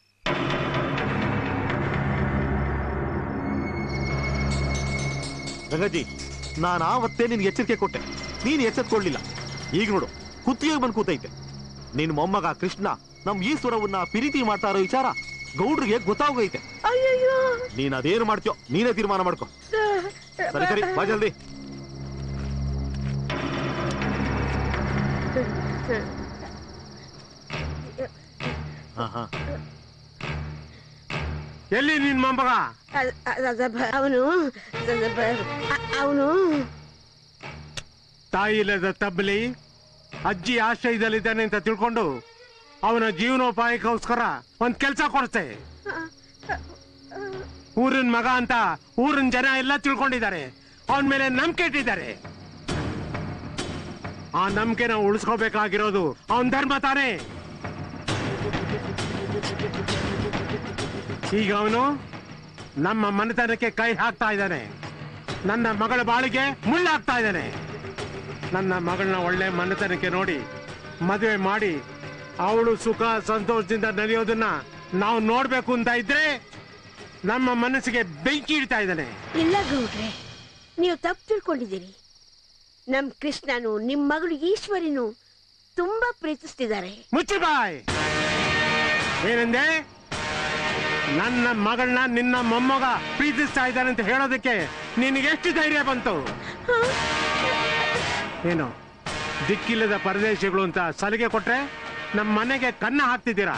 ರಂಗಜಿ ನಾನು ಆವತ್ತೇ ನಿನ್ಗೆ ಎಚ್ಚರಿಕೆ ಕೊಟ್ಟೆ ನೀನ್ ಎಚ್ಚೆತ್ಕೊಳ್ಳಿಲ್ಲ ಈಗ ನೋಡು ಕುತ್ತಿಗೆ ಬಂದು ಕೂತೈತೆ ನಿನ್ ಮೊಮ್ಮಗ ಕೃಷ್ಣ ನಮ್ ಈಶ್ವರವನ್ನ ಪ್ರೀತಿ ಮಾಡ್ತಾ ಇರೋ ವಿಚಾರ ಗೌಡ್ರಿಗೆ ಗೊತ್ತಾಗೋಗೈತೆ ಅಯ್ಯಯ್ಯೋ ನೀನ್ ಅದೇನು ಮಾಡ್ತೀಯೋ ನೀನೇ ತೀರ್ಮಾನ ಮಾಡ್ಕೊ ಸರಿ ಸರಿ ಬಾ ಜಲ್ದಿ ಹಾ ಹಾ ಎಲ್ಲಿ ನಿನ್ ಮೊಮ್ಮಗ ಅವನು ಅವನು ತಾಯಿ ಇಲ್ಲದ ತಬ್ಬಲಿ ಅಜ್ಜಿ ಆಶ್ರಯದಲ್ಲಿದ್ದಾನೆ ಅಂತ ತಿಳ್ಕೊಂಡು ಅವನ ಜೀವನೋಪಾಯಕ್ಕೋಸ್ಕರ ಒಂದ್ ಕೆಲ್ಸ ಕೊಡ್ತೆ ಊರಿನ ಮಗ ಅಂತ ಊರಿನ ಜನ ಎಲ್ಲ ತಿಳ್ಕೊಂಡಿದ್ದಾರೆ ಅವನ ಮೇಲೆ ನಂಬಿಕೆ ಇಟ್ಟಿದ್ದಾರೆ ಆ ನಂಬಿಕೆನ ಉಳಿಸ್ಕೋಬೇಕಾಗಿರೋದು ಅವನ್ ಧರ್ಮ ತಾನೇ ಈಗ ಅವನು ನಮ್ಮ ಮನೆತನಕ್ಕೆ ಕೈ ಹಾಕ್ತಾ ಇದ್ದಾನೆ ನನ್ನ ಮಗಳ ಬಾಳಿಗೆ ಮುಳ್ಳಾಗ್ತಾ ಇದ್ದಾನೆ ನನ್ನ ಮಗಳನ್ನ ಒಳ್ಳೆ ಮನೆತನಕ್ಕೆ ನೋಡಿ ಮದುವೆ ಮಾಡಿ ಅವಳು ಸುಖ ಸಂತೋಷದಿಂದ ನಡೆಯೋದನ್ನ ನಾವು ನೋಡ್ಬೇಕು ಅಂತ ಇದ್ರೆ ನಮ್ಮ ಮನಸ್ಸಿಗೆ ಬೆಂಕಿ ಇಡ್ತಾ ಇದ್ದಾನೆ ಇಲ್ಲ ಗೌಡ್ರೆ ನೀವು ತಪ್ಪು ತಿಳ್ಕೊಂಡಿದ್ದೀರಿ ನಮ್ ಕೃಷ್ಣನು ನಿಮ್ ಮಗಳು ಈಶ್ವರಿನು ತುಂಬಾ ಪ್ರೀತಿಸ್ತಿದ್ದಾರೆ ಮುಚ್ಚಿ ಬಾಯ್ ಏನಂದೆ ನನ್ನ ಮಗಳನ್ನ ನಿನ್ನ ಮೊಮ್ಮಗ ಪ್ರೀತಿಸ್ತಾ ಇದ್ದಾನೆ ಅಂತ ಹೇಳೋದಕ್ಕೆ ನಿನಗೆ ಎಷ್ಟು ಧೈರ್ಯ ಬಂತು ಏನು ದಿಕ್ಕಿಲ್ಲದ ಪರದೇಶಗಳು ಅಂತ ಸಲಿಗೆ ಕೊಟ್ರೆ ನಮ್ಮ ಮನೆಗೆ ಕನ್ನ ಹಾಕ್ತಿದ್ದೀರಾ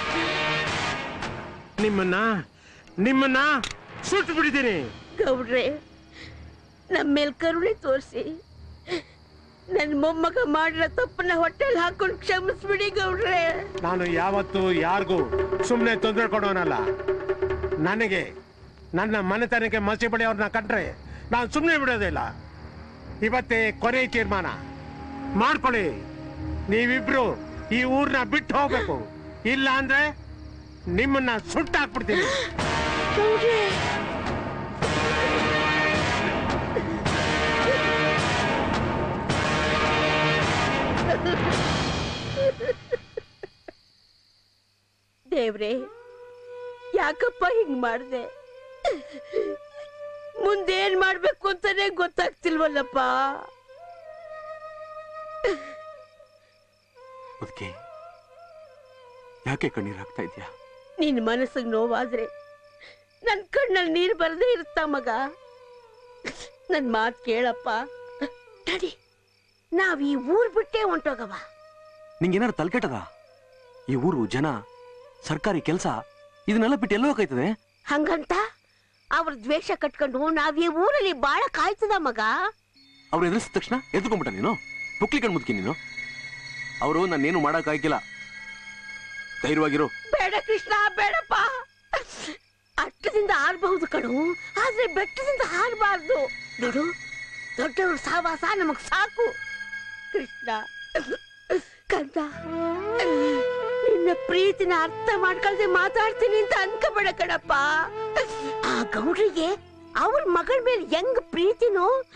ನಿಮ್ಮನ್ನ ನಿಮ್ಮನ್ನ ಸುಟ್ಟು ಬಿಡಿದ್ದೀನಿ ಗೌಡ್ರೆ ನಮ್ಮ ಮೇಲ್ ಕರುಣೆ ತೋರಿಸಿ ನನ್ ಮೊಮ್ಮಗ ಮಾಡಿರೋ ತಪ್ಪನ್ನ ಹೊಟ್ಟೆಲ್ ಹಾಕೊಂಡು ಕ್ಷಮಿಸ್ಬಿಡಿ ಗೌಡ್ರೆ ನಾನು ಯಾವತ್ತೂ ಯಾರಿಗೂ ಸುಮ್ಮನೆ ತೊಂದರೆ ಕೊಡೋನಲ್ಲ ನನಗೆ ನನ್ನ ಮನೆತನಕ್ಕೆ ಮಸಿ ಬಡಿಯವ್ರನ್ನ ಕಂಡ್ರೆ ನಾನು ಸುಮ್ಮನೆ ಬಿಡೋದಿಲ್ಲ ಇವತ್ತೇ ಕೊನೆ ತೀರ್ಮಾನ ಮಾಡ್ಕೊಳ್ಳಿ ನೀವಿಬ್ರು ಈ ಊರ್ನ ಬಿಟ್ಟು ಹೋಗ್ಬೇಕು ಇಲ್ಲ ಅಂದ್ರೆ ನಿಮ್ಮನ್ನ ಸುಟ್ಟಾಕ್ಬಿಡ್ತೀನಿ ದೇವ್ರೆ ಯಾಕಪ್ಪ ಹಿಂಗ್ ಮಾಡ್ದೆ ಮುಂದೇನ್ ಮಾಡ್ಬೇಕು ಅಂತಾನೆ ಗೊತ್ತಾಗ್ತಿಲ್ವಲ್ಲಪ್ಪ ಅದಕ್ಕೆ ಯಾಕೆ ಕಣ್ಣೀರ್ ಹಾಕ್ತಾ ಇದ್ಯಾ ನಿನ್ ಮನಸ್ಸಿಗೆ ನೋವಾದ್ರೆ ನನ್ ಕಣ್ಣಲ್ಲಿ ನೀರ್ ಬರದೇ ಇರುತ್ತ ಮಗ ನನ್ ಮಾತ್ ಕೇಳಪ್ಪ ನಡಿ ನಾವ್ ಈ ಊರ್ ಬಿಟ್ಟೆ ಹೊಂಟೋಗವ ನಿಂಗೇನಾರು ತಲ್ಕೆಟ್ಟದ ಈ ಊರು ಜನ ಸರ್ಕಾರಿ ಕೆಲಸ ಇದನ್ನೆಲ್ಲ ಬಿಟ್ಟು ಎಲ್ಲೋ ಹೋಗೈತದೆ ಹಂಗಂತ ಅವ್ರ ದ್ವೇಷ ಕಟ್ಕೊಂಡು ನಾವ್ ಈ ಊರಲ್ಲಿ ಬಾಳ ಕಾಯ್ತದ ಮಗ ಅವ್ರು ಎದುರಿಸಿದ ತಕ್ಷಣ ಎದ್ಕೊಂಡ್ಬಿಟ್ಟ ನೀನು ಪುಕ್ಲಿ ಕಣ್ ಮುದ್ಕಿ ನೀನು ಅವರು ನನ್ನೇನು ಮಾಡಕ್ ಆಗಿಲ್ಲ ಧೈರ್ಯವಾಗಿರು ಬೇಡ ಕೃಷ್ಣ ಬೇಡಪ್ಪ ಅಟ್ಟದಿಂದ ಹಾರಬಹುದು ಕಣು ಆದ್ರೆ ಬೆಟ್ಟದಿಂದ ಹಾರಬಾರ್ದು ನೋಡು ದೊಡ್ಡವ್ರ ಸಾವಾಸ ನಮಗ್ ಸಾಕು ಕೃಷ್ಣ ಕಂದ ನಿನ್ನ ಪ್ರೀತಿನ ಅರ್ಥ ಮಾಡ್ಕೊಳ್ದೆ ಮಾತಾಡ್ತೀನಿ ಅಂತ ಅನ್ಕೋಬೇಡ ಕಣಪ್ಪ ಆ ಗೌಡ್ರಿಗೆ ಅವ್ರ ಮಗಳ ಮೇಲೆ ಹೆಂಗ್ ಪ್ರೀತಿನೋ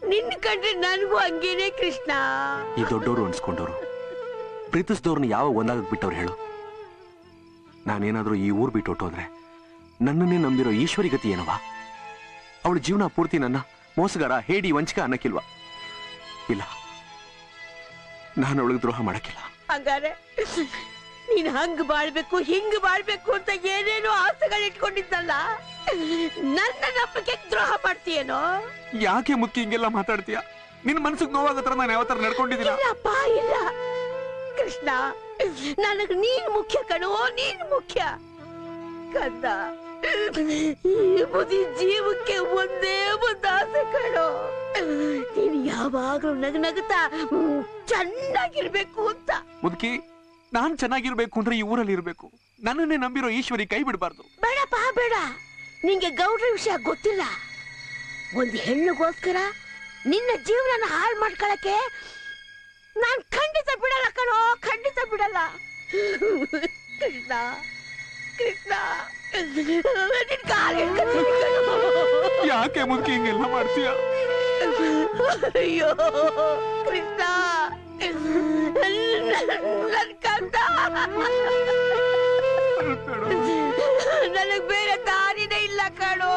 ನಿನ್ ಕಂಡ್ರೆ ನನಗೂ ಹಂಗೇನೆ ಕೃಷ್ಣ ಈ ದೊಡ್ಡವರು ಅನ್ಸ್ಕೊಂಡವ್ರು ಪ್ರೀತಿಸಿದವ್ರನ್ನ ಯಾವ ಒಂದಾಗಕ್ ಬಿಟ್ಟವ್ರು ಹೇಳು ನಾನೇನಾದ್ರೂ ಈ ಊರ್ ಬಿಟ್ಟು ಹೊಟ್ಟೋದ್ರೆ ನನ್ನನ್ನೇ ನಂಬಿರೋ ಈಶ್ವರಿ ಗತಿ ಏನವಾ ಅವಳ ಜೀವನ ಪೂರ್ತಿ ನನ್ನ ಮೋಸಗಾರ ಹೇಡಿ ವಂಚಕ ಅನ್ನಕ್ಕಿಲ್ವಾ ಇಲ್ಲ ನಾನು ಅವಳಿಗೆ ದ್ರೋಹ ಮಾಡಕ್ಕಿಲ್ಲ ಹಂಗಾರೆ ನೀನ್ ಹಂಗ್ ಬಾಳ್ಬೇಕು ಹಿಂಗ್ ಬಾಳ್ಬೇಕು ಅಂತ ಏನೇನೋ ಆಸೆಗಳು ಇಟ್ಕೊಂಡಿದ್ದಲ್ಲ ನನ್ನ ನಂಬಿಕೆ ದ್ರೋಹ ಮಾಡ್ತೀಯೇನೋ ಯಾಕೆ ಮುಖ್ಯ ಹಿಂಗೆಲ್ಲ ಮಾತಾಡ್ತೀಯ ನಿನ್ ಮನ್ಸಿಗೆ ನೋವಾಗತ್ರ ನಾನು ಯಾವ ತರ ನಡ್ಕೊಂಡಿದ್ದೀನ ಇಲ್ಲಪ್ಪ ಇಲ್ಲ ಕೃಷ್ಣ ನನಗ್ ನೀನ್ ಮುಖ್ಯ ಕಣೋ ನೀನ್ ಮುಖ್ಯ ಕಂದ ಈ ಬುದ್ಧಿ ಜೀವಕ್ಕೆ ಒಂದೇ ಒಂದು ಆಸೆ ಕಣೋ ನೀನ್ ಯಾವಾಗ್ಲೂ ನಗು ನಗುತ್ತಾ ಹ್ಮ್, ಚೆನ್ನಾಗಿರ್ಬೇಕು ಅಂತ ಮುದುಕಿ ನಾನ್ ಚೆನ್ನಾಗಿರ್ಬೇಕು ಅಂದ್ರೆ ಈ ಊರಲ್ಲಿ ಇರ್ಬೇಕು ನನ್ನನ್ನೇ ನಂಬಿರೋ ಈಶ್ವರಿ ಕೈ ಬಿಡಬಾರ್ದು ಬೇಡಪ್ಪ ಬೇಡ ನಿಂಗೆ ಗೌಡ್ರ ವಿಷಯ ಗೊತ್ತಿಲ್ಲ ಒಂದ್ ಹೆಣ್ಣಿಗೋಸ್ಕರ ನಿನ್ನ ಜೀವನ ಹಾಳು ಮಾಡ್ಕೊಳಕ್ಕೆ ನಾನ್ ಖಂಡಿತ ಬಿಡಲ್ಲ ಕಣೋ ಖಂಡಿತ ಬಿಡಲ್ಲ ಕೃಷ್ಣ ಕೃಷ್ಣ ನಿನ್ ಕಾಲ್ ಹಿಡ್ಕೊತೀನಿ ಕಣೋ. ಯಾಕೆ ಮುದುಕಿ ಹಿಂಗೆಲ್ಲ ಮಾಡ್ತೀಯ ಅಯ್ಯೋ ಕೃಷ್ಣ ನನ್ ಕಂದ ನನಗ್ ಬೇರೆ ದಾರಿನೇ ಇಲ್ಲ ಕಣೋ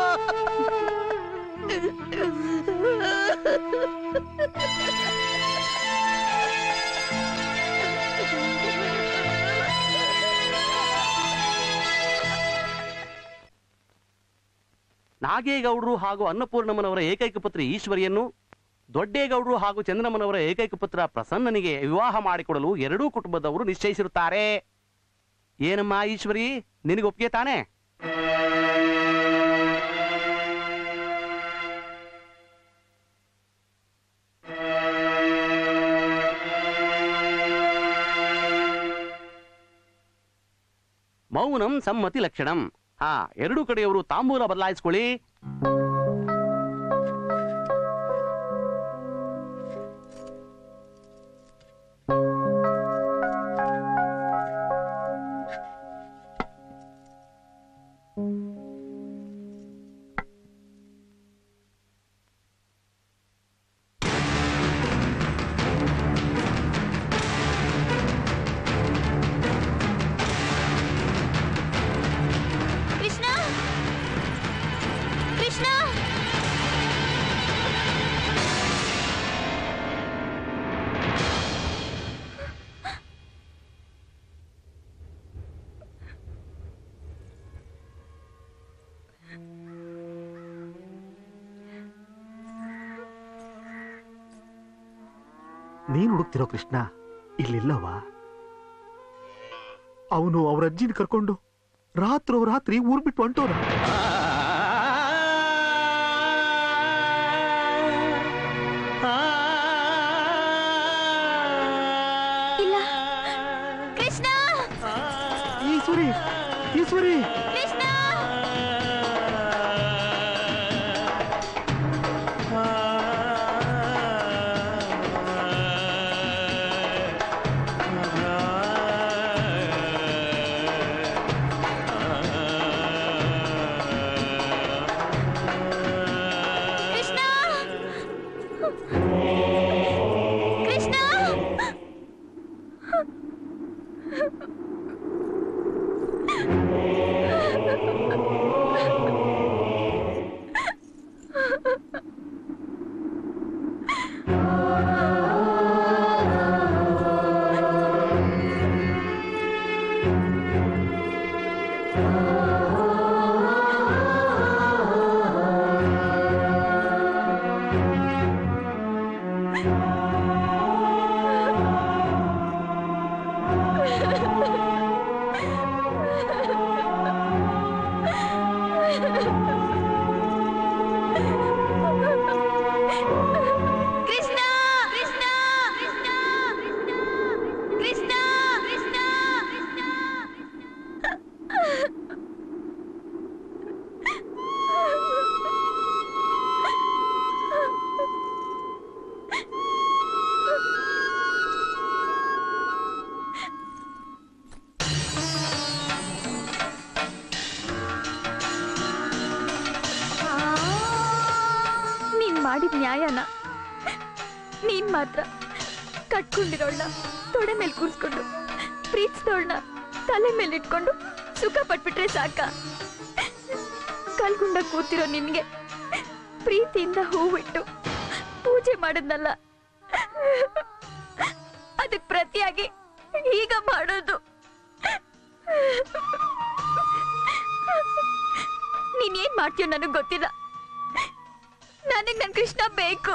ನಾಗೇಗೌಡರು ಹಾಗೂ ಅನ್ನಪೂರ್ಣಮ್ಮನವರ ಏಕೈಕ ಪುತ್ರಿ ಈಶ್ವರಿಯನ್ನು ದೊಡ್ಡೇಗೌಡರು ಹಾಗೂ ಚಂದ್ರಮ್ಮನವರ ಏಕೈಕ ಪುತ್ರ ಪ್ರಸನ್ನನಿಗೆ ವಿವಾಹ ಮಾಡಿಕೊಡಲು ಎರಡೂ ಕುಟುಂಬದವರು ನಿಶ್ಚಯಿಸಿರುತ್ತಾರೆ ಏನಮ್ಮ ಈಶ್ವರಿ ನಿನಗೆ ಒಪ್ಪಿಗೆ ತಾನೆ ಮೌನಂ ಸಮ್ಮತಿ ಲಕ್ಷಣಂ ಹಾ ಎರಡೂ ಕಡೆಯವರು ತಾಂಬೂಲ ಬದಲಾಯಿಸ್ಕೊಳ್ಳಿ ಕೃಷ್ಣ ಕೃಷ್ಣ ನೀನ್ ಹುಡುಕ್ತಿರೋ ಕೃಷ್ಣ ಇಲ್ಲಿಲ್ಲವಾ ಅವನು ಅವ್ರ ಅಜ್ಜಿನ ಕರ್ಕೊಂಡು ರಾತ್ರೋ ರಾತ್ರಿ ಊರ್ ಬಿಟ್ಟು ಹೊಂಟೋರ ಇಲ್ಲ ಕೃಷ್ಣ ಈಶ್ವರಿ ಈಶ್ವರಿ ಕೃಷ್ಣ ಕೃಷ್ಣ ಕೃಷ್ಣ ಕೃಷ್ಣ ಕೃಷ್ಣ ಕೃಷ್ಣ ಕೃಷ್ಣ ಕೃಷ್ಣ ನೀನ್ ಮಾಡಿದ ನ್ಯಾಯನ ನೀನ್ ಮಾತ್ರ ಕಟ್ಕೊಂಡಿರೋಳ್ನ ತೊಡೆ ಮೇಲೆ ಕೂರ್ಸ್ಕೊಂಡು ಪ್ರೀತಿಸಿದವಳನ್ನ ತಲೆ ಮೇಲೆ ಇಟ್ಕೊಂಡು ಸುಖ ಪಟ್ಬಿಟ್ರೆ ಸಾಕ ಕಲ್ಗುಂಡ ಕೂತಿರೋ ನಿನ್ಗೆ ಪ್ರೀತಿಯಿಂದ ಹೂವಿಟ್ಟು ಪೂಜೆ ಮಾಡಿದ್ನಲ್ಲ ಅದಕ್ ಪ್ರತಿಯಾಗಿ ಈಗ ಮಾಡೋದು ನೀನ್ ಏನ್ ಮಾಡ್ತೀಯೋ ನನಗ್ ಗೊತ್ತಿಲ್ಲ ನನಗ್ ನನ್ ಕೃಷ್ಣ ಬೇಕು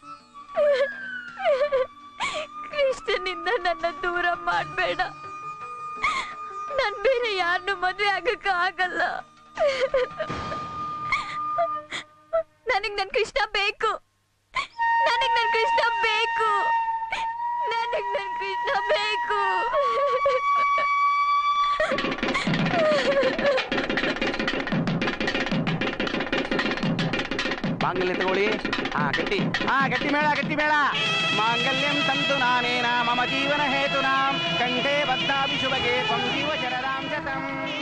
ಕೃಷ್ಣನಿಂದ ನನ್ನ ದೂರ ಮಾಡ್ಬೇಡ ನಾನ್ ಬೇರೆ ಯಾರನ್ನು ಮದ್ವೆ ಆಗಕ್ಕ ಆಗಲ್ಲ ನನಗ್ ನನ್ ಕೃಷ್ಣ ಬೇಕು ನನಗ್ ನನ್ ಕೃಷ್ಣ ಬೇಕು ನನಗ್ ನನ್ ಕೃಷ್ಣ ಬೇಕು ಬಾಂಗಲ್ಯ ತಗೊಳ್ಳಿ ಹಾ ಗಟ್ಟಿ ಹಾ ಗಟ್ಟಿ ಮೇಳ ಗಟ್ಟಿ ಮೇಳ ಮಾಂಗಲ್ಯಂ ತಂತು ನಾನೇನ ಮಮ ಜೀವನ ಹೇತುನಾಂ ಕಂಠೆ ಬದ್ಧಾಭಿ ಶುಭಗೆ ತ್ವಂ ಜೀವ ಶರದಾಂ ಶತಂ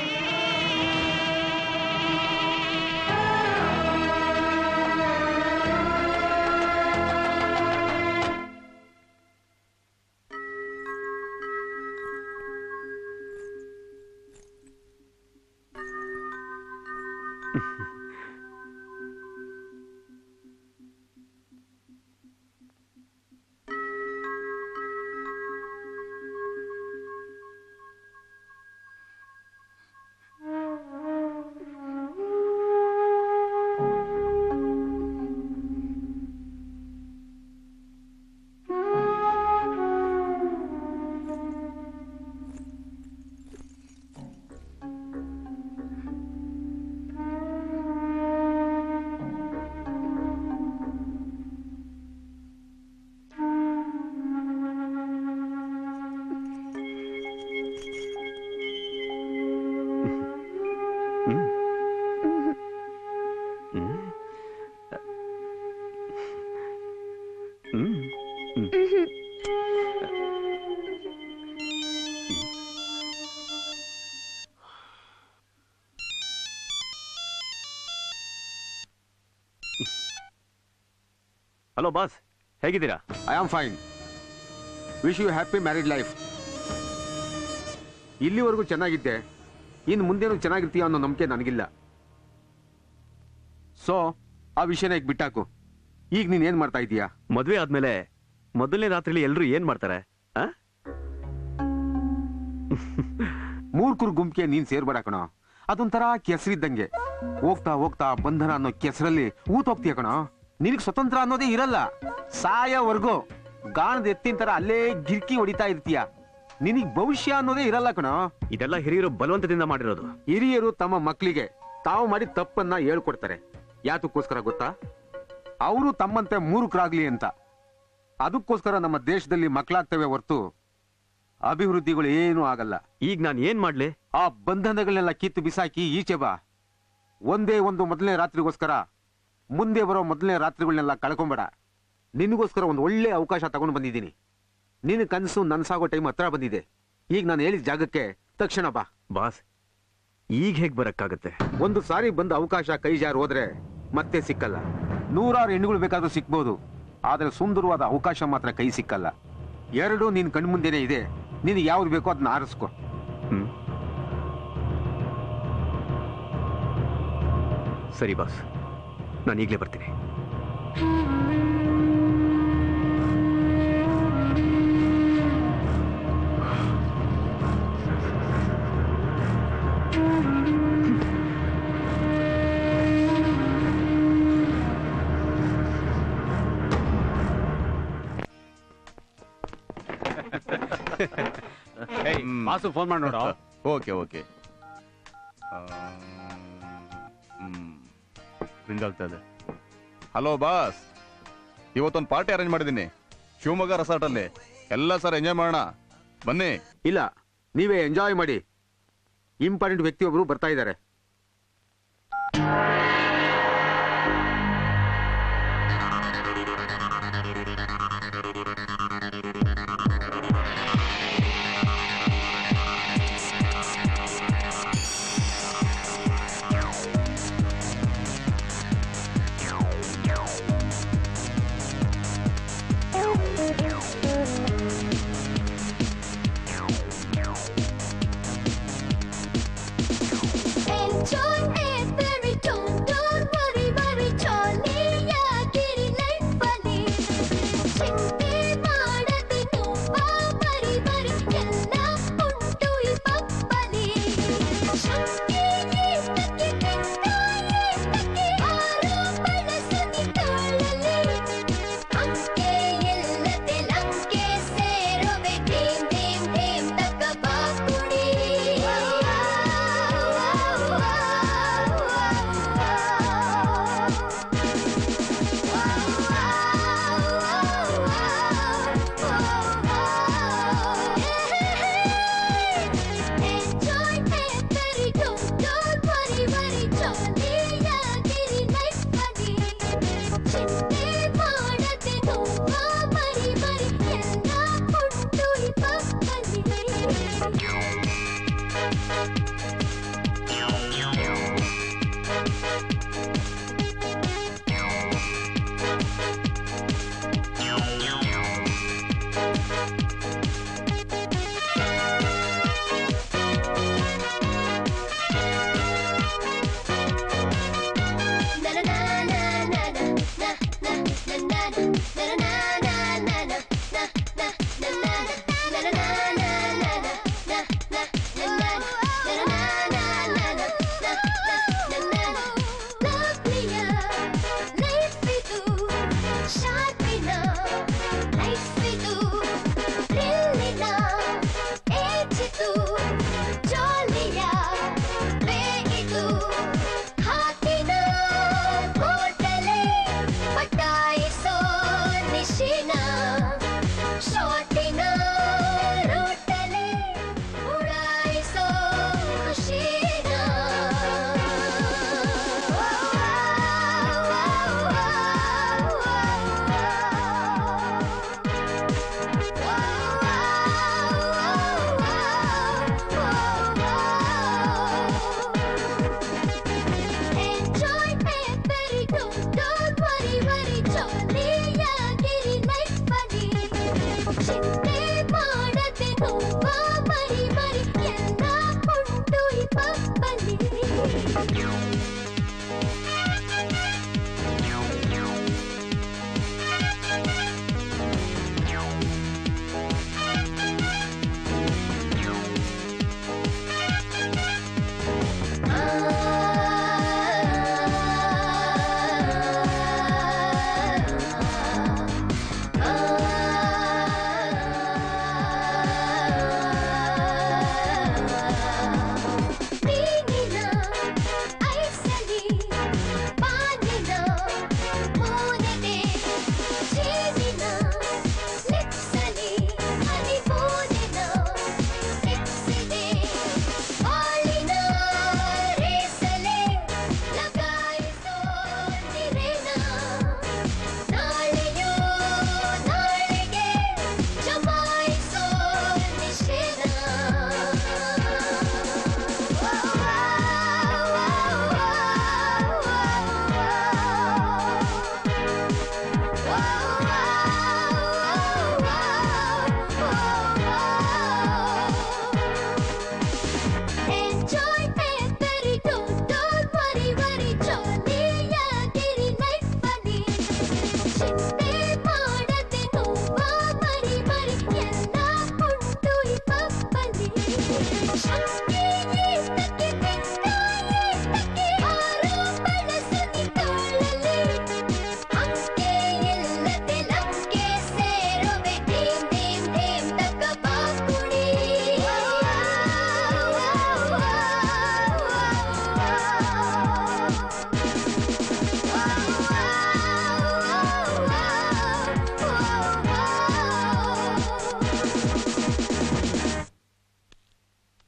ಹಲೋ ಬಾಸ್ ಹೇಗಿದ್ದೀರಾ I am fine wish you happy married life ಇಲ್ಲಿವರೆಗೂ ಚೆನ್ನಾಗಿದ್ದೆ ಇನ್ನು ಮುಂದೇನು ಚೆನ್ನಾಗಿರ್ತೀಯ ಅನ್ನೋ ನಂಬಿಕೆ ನನಗಿಲ್ಲ ಸೊ ಆ ವಿಷಯನ ಈಗ ಬಿಟ್ಟಾಕು ಈಗ ನೀನ್ ಏನ್ ಮಾಡ್ತಾ ಇದೀಯಾ ಮದ್ವೆ ಆದ್ಮೇಲೆ ಮೊದಲನೇ ರಾತ್ರಿಲಿ ಎಲ್ರು ಏನ್ ಮಾಡ್ತಾರೆ ಆ? ಮೂರ್ಖರು ಗುಂಪಿಗೆ ನೀನ್ ಸೇರ್ಬೇಡ ಕಣೋ ಅದೊಂಥರ ಕೆಸರಿದ್ದಂಗೆ ಹೋಗ್ತಾ ಹೋಗ್ತಾ ಬಂಧನ ಅನ್ನೋ ಕೆಸರಲ್ಲಿ ಊತ್ ಹೋಗ್ತೀಯ ಕಣೋ ನಿನಗ್ ಸ್ವತಂತ್ರ ಅನ್ನೋದೇ ಇರಲ್ಲ ಸಾಯವರೆಗೂ ಗಾಣದ ಎತ್ತಿನ ತರ ಅಲ್ಲೇ ಗಿರ್ಕಿ ಹೊಡಿತಾ ಇರ್ತೀಯ ನಿನಗ್ ಭವಿಷ್ಯ ಅನ್ನೋದೇ ಇರಲ್ಲ ಕಣೋ ಇದೆಲ್ಲ ಹಿರಿಯರು ಬಲವಂತದಿಂದ ಮಾಡಿರೋದು ಹಿರಿಯರು ತಮ್ಮ ಮಕ್ಕಳಿಗೆ ತಾವು ಮಾಡಿದ ತಪ್ಪನ್ನ ಹೇಳ್ಕೊಡ್ತಾರೆ ಯಾತಕ್ಕೋಸ್ಕರ ಗೊತ್ತಾ ಅವರು ತಮ್ಮಂತೆ ಮೂರ್ಖರಾಗ್ಲಿ ಅಂತ ಅದಕ್ಕೋಸ್ಕರ ನಮ್ಮ ದೇಶದಲ್ಲಿ ಮಕ್ಕಳಾಗ್ತವೆ ಹೊರ್ತು ಅಭಿವೃದ್ಧಿಗಳು ಏನೂ ಆಗಲ್ಲ ಈಗ ನಾನು ಏನ್ ಮಾಡ್ಲಿ ಆ ಬಂಧನಗಳನ್ನೆಲ್ಲ ಕಿತ್ತು ಬಿಸಾಕಿ ಈಚೆ ಬಾ ಒಂದೇ ಒಂದು ಮೊದಲನೇ ರಾತ್ರಿಗೋಸ್ಕರ ಮುಂದೆ ಬರೋ ಮೊದಲನೇ ರಾತ್ರಿಗಳನ್ನೆಲ್ಲ ಕಳ್ಕೊಂಬೇಡ ನಿನಗೋಸ್ಕರ ಒಂದು ಒಳ್ಳೆ ಅವಕಾಶ ತಗೊಂಡು ಬಂದಿದ್ದೀನಿ ನಿನ್ನ ಕನಸು ನನ್ಸಾಗೋ ಟೈಮ್ ಹತ್ರ ಬಂದಿದೆ ಈಗ ನಾನು ಹೇಳಿದ ಜಾಗಕ್ಕೆ ತಕ್ಷಣ ಬಾ ಬಾಸ್ ಈಗ ಹೇಗ್ ಬರಕ್ಕಾಗತ್ತೆ ಒಂದು ಸಾರಿ ಬಂದ ಅವಕಾಶ ಕೈ ಜಾರಿ ಹೋದ್ರೆ ಮತ್ತೆ ಸಿಕ್ಕಲ್ಲ ನೂರಾರು ಹೆಣ್ಣುಗಳು ಬೇಕಾದ್ರೂ ಸಿಕ್ಬೋದು ಆದ್ರೆ ಸುಂದರವಾದ ಅವಕಾಶ ಮಾತ್ರ ಕೈ ಸಿಕ್ಕಲ್ಲ ಎರಡು ನಿನ್ ಕಣ್ಮುಂದೆನೇ ಇದೆ ನಿನಗೆ ಯಾವ್ದು ಬೇಕೋ ಅದನ್ನ ಆರಿಸ್ಕೊ ಸರಿ ಬಾಸ್ ನಾನು ಈಗಲೇ ಬರ್ತೀನಿ ಮಾಸು ಫೋನ್ ಮಾಡಿ ನೋಡು ಓಕೆ ಓಕೆ ರಿಂಗ್ ಆಗ್ತಾ ಇದೆ ಹಲೋ ಬಾಸ್ ಇವತ್ತೊಂದು ಪಾರ್ಟಿ ಅರೇಂಜ್ ಮಾಡಿದ್ದೀನಿ ಶಿವಮೊಗ್ಗ ರೆಸಾರ್ಟಲ್ಲಿ ಎಲ್ಲ ಸರ್ ಎಂಜಾಯ್ ಮಾಡೋಣ ಬನ್ನಿ ಇಲ್ಲ ನೀವೇ ಎಂಜಾಯ್ ಮಾಡಿ ಇಂಪಾರ್ಟೆಂಟ್ ವ್ಯಕ್ತಿಯೊಬ್ರು ಬರ್ತಾ ಇದ್ದಾರೆ Oh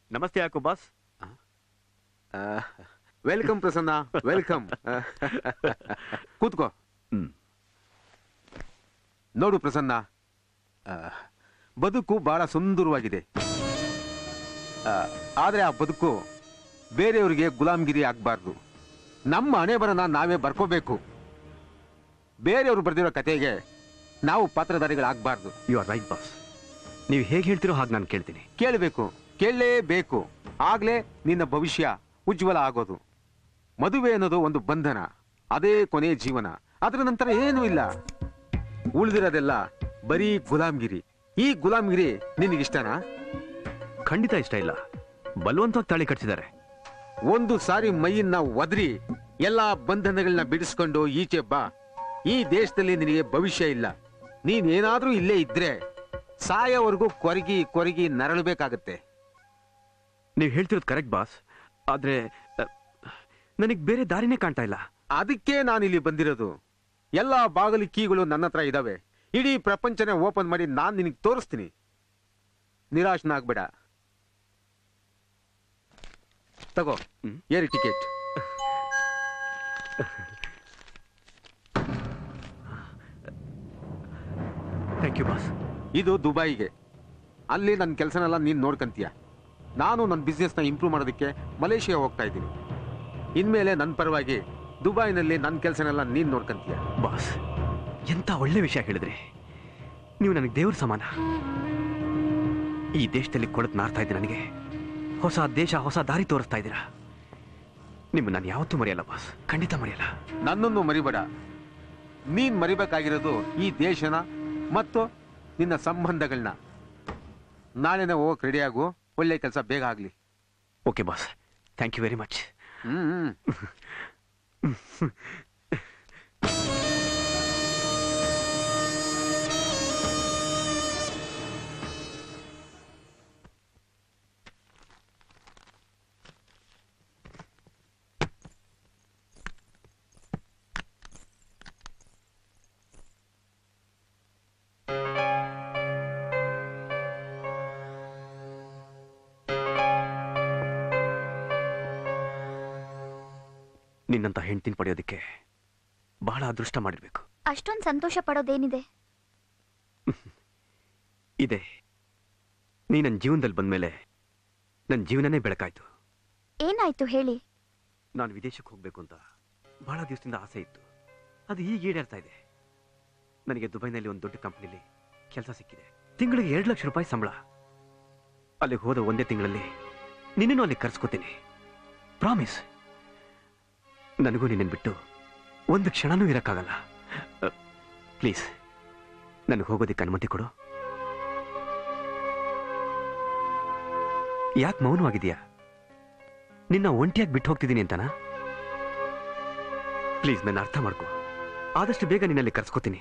ನಮಸ್ತೆ ಯಾಕೋ ಬಾಸ್ ವೆಲ್ಕಮ್ ಪ್ರಸನ್ನ ವೆಲ್ಕಮ್ ಕೂತ್ಕೋ ನೋಡು ಪ್ರಸನ್ನ ಆ, ಬದುಕು ಬಹಳ ಸುಂದರವಾಗಿದೆ ಆ, ಆದ್ರೆ ಆ ಬದುಕು ಬೇರೆಯವರಿಗೆ ಗುಲಾಮ್ಗಿರಿ ಆಗ್ಬಾರ್ದು ನಮ್ಮ ಹಣೆ ಬರನ ನಾವೇ ಬರ್ಕೋಬೇಕು ಬೇರೆಯವರು ಬರೆದಿರೋ ಕತೆಗೆ ನಾವು ಪಾತ್ರಧಾರಿಗಳಾಗಬಾರ್ದು ಯು ಆರ್ ರೈಟ್ ಬಾಸ್ ನೀವು ಹೇಗೆ ಹೇಳ್ತಿರೋ ಹಾಗೆ ನಾನು ಕೇಳ್ತೀನಿ ಕೇಳಬೇಕು ಕೇಳಲೇಬೇಕು ಆಗ್ಲೇ ನಿನ್ನ ಭವಿಷ್ಯ ಉಜ್ವಲ ಆಗೋದು ಮದುವೆ ಅನ್ನೋದು ಒಂದು ಬಂಧನ ಅದೇ ಕೊನೆಯ ಜೀವನ ಅದರ ನಂತರ ಏನೂ ಇಲ್ಲ ಉಳಿದಿರೋದೆಲ್ಲ ಬರೀ ಗುಲಾಮ್ಗಿರಿ ಈ ಗುಲಾಮ್ಗಿರಿ ನಿನಗಿಷ್ಟನಾ ಖಂಡಿತ ಇಷ್ಟ ಇಲ್ಲ ಬಲವಂತವಾಗಿ ತಾಳಿ ಕಟ್ಸಿದ್ದಾರೆ ಒಂದು ಸಾರಿ ಮೈಯನ್ನ ಒದರಿ ಎಲ್ಲಾ ಬಂಧನಗಳನ್ನ ಬಿಡಿಸ್ಕೊಂಡು ಈಚೆ ಬಾ ಈ ದೇಶದಲ್ಲಿ ನಿನಗೆ ಭವಿಷ್ಯ ಇಲ್ಲ ನೀನೇನಾದ್ರೂ ಇಲ್ಲೇ ಇದ್ರೆ ಸಾಯೋವರೆಗೂ ಕೊರಗಿ ಕೊರಗಿ ನರಳಬೇಕಾಗತ್ತೆ ನೀವು ಹೇಳ್ತಿರೋದು ಕರೆಕ್ಟ್ ಬಾಸ್ ಆದ್ರೆ ನನಗೆ ಬೇರೆ ದಾರಿನೇ ಕಾಣ್ತಾ ಇಲ್ಲ ಅದಕ್ಕೆ ನಾನಿಲ್ಲಿ ಬಂದಿರೋದು ಎಲ್ಲಾ ಬಾಗಿಲು ಕೀಗಳು ನನ್ನ ಹತ್ರ ಇದಾವೆ ಇಡೀ ಪ್ರಪಂಚನೇ ಓಪನ್ ಮಾಡಿ ನಾನ್ ನಿನಗೆ ತೋರಿಸ್ತೀನಿ ನಿರಾಶನಾಗ್ಬೇಡ ತಗೋ ಏರಿ ಟಿಕೆಟ್ ಥ್ಯಾಂಕ್ ಯು ಬಾಸ್ ಇದು ದುಬೈಗೆ ಅಲ್ಲಿ ನನ್ನ ಕೆಲಸನೆಲ್ಲ ನೀನು ನೋಡ್ಕಂತೀಯ ನಾನು ನನ್ನ ಬಿಸ್ನೆಸ್ನ ಇಂಪ್ರೂವ್ ಮಾಡೋದಕ್ಕೆ ಮಲೇಷಿಯಾ ಹೋಗ್ತಾ ಇದ್ದೀನಿ ಇನ್ಮೇಲೆ ನನ್ನ ಪರವಾಗಿ ದುಬೈನಲ್ಲಿ ನನ್ನ ಕೆಲಸನೆಲ್ಲ ನೀನು ನೋಡ್ಕಂತೀಯ ಬಾಸ್ ಎಂತ ಒಳ್ಳೆ ವಿಷಯ ಹೇಳಿದ್ರಿ ನೀವು ನನಗೆ ದೇವ್ರ ಸಮಾನ ಈ ದೇಶದಲ್ಲಿ ಕೊಳತ್ ನಾರ್ತಾ ಇದ್ದೆ ನನಗೆ ಹೊಸ ದೇಶ ಹೊಸ ದಾರಿ ತೋರಿಸ್ತಾ ಇದ್ದೀರಾ ನಿಮ್ಮ ನಾನು ಯಾವತ್ತೂ ಮರೆಯಲ್ಲ ಬಾಸ್ ಖಂಡಿತ ಮರೆಯಲ್ಲ ನನ್ನನ್ನು ಮರಿಬೇಡ ನೀನ್ ಮರಿಬೇಕಾಗಿರೋದು ಈ ದೇಶನ ಮತ್ತು ನಿನ್ನ ಸಂಬಂಧಗಳನ್ನ ನಾಳೆನೇ ಹೋಗಕ್ ರೆಡಿ ಆಗು ಒಳ್ಳೆ ಕೆಲಸ ಬೇಗ ಆಗ್ಲಿ okay boss thank you very much hmm ನಿನ್ನಂತ ಹೆಂಡ್ತಿನ ಪಡೆಯೋದಕ್ಕೆ ಬಹಳ ಅದೃಷ್ಟ ಮಾಡಿರ್ಬೇಕು ಅಷ್ಟೊಂದು ಸಂತೋಷ ಪಡೋದೇನಿದೆ ಇದೆ ನೀ ನನ್ನ ಜೀವನದಲ್ಲಿ ಬಂದ್ಮೇಲೆ ನನ್ನ ಜೀವನನೇ ಬೆಳಕಾಯ್ತು ಏನಾಯ್ತು ಹೇಳಿ ನಾನು ವಿದೇಶಕ್ಕೆ ಹೋಗ್ಬೇಕು ಅಂತ ಬಹಳ ದಿವಸದಿಂದ ಆಸೆ ಇತ್ತು ಅದು ಈಗ ಈಡೇರ್ತಾ ಇದೆ ನನಗೆ ದುಬೈನಲ್ಲಿ ಒಂದು ದೊಡ್ಡ ಕಂಪನಿಲಿ ಕೆಲಸ ಸಿಕ್ಕಿದೆ ತಿಂಗಳಿಗೆ ಎರಡು ಲಕ್ಷ ರೂಪಾಯಿ ಸಂಬಳ ಅಲ್ಲಿಗೆ ಹೋದ ಒಂದೇ ತಿಂಗಳಲ್ಲಿ ನಿನ್ನನ್ನು ಅಲ್ಲಿ ಕರ್ಸ್ಕೊತೀನಿ ಪ್ರಾಮಿಸ್ ನನಗೂ ನಿನ್ನನ್ನು ಬಿಟ್ಟು ಒಂದು ಕ್ಷಣನೂ ಇರಕ್ಕಾಗಲ್ಲ ಪ್ಲೀಸ್ ನನಗೆ ಹೋಗೋದಕ್ಕೆ ಅನುಮತಿ ಕೊಡು ಯಾಕೆ ಮೌನವಾಗಿದೆಯಾ ನಿನ್ನ ಒಂಟಿಯಾಗಿ ಬಿಟ್ಟು ಹೋಗ್ತಿದ್ದೀನಿ ಅಂತನಾ ಪ್ಲೀಸ್ ನನ್ನ ಅರ್ಥ ಮಾಡ್ಕೊ ಆದಷ್ಟು ಬೇಗ ನಿನ್ನಲ್ಲಿ ಕರ್ಸ್ಕೊತೀನಿ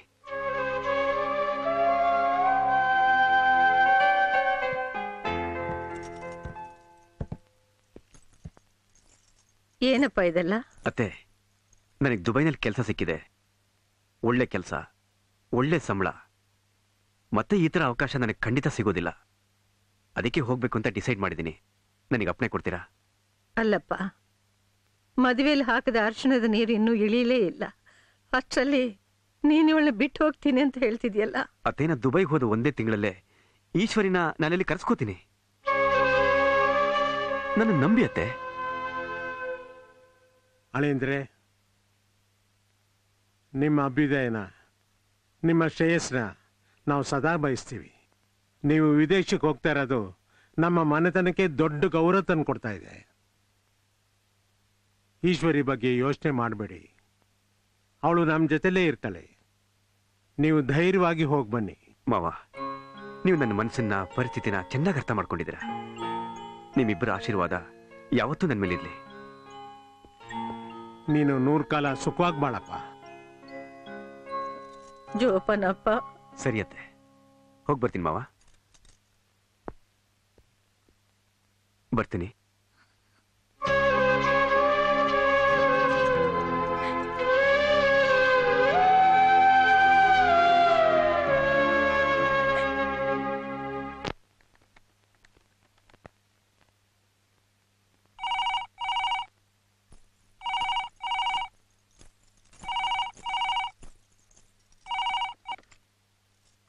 ಏನಪ್ಪ ಇದೆಲ್ಲ ಅತ್ತೆ ನನಗೆ ದುಬೈನಲ್ಲಿ ಕೆಲಸ ಸಿಕ್ಕಿದೆ ಒಳ್ಳೆ ಕೆಲಸ ಒಳ್ಳೆ ಸಂಬಳ ಮತ್ತೆ ಈ ಥರ ಅವಕಾಶ ನನಗೆ ಖಂಡಿತ ಸಿಗೋದಿಲ್ಲ ಅದಕ್ಕೆ ಹೋಗ್ಬೇಕು ಅಂತ ಡಿಸೈಡ್ ಮಾಡಿದ್ದೀನಿ ನನಗೆ ಅಪ್ಪಣೆ ಕೊಡ್ತೀರಾ ಅಲ್ಲಪ್ಪ ಮದುವೆಯಲ್ಲಿ ಹಾಕಿದ ಅರ್ಶಿಣದ ನೀರು ಇನ್ನೂ ಇಳಿಯಲೇ ಇಲ್ಲ ಅಷ್ಟರಲ್ಲಿ ನೀನು ಇವಳನ್ನ ಬಿಟ್ಟು ಹೋಗ್ತೀನಿ ಅಂತ ಹೇಳ್ತಿದ್ಯಲ್ಲ ಅತ್ತೇನ ದುಬೈಗೆ ಹೋದ ಒಂದೇ ತಿಂಗಳಲ್ಲೇ ಈಶ್ವರಿನ ನಾನಲ್ಲಿ ಕರ್ಸ್ಕೋತೀನಿ ನನ್ನ ನಂಬಿ ಅತ್ತೆ ಅಳೇಂದ್ರೆ ನಿಮ್ಮ ಅಭ್ಯುದಯನ ನಿಮ್ಮ ಶ್ರೇಯಸ್ನ ನಾವು ಸದಾ ಬಯಸ್ತೀವಿ ನೀವು ವಿದೇಶಕ್ಕೆ ಹೋಗ್ತಾ ಇರೋದು ನಮ್ಮ ಮನೆತನಕ್ಕೆ ದೊಡ್ಡ ಗೌರವ ತಂದು ಕೊಡ್ತಾ ಇದೆ ಈಶ್ವರಿ ಬಗ್ಗೆ ಯೋಚನೆ ಮಾಡಬೇಡಿ ಅವಳು ನಮ್ಮ ಜೊತೆಲೇ ಇರ್ತಾಳೆ ನೀವು ಧೈರ್ಯವಾಗಿ ಹೋಗಿ ಬನ್ನಿ ಮಾವ ನೀವು ನನ್ನ ಮನಸ್ಸನ್ನ ಪರಿಸ್ಥಿತಿನ ಚೆನ್ನಾಗಿ ಅರ್ಥ ಮಾಡ್ಕೊಂಡಿದ್ದೀರಾ ನಿಮ್ಮಿಬ್ಬರ ಆಶೀರ್ವಾದ ಯಾವತ್ತೂ ನನ್ನ ಮೇಲಿರ್ಲಿ ನೀನು ನೂರು ಕಾಲ ಸುಖವಾಗಿ ಬಾಳಪ್ಪ ಜೋಪನಪ್ಪ ಸರಿ ಅತ್ತೆ ಹೋಗಿ ಬರ್ತೀನಿ ಮಾವ ಬರ್ತೀನಿ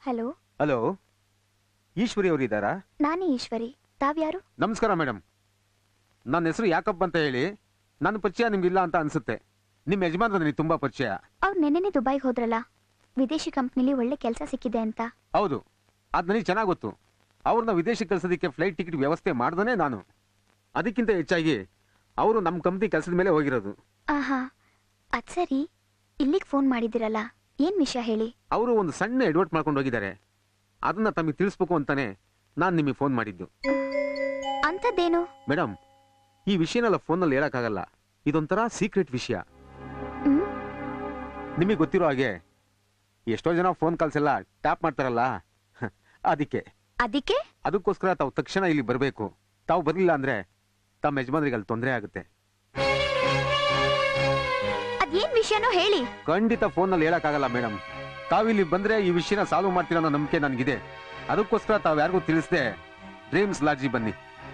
ಹಲೋ ಹಲೋ ಈಶ್ವರಿ ಅವರು ಇದ್ದಾರಾ ನಾನೇ ಈಶ್ವರಿ ತಾವ್ಯಾರು ನಮಸ್ಕಾರ ಮೇಡಮ್ ನನ್ನ ಹೆಸರು ಯಾಕಪ್ಪ ಅಂತ ಹೇಳಿ ನನ್ನ ಪರಿಚಯ ನಿಮ್ಗಿಲ್ಲ ಅಂತ ಅನ್ಸುತ್ತೆ ನಿಮ್ಮ ಯಜಮಾನ್ರು ನನಗೆ ತುಂಬಾ ಪರಿಚಯ ಅವ್ರು ನೆನ್ನೆನೆ ದುಬೈಗೆ ಹೋದ್ರಲ್ಲ ವಿದೇಶಿ ಕಂಪ್ನಿಲಿ ಒಳ್ಳೆ ಕೆಲಸ ಸಿಕ್ಕಿದೆ ಅಂತ ಹೌದು ಅದು ನನಗೆ ಚೆನ್ನಾಗಿ ಗೊತ್ತು ಅವ್ರನ್ನ ವಿದೇಶಕ್ಕೆ ಕಳ್ಸೋದಕ್ಕೆ ಫ್ಲೈಟ್ ಟಿಕೆಟ್ ವ್ಯವಸ್ಥೆ ಮಾಡ್ದೇ ನಾನು ಅದಕ್ಕಿಂತ ಹೆಚ್ಚಾಗಿ ಅವರು ನಮ್ಮ ಕಂಪ್ನಿ ಕೆಲಸದ ಮೇಲೆ ಹೋಗಿರೋದು ಆಹಾ ಅದ್ ಸರಿ ಇಲ್ಲಿಗೆ ಫೋನ್ ಮಾಡಿದಿರಲ್ಲ ಏನ್ ವಿಷಯ ಹೇಳಿ ಅವರು ಒಂದು ಸಣ್ಣ ಎಡ್ವರ್ಟ್ ಮಾಡ್ಕೊಂಡು ಹೋಗಿದ್ದಾರೆ ಅದನ್ನ ತಮಗೆ ತಿಳಿಸ್ಬೇಕು ಅಂತಾನೆ ನಾನು ನಿಮಗೆ ಫೋನ್ ಮಾಡಿದ್ದು ಅಂಥದ್ದೇನು ಮೇಡಮ್ ಈ ವಿಷಯನೆಲ್ಲ ಫೋನಲ್ಲಿ ಹೇಳಕ್ಕಾಗಲ್ಲ ಇದೊಂಥರ ಸೀಕ್ರೆಟ್ ವಿಷಯ ನಿಮಗೆ ಗೊತ್ತಿರೋ ಹಾಗೆ ಎಷ್ಟೋ ಜನ ಫೋನ್ ಕಾಲ್ಸ್ ಎಲ್ಲ ಟ್ಯಾಪ್ ಮಾಡ್ತಾರಲ್ಲ ಅದಕ್ಕೆ ಅದಕ್ಕೆ ಅದಕ್ಕೋಸ್ಕರ ತಾವು ತಕ್ಷಣ ಇಲ್ಲಿ ಬರಬೇಕು ತಾವು ಬರಲಿಲ್ಲ ಅಂದ್ರೆ ತಮ್ಮ ಯಜಮಾನ್ರಿಗೆ ಅಲ್ಲಿ ತೊಂದರೆ ಆಗುತ್ತೆ ಅದೇನ್ ವಿಷಯನೋ ಹೇಳಿ ಖಂಡಿತ ಫೋನಲ್ಲಿ ಹೇಳಕ್ಕಾಗಲ್ಲ ಮೇಡಮ್ ತಾವಿಲ್ಲಿ ಬಂದ್ರೆ ಈ ವಿಷಯನ ಸಾಲ್ವ್ ಮಾಡ್ತೀರ ಅನ್ನೋ ನಂಬಿಕೆ ನನಗಿದೆ ಅದಕ್ಕೋಸ್ಕರ ತಾವು ಯಾರಿಗೂ ತಿಳಿಸದೆ ಡ್ರೀಮ್ಸ್ ಲಾಡ್ಜಿ ಬನ್ನಿ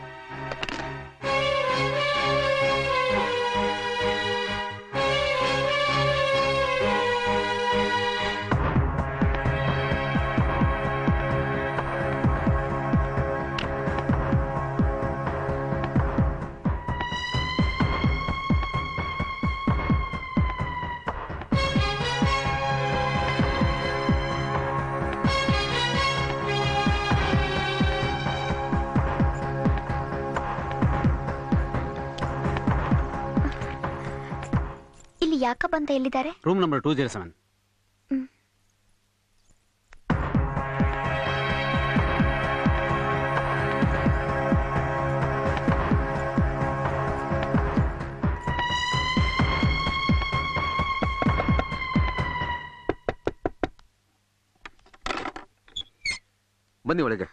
ಇಲ್ಲಿ ಯಾಕ ಬಂತ ಎಲ್ಲಿದ್ದಾರೆ room number two zero seven ಬನ್ನಿ ಒಳಗೆ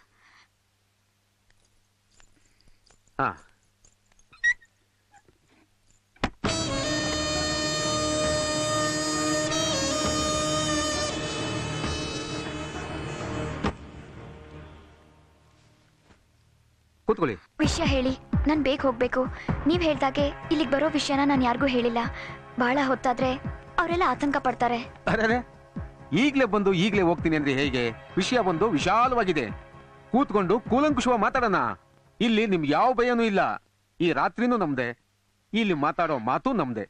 ಹಾ ಕೂತ್ಕೊಳ್ಳಿ ವಿಷಯ ಹೇಳಿ ನಾನ್ ಬೇಗ ಹೋಗ್ಬೇಕು ನೀವ್ ಹೇಳ್ದಾಗೆ ಇಲ್ಲಿಗೆ ಬರೋ ವಿಷಯನ ನಾನು ಯಾರಿಗೂ ಹೇಳಿಲ್ಲ ಬಹಳ ಹೊತ್ತಾದ್ರೆ ಅವರೆಲ್ಲ ಆತಂಕ ಪಡ್ತಾರೆ ಅರೆ ಈಗ್ಲೇ ಬಂದು ಈಗ್ಲೇ ಹೋಗ್ತೀನಿ ಅಂದ್ರೆ ಹೇಗೆ ವಿಷಯ ಬಂದು ವಿಶಾಲವಾಗಿದೆ ಕೂತ್ಕೊಂಡು ಕೂಲಂಕುಷವಾಗಿ ಮಾತಾಡೋಣ ಇಲ್ಲಿ ನಿಮ್ಗೆ ಯಾವ ಭಯನೂ ಇಲ್ಲ ಈ ರಾತ್ರಿನೂ ನಮ್ದೆ ಇಲ್ಲಿ ಮಾತಾಡೋ ಮಾತು ನಮ್ದೆ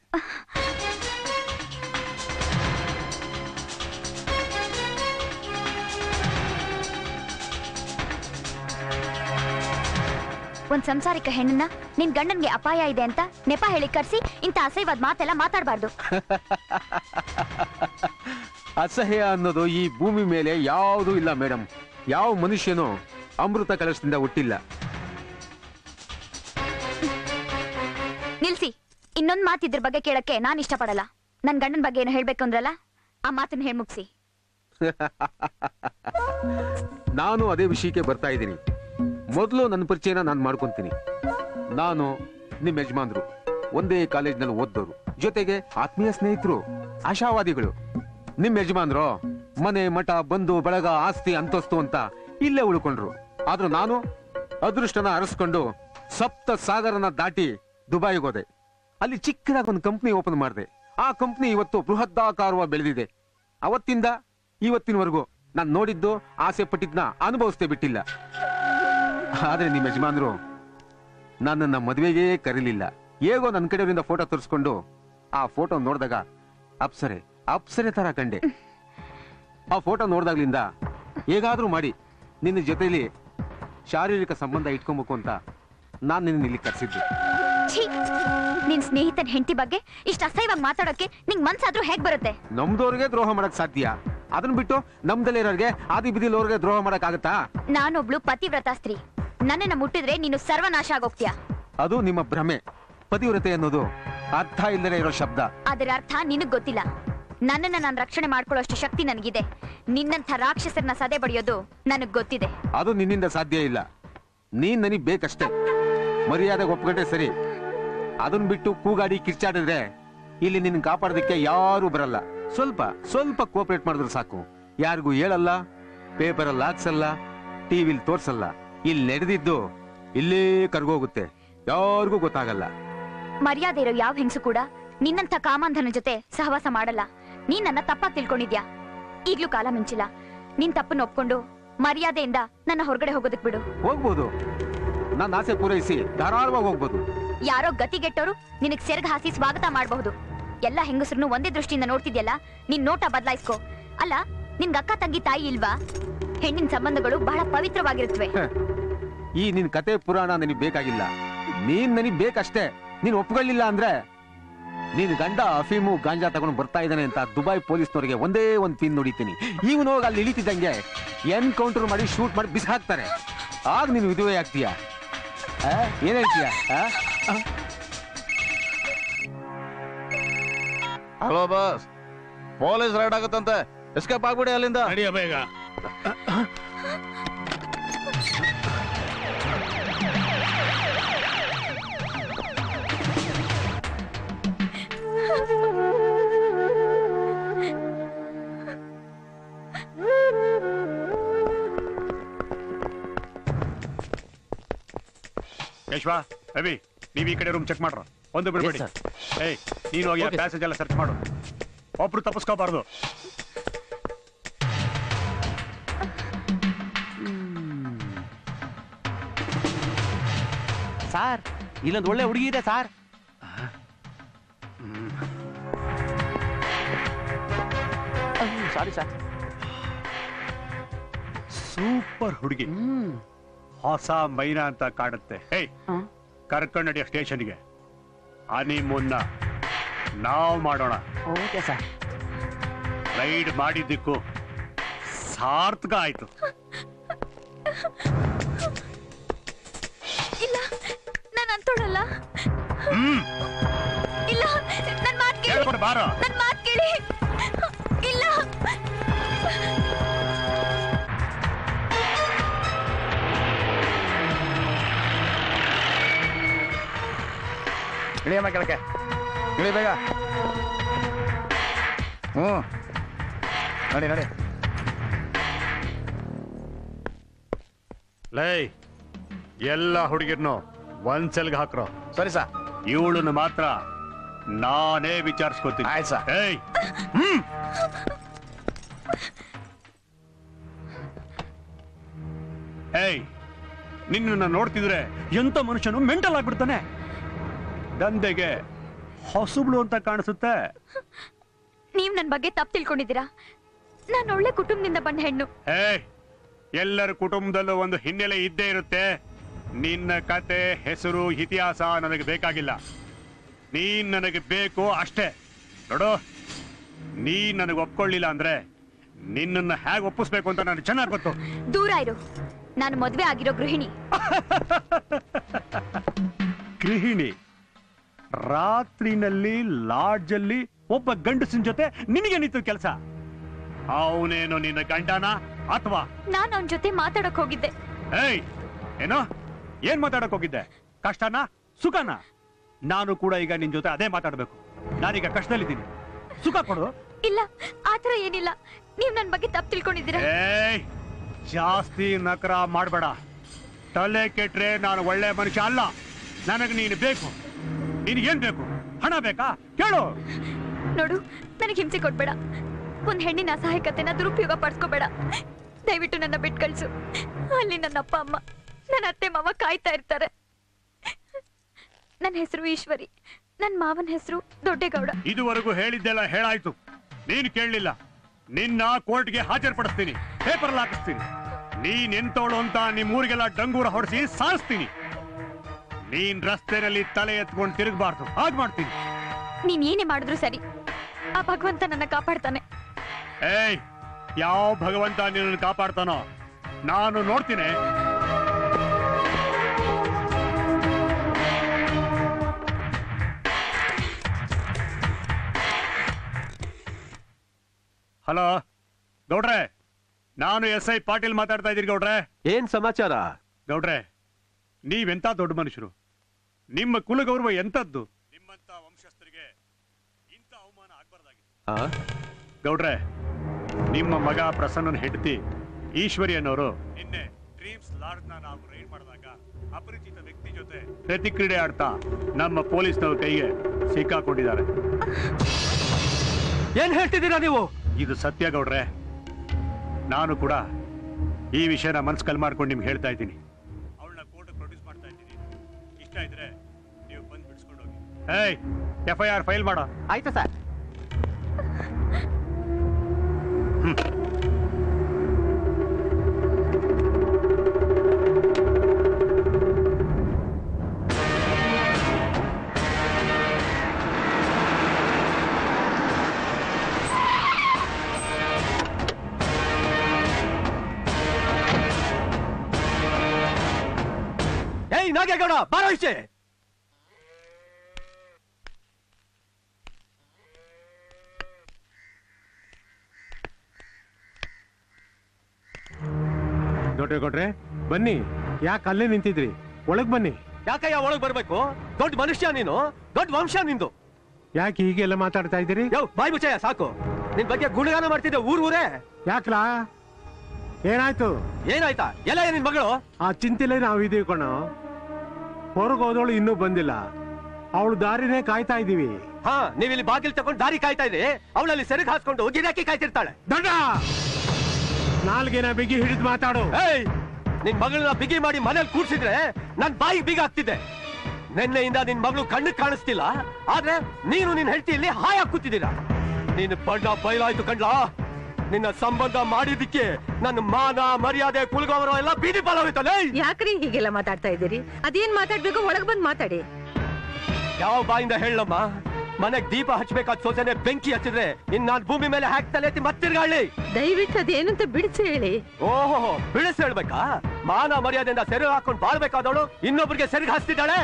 ಒಂದ್ ಸಂಸಾರಿಕ ಹೆಣ್ಣನ್ನ ನಿನ್ ಗಂಡನ್ಗೆ ಅಪಾಯ ಇದೆ ಅಂತ ನೆಪ ಹೇಳಿ ಕರ್ಸಿ ಇಂಥ ಅಸಹ್ಯವಾದ ಮಾತೆಲ್ಲ ಮಾತಾಡಬಾರ್ದು ಅಸಹ್ಯ ಅನ್ನೋದು ಈ ಭೂಮಿ ಮೇಲೆ ಯಾವುದೂ ಇಲ್ಲ ಮೇಡಮ್ ಯಾವ ಮನುಷ್ಯನೂ ಅಮೃತ ಕಲಶದಿಂದ ಹುಟ್ಟಿಲ್ಲ ನಿಲ್ಸಿ ಇನ್ನೊಂದ್ ಮಾತ್ ಇದ್ರ ಬಗ್ಗೆ ಕೇಳಕ್ಕೆ ನಾನ್ ಇಷ್ಟಪಡಲ್ಲ ನನ್ ಗಂಡನ್ ಬಗ್ಗೆ ಏನು ಹೇಳ್ಬೇಕು ಅಂದ್ರಲ್ಲ ಆ ಮಾತನ್ನ ಹೇಳ್ ಮುಗ್ಸಿ ನಾನು ಅದೇ ವಿಷಯಕ್ಕೆ ಬರ್ತಾ ಇದ್ದೀನಿ ಮೊದಲು ನನ್ನ ಪರಿಚಯನ ನಾನು ಮಾಡ್ಕೊಂತೀನಿ ನಾನು ನಿಮ್ಮ ಯಜಮಾನ್ರು ಒಂದೇ ಕಾಲೇಜ್ನಲ್ಲಿ ಓದ್ದವರು ಜೊತೆಗೆ ಆತ್ಮೀಯ ಸ್ನೇಹಿತರು ಆಶಾವಾದಿಗಳು ನಿಮ್ಮ ಯಜಮಾನ್ರು ಮನೆ ಮಠ ಬಂಧು ಬಳಗ ಆಸ್ತಿ ಅಂತಸ್ತು ಅಂತ ಇಲ್ಲೇ ಉಳ್ಕೊಂಡ್ರು ಆದ್ರೂ ನಾನು ಅದೃಷ್ಟನ ಅರಸ್ಕೊಂಡು ಸಪ್ತ ಸಾಗರನ ದಾಟಿ ದುಬೈಗೆ ಹೋದೆ ಅಲ್ಲಿ ಚಿಕ್ಕದಾಗಿ ಒಂದು ಕಂಪ್ನಿ ಓಪನ್ ಮಾಡಿದೆ ಆ ಕಂಪ್ನಿ ಇವತ್ತು ಬೃಹದಾಕಾರವಾಗಿ ಬೆಳೆದಿದೆ ಅವತ್ತಿಂದ ಇವತ್ತಿನವರೆಗೂ ನಾನು ನೋಡಿದ್ದು ಆಸೆ ಪಟ್ಟಿದ್ನ ಅನುಭವಿಸ್ತೇ ಬಿಟ್ಟಿಲ್ಲ ಆದ್ರೆ ನಿಮ್ಮ ಯಜಮಾನ್ರು ನನ್ನನ್ನ ಮದುವೆಗೆ ಕರೀಲಿಲ್ಲ ಹೇಗೋ ನನ್ನ ಕಡೆಯವರಿಂದ ಫೋಟೋ ತೋರಿಸ್ಕೊಂಡು ಆ ಫೋಟೋ ನೋಡಿದಾಗ ಅಪ್ಸರೆ ಅಪ್ಸರೆ ತರ ಕಂಡೆ ಆ ಫೋಟೋ ನೋಡ್ದಾಗ್ಲಿಂದ ಹೇಗಾದ್ರೂ ಮಾಡಿ ನಿನ್ನ ಜೊತೆಲಿ ಶಾರೀರಿಕ ಸಂಬಂಧ ಇಟ್ಕೊಬೇಕು ಅಂತ ನಾನು ನಿನ್ನ ಇಲ್ಲಿ ಕರೆಸಿದ್ದೆ ಛೀ ನಿನ್ ಸ್ನೇಹಿತನ ಹೆಂಡತಿ ಬಗ್ಗೆ ಇಷ್ಟ ಅಸಹ್ಯವಾಗಿ ಮಾತಾಡೋಕೆ ನಿಂಗ್ ಮನ್ಸಾದ್ರೂ ಹೇಗ್ ಬರುತ್ತೆ ನಮ್ದವ್ರಿಗೆ ದ್ರೋಹ ಮಾಡಕ್ ಸಾಧ್ಯ ಅದನ್ನ ಬಿಟ್ಟು ನಮ್ದಲ್ಲಿರೋರ್ಗೆ ಆದಿ ಬಿದಿಲವ್ರಿಗೆ ದ್ರೋಹ ಮಾಡಕ್ ಆಗತ್ತಾ ನಾನೊಬ್ಳು ಪತಿವ್ರತ ಸ್ತ್ರೀ ನನ್ನನ್ನ ಮುಟ್ಟಿದ್ರೆ ನೀನು ಸರ್ವನಾಶ ಆಗೋಗ್ತೀಯ ಅದು ನಿಮ್ಮ ಭ್ರಮೆ ಪತಿವ್ರತೆ ಅನ್ನೋದು ಅರ್ಥ ಇಲ್ಲದೆ ಇರೋ ಶಬ್ದ ಅದರ ಅರ್ಥ ನಿನಗ್ ಗೊತ್ತಿಲ್ಲ ನನ್ನನ್ನ ನಾನು ರಕ್ಷಣೆ ಮಾಡ್ಕೊಳ್ಳೋಷ್ಟು ಶಕ್ತಿ ನನಗಿದೆ ನಿನ್ನಂಥ ರಾಕ್ಷಸರನ್ನ ಸದೆ ಬಡಿಯೋದು ನನಗ್ ಗೊತ್ತಿದೆ ಅದು ನಿನ್ನಿಂದ ಸಾಧ್ಯ ಇಲ್ಲ ನೀನ್ ನನಗ್ ಬೇಕಷ್ಟೇ ಮರ್ಯಾದೆ ಒಪ್ಕೊಂಡ್ರೆ ಸರಿ ಅದನ್ ಬಿಟ್ಟು ಕೂಗಾಡಿ ಕಿರ್ಚಾಡಿದ್ರೆ ಇಲ್ಲಿ ನಿನ್ನ ಕಾಪಾಡೋದಕ್ಕೆ ಯಾರು ಬರಲ್ಲ ಸ್ವಲ್ಪ ಸ್ವಲ್ಪ ಕೋಪರೇಟ್ ಮಾಡಿದ್ರೆ ಸಾಕು ಯಾರಿಗೂ ಹೇಳಲ್ಲ ಪೇಪರಲ್ಲಿ ಹಾಕ್ಸಲ್ಲ ಟಿವಿಲ್ ತೋರ್ಸಲ್ಲ ಇಲ್ಲಿ ನಡೆದಿದ್ದು ಇಲ್ಲೇ ಕರ್ಗೋಗುತ್ತೆ ಯಾರಿಗೂ ಗೊತ್ತಾಗಲ್ಲ ಮರ್ಯಾದೆ ಇರೋ ಯಾವ ಹೆಂಗಸು ಕೂಡ ನಿನ್ನಂಥ ಕಾಮಾಂಧನ ಜೊತೆ ಸಹವಾಸ ಮಾಡಲ್ಲ ನೀನ್ ನನ್ನ ತಪ್ಪಾಗಿ ತಿಳ್ಕೊಂಡಿದ್ಯಾ ಈಗ್ಲೂ ಕಾಲ ಮಿಂಚಿಲ್ಲ ನಿನ್ ತಪ್ಪನ್ನ ಒಪ್ಕೊಂಡು ಮರ್ಯಾದೆಯಿಂದ ನನ್ನ ಹೊರಗಡೆ ಹೋಗೋದಕ್ ಬಿಡು ಹೋಗ್ಬೋದು ನನ್ನ ಆಸೆ ಪೂರೈಸಿ ಧಾರಾಳವಾಗಿ ಹೋಗ್ಬೋದು ಯಾರೋ ಗತಿಗೆಟ್ಟೋರು ನಿನಗ್ ಸೆರ್ಗ್ ಹಾಸಿ ಸ್ವಾಗತ ಮಾಡಬಹುದು ಎಲ್ಲ ಹೆಂಗಸರನ್ನು ಒಂದೇ ದೃಷ್ಟಿಯಿಂದ ನೋಡ್ತಿದ್ಯಲ್ಲ ನಿನ್ ನೋಟ ಬದಲಾಯಿಸ್ಕೋ ಅಲ್ಲ ನಿನ್ಗ ಅಕ್ಕ ತಂಗಿ ತಾಯಿ ಇಲ್ವಾ ಹೆಣ್ಣಿನ ಸಂಬಂಧಗಳು ಬಹಳ ಪವಿತ್ರವಾಗಿರುತ್ತವೆ ಹ. ಈ ನಿನ್ ಕತೆ ಪುರಾಣ ನನಗೆ ಬೇಕಾಗಿಲ್ಲ ನೀನ್ ನನಗ್ ಬೇಕಷ್ಟೇ ನೀನ್ ಒಪ್ಕೊಳ್ಳಿಲ್ಲ ಅಂದ್ರೆ ನೀನ್ ಗಂಡ ಅಫೀಮು ಗಾಂಜಾ ತಗೊಂಡು ಬರ್ತಾ ಇದ್ದಾನೆ ಅಂತ ದುಬೈ ಪೊಲೀಸ್ನವರಿಗೆ ಒಂದೇ ಒಂದ್ ಪಿನ್ ನೋಡಿತೀನಿ ಇವನು ಹೋಗಿ ಅಲ್ಲಿ ಇಳಿತಿದ್ದಂಗೆ ಎನ್ಕೌಂಟರ್ ಮಾಡಿ ಶೂಟ್ ಮಾಡಿ ಬಿಸಿ ಹಾಕ್ತಾರೆ ಆಗ ನೀನು ವಿಧವೆ ಆಗ್ತೀಯ ಆ? ಏನ್ ಹೇಳ್ತೀಯ ಆ? ಆ? ಹಲೋ ಬಾಸ್ ಪೊಲೀಸ್ ರೈಡ್ ಆಗುತ್ತಂತೆ ಎಸ್ಕೇಪ್ ಆಗ್ಬಿಡಿ ಅಲ್ಲಿಂದ ನಡಿಯ ಬೇಗ ಯಶ್ವ ರವಿ ನೀವ್ ಈ ಕಡೆ ರೂಮ್ ಚೆಕ್ ಮಾಡ್ರ ಒಂದು ಬಿಡ್ಬೇಡಿ Yes, ಏಯ್ ನೀನು ಹೋಗಿ Okay, sir. ಪ್ಯಾಸೇಜ್ ಎಲ್ಲ ಸರ್ಚ್ ಮಾಡು ಒಬ್ರು ತಪ್ಪಿಸ್ಕೋಬಾರ್ದು ಸಾರ್ ಇಲ್ಲೊಂದು ಒಳ್ಳೆ ಹುಡುಗಿ ಇದೆ ಸಾರ್ ಸಾರಿ ಸರ್ ಸೂಪರ್ ಹುಡುಗಿ ಹೊಸ ಮೈನಾ ಅಂತ ಕಾಡುತ್ತೆ ಹೇಯ್ ಕರ್ಕೊಂಡ್ ನಡಿಯ ಸ್ಟೇಷನ್ಗೆ ಹನಿ ಮುನ್ನ ನಾವು ಮಾಡೋಣ ಓಕೆ ಸರ್ ರೈಡ್ ಮಾಡಿದ್ದಕ್ಕೂ ಸಾರ್ಥಕ ಆಯ್ತು ಇಲ್ಲ ನಾನು ಅಂತೋಳಲ್ಲ ಹ್ಮ್ ಇಲ್ಲ ನನ್ ಮಾತ್ ಕೇಳಿ ಹೇಳ್ಕೊಡು ಬಾರೋ. ನನ್ ಮಾತ್ ಕೇಳಿ ಇಲ್ಲ ಇಳಿಯಮ್ಮ ಕೆಳಕ್ಕೆ ಇಳಿ ಬೇಗ ಹ್ಞೂ ನಡಿ ನಡಿ ಲೈ ಎಲ್ಲ ಹುಡುಗಿರ್ನು ಒಂದ್ ಸೆಲ್ಗೆ ಹಾಕ್ರೋ ಸರಿ ಸಾ ಇವಳನ್ನ ಮಾತ್ರ ನಾನೇ ವಿಚಾರಿಸ್ಕೊತೀನಿ ಆಯ್ತು ಸಾ ಏಯ್ ಹ್ಮ್ ಏಯ್ ನಿನ್ನನ್ನ ನೋಡ್ತಿದ್ರೆ ಎಂತ ಮನುಷ್ಯನು ಮೆಂಟಲ್ ಆಗ್ಬಿಡ್ತಾನೆ ದಂಧೆಗೆ ಹೊಸಬ್ಳು ಅಂತ ಕಾಣಿಸುತ್ತೆ ನೀವ್ ನನ್ ಬಗ್ಗೆ ತಪ್ಪು ತಿಳ್ಕೊಂಡಿದ್ದೀರಾ ನಾನ್ ಒಳ್ಳೆ ಕುಟುಂಬದಿಂದ ಬಂದ ಹೆಣ್ಣು ಏಯ್ ಎಲ್ಲರ ಕುಟುಂಬದಲ್ಲೂ ಒಂದು ಹಿನ್ನೆಲೆ ಇದ್ದೇ ಇರುತ್ತೆ ನಿನ್ನ ಕತೆ ಹೆಸರು ಇತಿಹಾಸ ನನಗೆ ಬೇಕಾಗಿಲ್ಲ ನೀನ್ ನನಗೆ ಬೇಕು ಅಷ್ಟೇ ನೋಡು ನೀ ನನಗೆ ಒಪ್ಕೊಳ್ಳಿಲ್ಲ ಅಂದ್ರೆ ನಿನ್ನನ್ನ ಹೇಗೆ ಒಪ್ಪಿಸ್ಬೇಕು ಅಂತ ನನಗೆ ಚೆನ್ನಾಗಿ ಗೊತ್ತು ದೂರ ಇರು ನಾನು ಮದ್ವೆ ಆಗಿರೋ ಗೃಹಿಣಿ ಗೃಹಿಣಿ ರಾತ್ರಿನಲ್ಲಿ ಲಾಡ್ಜಲ್ಲಿ ಒಬ್ಬ ಗಂಡಸಿನ ಜೊತೆ ನಿನಗೆ ನಿಂತು ಕೆಲಸ ಅವನೇನು ನಿನ್ನ ಗಂಡನ ಅಥವಾ ನಾನ್ ಅವನ್ ಜೊತೆ ಮಾತಾಡಕ್ ಹೋಗಿದ್ದೆ ಏಯ್ ಏನೋ ಏನ್ ಮಾತಾಡಕ್ ಹೋಗಿದ್ದೆ ಕಷ್ಟನಾ ಸುಖನಾ ನಾನು ಕೂಡ ಈಗ ನಿನ್ ಜೊತೆ ಅದೇ ಮಾತಾಡ್ಬೇಕು ನಾನೀಗ ಕಷ್ಟದಲ್ಲಿದ್ದೀನಿ ಸುಖ ಕೊಡು ಇಲ್ಲ ಆತರ ಏನಿಲ್ಲ ನೀವ್ ನನ್ ಬಗ್ಗೆ ತಪ್ಪು ತಿಳ್ಕೊಂಡಿದ್ದೀರಾ ಏಯ್ ಜಾಸ್ತಿ ನಕರ ಮಾಡ್ಬೇಡ ತಲೆ ಕೆಟ್ರೆ ನಾನು ಒಳ್ಳೆ ಮನುಷ್ಯ ಅಲ್ಲ ನನಗೆ ನೀನು ಬೇಕು ನಿನಗೇನ್ ಬೇಕು ಹಣ ಬೇಕಾ ಕೇಳು ನೋಡು ನನಗೆ ಹಿಂಸೆ ಕೊಡ್ಬೇಡ ಒಂದ್ ಹೆಣ್ಣಿನ ಅಸಹಾಯಕತೆನ ದುರುಪಯೋಗ ಪಡಿಸ್ಕೋಬೇಡ ದಯವಿಟ್ಟು ನನ್ನ ಬಿಟ್ಟು ಕಳ್ಸು ಅಲ್ಲಿ ನನ್ನ ಅಪ್ಪ ಅಮ್ಮ ನನ್ನ ಅತ್ತೆ ಮಾವ ಕಾಯ್ತಾ ಇರ್ತಾರೆ ನನ್ನ ಹೆಸರು ಈಶ್ವರಿ ನನ್ನ ಮಾವನ ಹೆಸರು ದೊಡ್ಡೇಗೌಡ ಇದುವರೆಗೂ ಹೇಳಿದ್ದೆಲ್ಲ ಹೇಳಾಯ್ತು ನೀನ್ ಕೇಳಲಿಲ್ಲ ನಿನ್ನ ಕೋರ್ಟ್ಗೆ ಹಾಜರ್ಪಡಿಸ್ತೀನಿ ಪೇಪರ್ ಹಾಕಿಸ್ತೀನಿ ನೀನ್ ಎಂತೋಳು ಅಂತ ನಿಮ್ಮೂರಿಗೆಲ್ಲ ಡಂಗೂರ ಹೊಡೆಸಿ ಸಾರಿಸ್ತೀನಿ ನೀನ್ ರಸ್ತೆನಲ್ಲಿ ತಲೆ ಎತ್ಕೊಂಡು ತಿರುಗಬಾರ್ದು ಹಾಗೆ ಮಾಡ್ತೀನಿ ನೀನ್ ಏನೇ ಮಾಡಿದ್ರು ಸರಿ ಆ ಭಗವಂತ ನನ್ನ ಕಾಪಾಡ್ತಾನೆ ಏಯ್ ಯಾವ ಭಗವಂತ ನಿನ್ನನ್ನು ಕಾಪಾಡ್ತಾನೋ ನಾನು ನೋಡ್ತೀನಿ ಹಲೋ ಗೌಡ್ರೆ ನಾನು ಎಸ್ ಐ ಪಾಟೀಲ್ ಮಾತಾಡ್ತಾ ಇದ್ದೀನಿ ಗೌಡ್ರೆ ಏನ್ ಸಮಾಚಾರ ಗೌಡ್ರೆ ನೀವೆಂತ ದೊಡ್ಡ ಮನುಷ್ಯರು ನಿಮ್ಮ ಕುಲಗೌರವ ಎಂತದ್ದು ನಿಮ್ಮಂತ ವಂಶಸ್ಥರಿಗೆ ಇಂಥ ಅವಮಾನ ಆಗ್ಬಾರ್ದಾಗಿತ್ತು ಆ? ಗೌಡ್ರೆ ನಿಮ್ಮ ಮಗ ಪ್ರಸನ್ನನ ಹೆಂಡತಿ ಈಶ್ವರಿ ಅನ್ನೋರು ನಿನ್ನೆ ಡ್ರೀಮ್ಸ್ ಲಾಡ್ಜ್ನ ನಾವು ರೈಡ್ ಮಾಡಿದಾಗ ಅಪರಿಚಿತ ವ್ಯಕ್ತಿ ಜೊತೆ ಪ್ರತಿಕ್ರೀಡೆ ಆಡ್ತಾ ನಮ್ಮ ಪೊಲೀಸ್ನವ್ರ ಕೈಗೆ ಸಿಕ್ಕಾಕೊಂಡಿದ್ದಾರೆ ಏನ್ ಹೇಳ್ತಿದ್ದೀರಾ ನೀವು ಇದು ಸತ್ಯ ಗೌಡ್ರೆ ನಾನು ಕೂಡ ಈ ವಿಷಯನ ಮನ್ಸು ಕಲ್ ಮಾಡ್ಕೊಂಡು ನಿಮ್ಗೆ ಹೇಳ್ತಾ ಇದ್ದೀನಿ ಅವಳನ್ನ ಕೋರ್ಟ್ ಪ್ರೊಡ್ಯೂಸ್ ಮಾಡ್ತಾ ಇದ್ದೀನಿ ಇಷ್ಟ ಇದ್ರೆ ನೀವು ಬಂದು ಬಿಡಿಸ್ಕೊಂಡು ಹೋಗಿ ಏಯ್ ಎಫ್ ಐ ಆರ್ ಫೈಲ್ ಮಾಡೋ ಆಯ್ತು ಸರ್ ಏಯ್ ನಾಗೇಗೌಡ ಬಾರೋ ಈಚೆ ದೊಡ್ಡ ಕೊಟ್ರೆ ಬನ್ನಿ ಯಾಕೆ ಅಲ್ಲೇ ನಿಂತಿದ್ರಿ ಒಳಗ್ ಬನ್ನಿ ಯಾಕಯ್ಯ ಒಳಗ್ ಬರ್ಬೇಕು ದೊಡ್ಡ ಮನುಷ್ಯ ನೀನು ದೊಡ್ಡ ವಂಶ ನಿಂದು ಯಾಕೆ ಹೀಗೆಲ್ಲ ಮಾತಾಡ್ತಾ ಇದ್ದೀರಿ ಯೋ ಬಾಯ್ ಮುಚ್ಚಯ್ಯ ಸಾಕು ನಿನ್ ಬಗ್ಗೆ ಗುಣಗಾನ ಮಾಡ್ತಿದ್ದೆ ಊರ್ ಊರೇ ಯಾಕ್ಲಾ ಏನಾಯ್ತು ಏನಾಯ್ತಾ ಎಲ್ಲ ನಿನ್ ಮಗಳು ಆ ಚಿಂತೆಲೇ ನಾವು ಇದೀವಿ ಕಣೋ ಹೊರಗೆ ಹೋದವಳು ಇನ್ನೂ ಬಂದಿಲ್ಲ ಅವಳು ದಾರಿನೇ ಕಾಯ್ತಾ ಇದೀವಿ ಹಾ ನೀವ್ ಇಲ್ಲಿ ಬಾಗಿಲ್ ತಗೊಂಡು ದಾರಿ ಕಾಯ್ತಾ ಇದ್ರಿ ಅವಳಲ್ಲಿ ಸೆರಗ್ ಹಾಸ್ಕೊಂಡು ಗಿರಾಕಿ ಕಾಯ್ತಿರ್ತಾಳೆ ದೊಡ್ಡ ನಾಲ್ಗೆನ ಬಿಗಿ ಹಿಡಿದು ಮಾತಾಡು ಏಯ್ ನಿನ್ ಮಗಳನ್ನ ಬಿಗಿ ಮಾಡಿ ಮನೇಲಿ ಕೂರ್ಸಿದ್ರೆ ನನ್ ಬಾಯಿ ಬೀಗ ಆಗ್ತಿದೆ ನಿನ್ನೆಯಿಂದ ನಿನ್ ಮಗಳು ಕಣ್ಣಿಗೆ ಕಾಣಿಸ್ತಿಲ್ಲ ಆದ್ರೆ ನೀನು ನಿನ್ ಹೆಂಡತಿ ಇಲ್ಲಿ ಹಾಯಾಗಿ ಕೂತಿದ್ದೀರಾ ನೀನು ಬಣ್ಣ ಬಯಲಾಯ್ತು ಕಂಡ್ಲಾ ನಿನ್ನ ಸಂಬಂಧ ಮಾಡಿದ್ದಕ್ಕೆ ನನ್ನ ಮಾನ ಮರ್ಯಾದೆ ಕುಲಗೌರವ ಎಲ್ಲ ಬೀದಿ ಪಾಲಾಗೋಯ್ತಲ್ಲ ಯಾಕ್ರಿ ಹೀಗೆಲ್ಲ ಮಾತಾಡ್ತಾ ಇದ್ದೀರಿ ಅದೇನ್ ಮಾತಾಡ್ಬೇಕು ಒಳಗ್ ಬಂದ್ ಮಾತಾಡಿ ಯಾವ ಬಾಯಿಂದ ಹೇಳಮ್ಮ ಮನೆಗ್ ದೀಪ ಹಚ್ಬೇಕಾದ ಸೋಸನೆ ಬೆಂಕಿ ಹಚ್ಚಿದ್ರೆ ಇನ್ ನಾನ್ ಭೂಮಿ ಮೇಲೆ ಹಾಕ್ತಲೇ ಎತ್ತಿ ಮತ್ತಿರ್ಗಾಳಿ ದಯವಿಟ್ಟು ಅದೇನಂತ ಬಿಡಿಸಿ ಹೇಳಿ ಓಹೋ ಬಿಡಿಸ್ ಹೇಳ್ಬೇಕಾ ಮಾನ ಮರ್ಯಾದೆಯಿಂದ ಸೆರೆ ಹಾಕೊಂಡು ಬಾಳ್ಬೇಕಾದವಳು ಇನ್ನೊಬ್ರಿಗೆ ಸೆರೆಗೆ ಹಾಸ್ತಿದ್ದಾಳೆ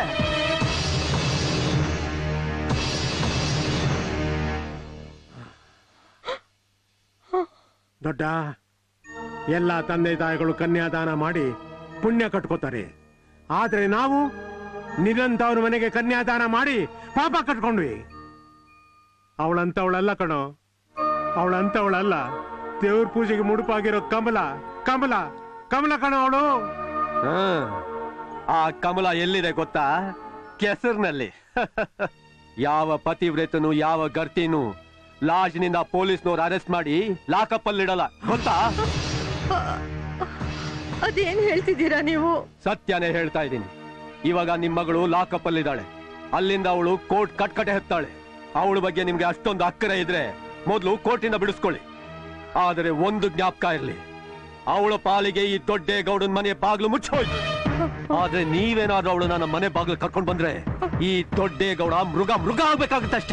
ದೊಡ್ಡ ಎಲ್ಲ ತಂದೆ ತಾಯಿಗಳು ಕನ್ಯಾದಾನ ಮಾಡಿ ಪುಣ್ಯ ಕಟ್ಕೋತಾರೆ ಆದ್ರೆ ನಾವು ನಿರಂತವ್ರ ಮನೆಗೆ ಕನ್ಯಾದಾನ ಮಾಡಿ ಪಾಪ ಕಟ್ಕೊಂಡ್ವಿ ಅವಳಂತವಳಲ್ಲ ಕಣೋ ಅವಳಂತವಳಲ್ಲ ದೇವ್ರ ಪೂಜೆಗೆ ಮುಡುಪಾಗಿರೋ ಕಮಲ ಕಮಲ ಕಮಲ ಕಣೋ ಅವಳು ಹ್ಮ್. ಆ ಕಮಲ ಎಲ್ಲಿದೆ ಗೊತ್ತಾ ಕೆಸರಿನಲ್ಲಿ ಯಾವ ಪತಿವ್ರತನು ಯಾವ ಗರ್ತಿನೂ ಲಾಜ್ನಿಂದ ಪೊಲೀಸ್ನವ್ರು ಅರೆಸ್ಟ್ ಮಾಡಿ ಲಾಕಪ್ ಅಲ್ಲಿ ಇಡಲ್ಲ ಗೊತ್ತಾ ಅದೇನ್ ಹೇಳ್ತಿದ್ದೀರಾ ನೀವು ಸತ್ಯನೇ ಹೇಳ್ತಾ ಇದ್ದೀನಿ ಇವಾಗ ನಿಮ್ ಮಗಳು ಲಾಕಪ್ ಅಲ್ಲಿ ಇದ್ದಾಳೆ ಅಲ್ಲಿಂದ ಅವಳು ಕೋರ್ಟ್ ಕಟ್ಕಟೆ ಹತ್ತಾಳೆ ಅವಳ ಬಗ್ಗೆ ನಿಮ್ಗೆ ಅಷ್ಟೊಂದು ಅಕ್ಕರೆ ಇದ್ರೆ ಮೊದಲು ಕೋರ್ಟಿಂದ ಬಿಡಿಸ್ಕೊಳ್ಳಿ ಆದರೆ ಒಂದು ಜ್ಞಾಪಕ ಇರ್ಲಿ ಅವಳ ಪಾಲಿಗೆ ಈ ದೊಡ್ಡ ಗೌಡನ್ ಮನೆ ಬಾಗ್ಲು ಮುಚ್ಚೋಯ್ತು ಆದ್ರೆ ನೀವೇನಾದ್ರೂ ಅವಳು ನನ್ನ ಮನೆ ಬಾಗ್ಲು ಕರ್ಕೊಂಡ್ ಬಂದ್ರೆ ಈ ದೊಡ್ಡ ಗೌಡ ಮೃಗ ಮೃಗ ಆಗ್ಬೇಕಾಗುತ್ತಷ್ಟೇ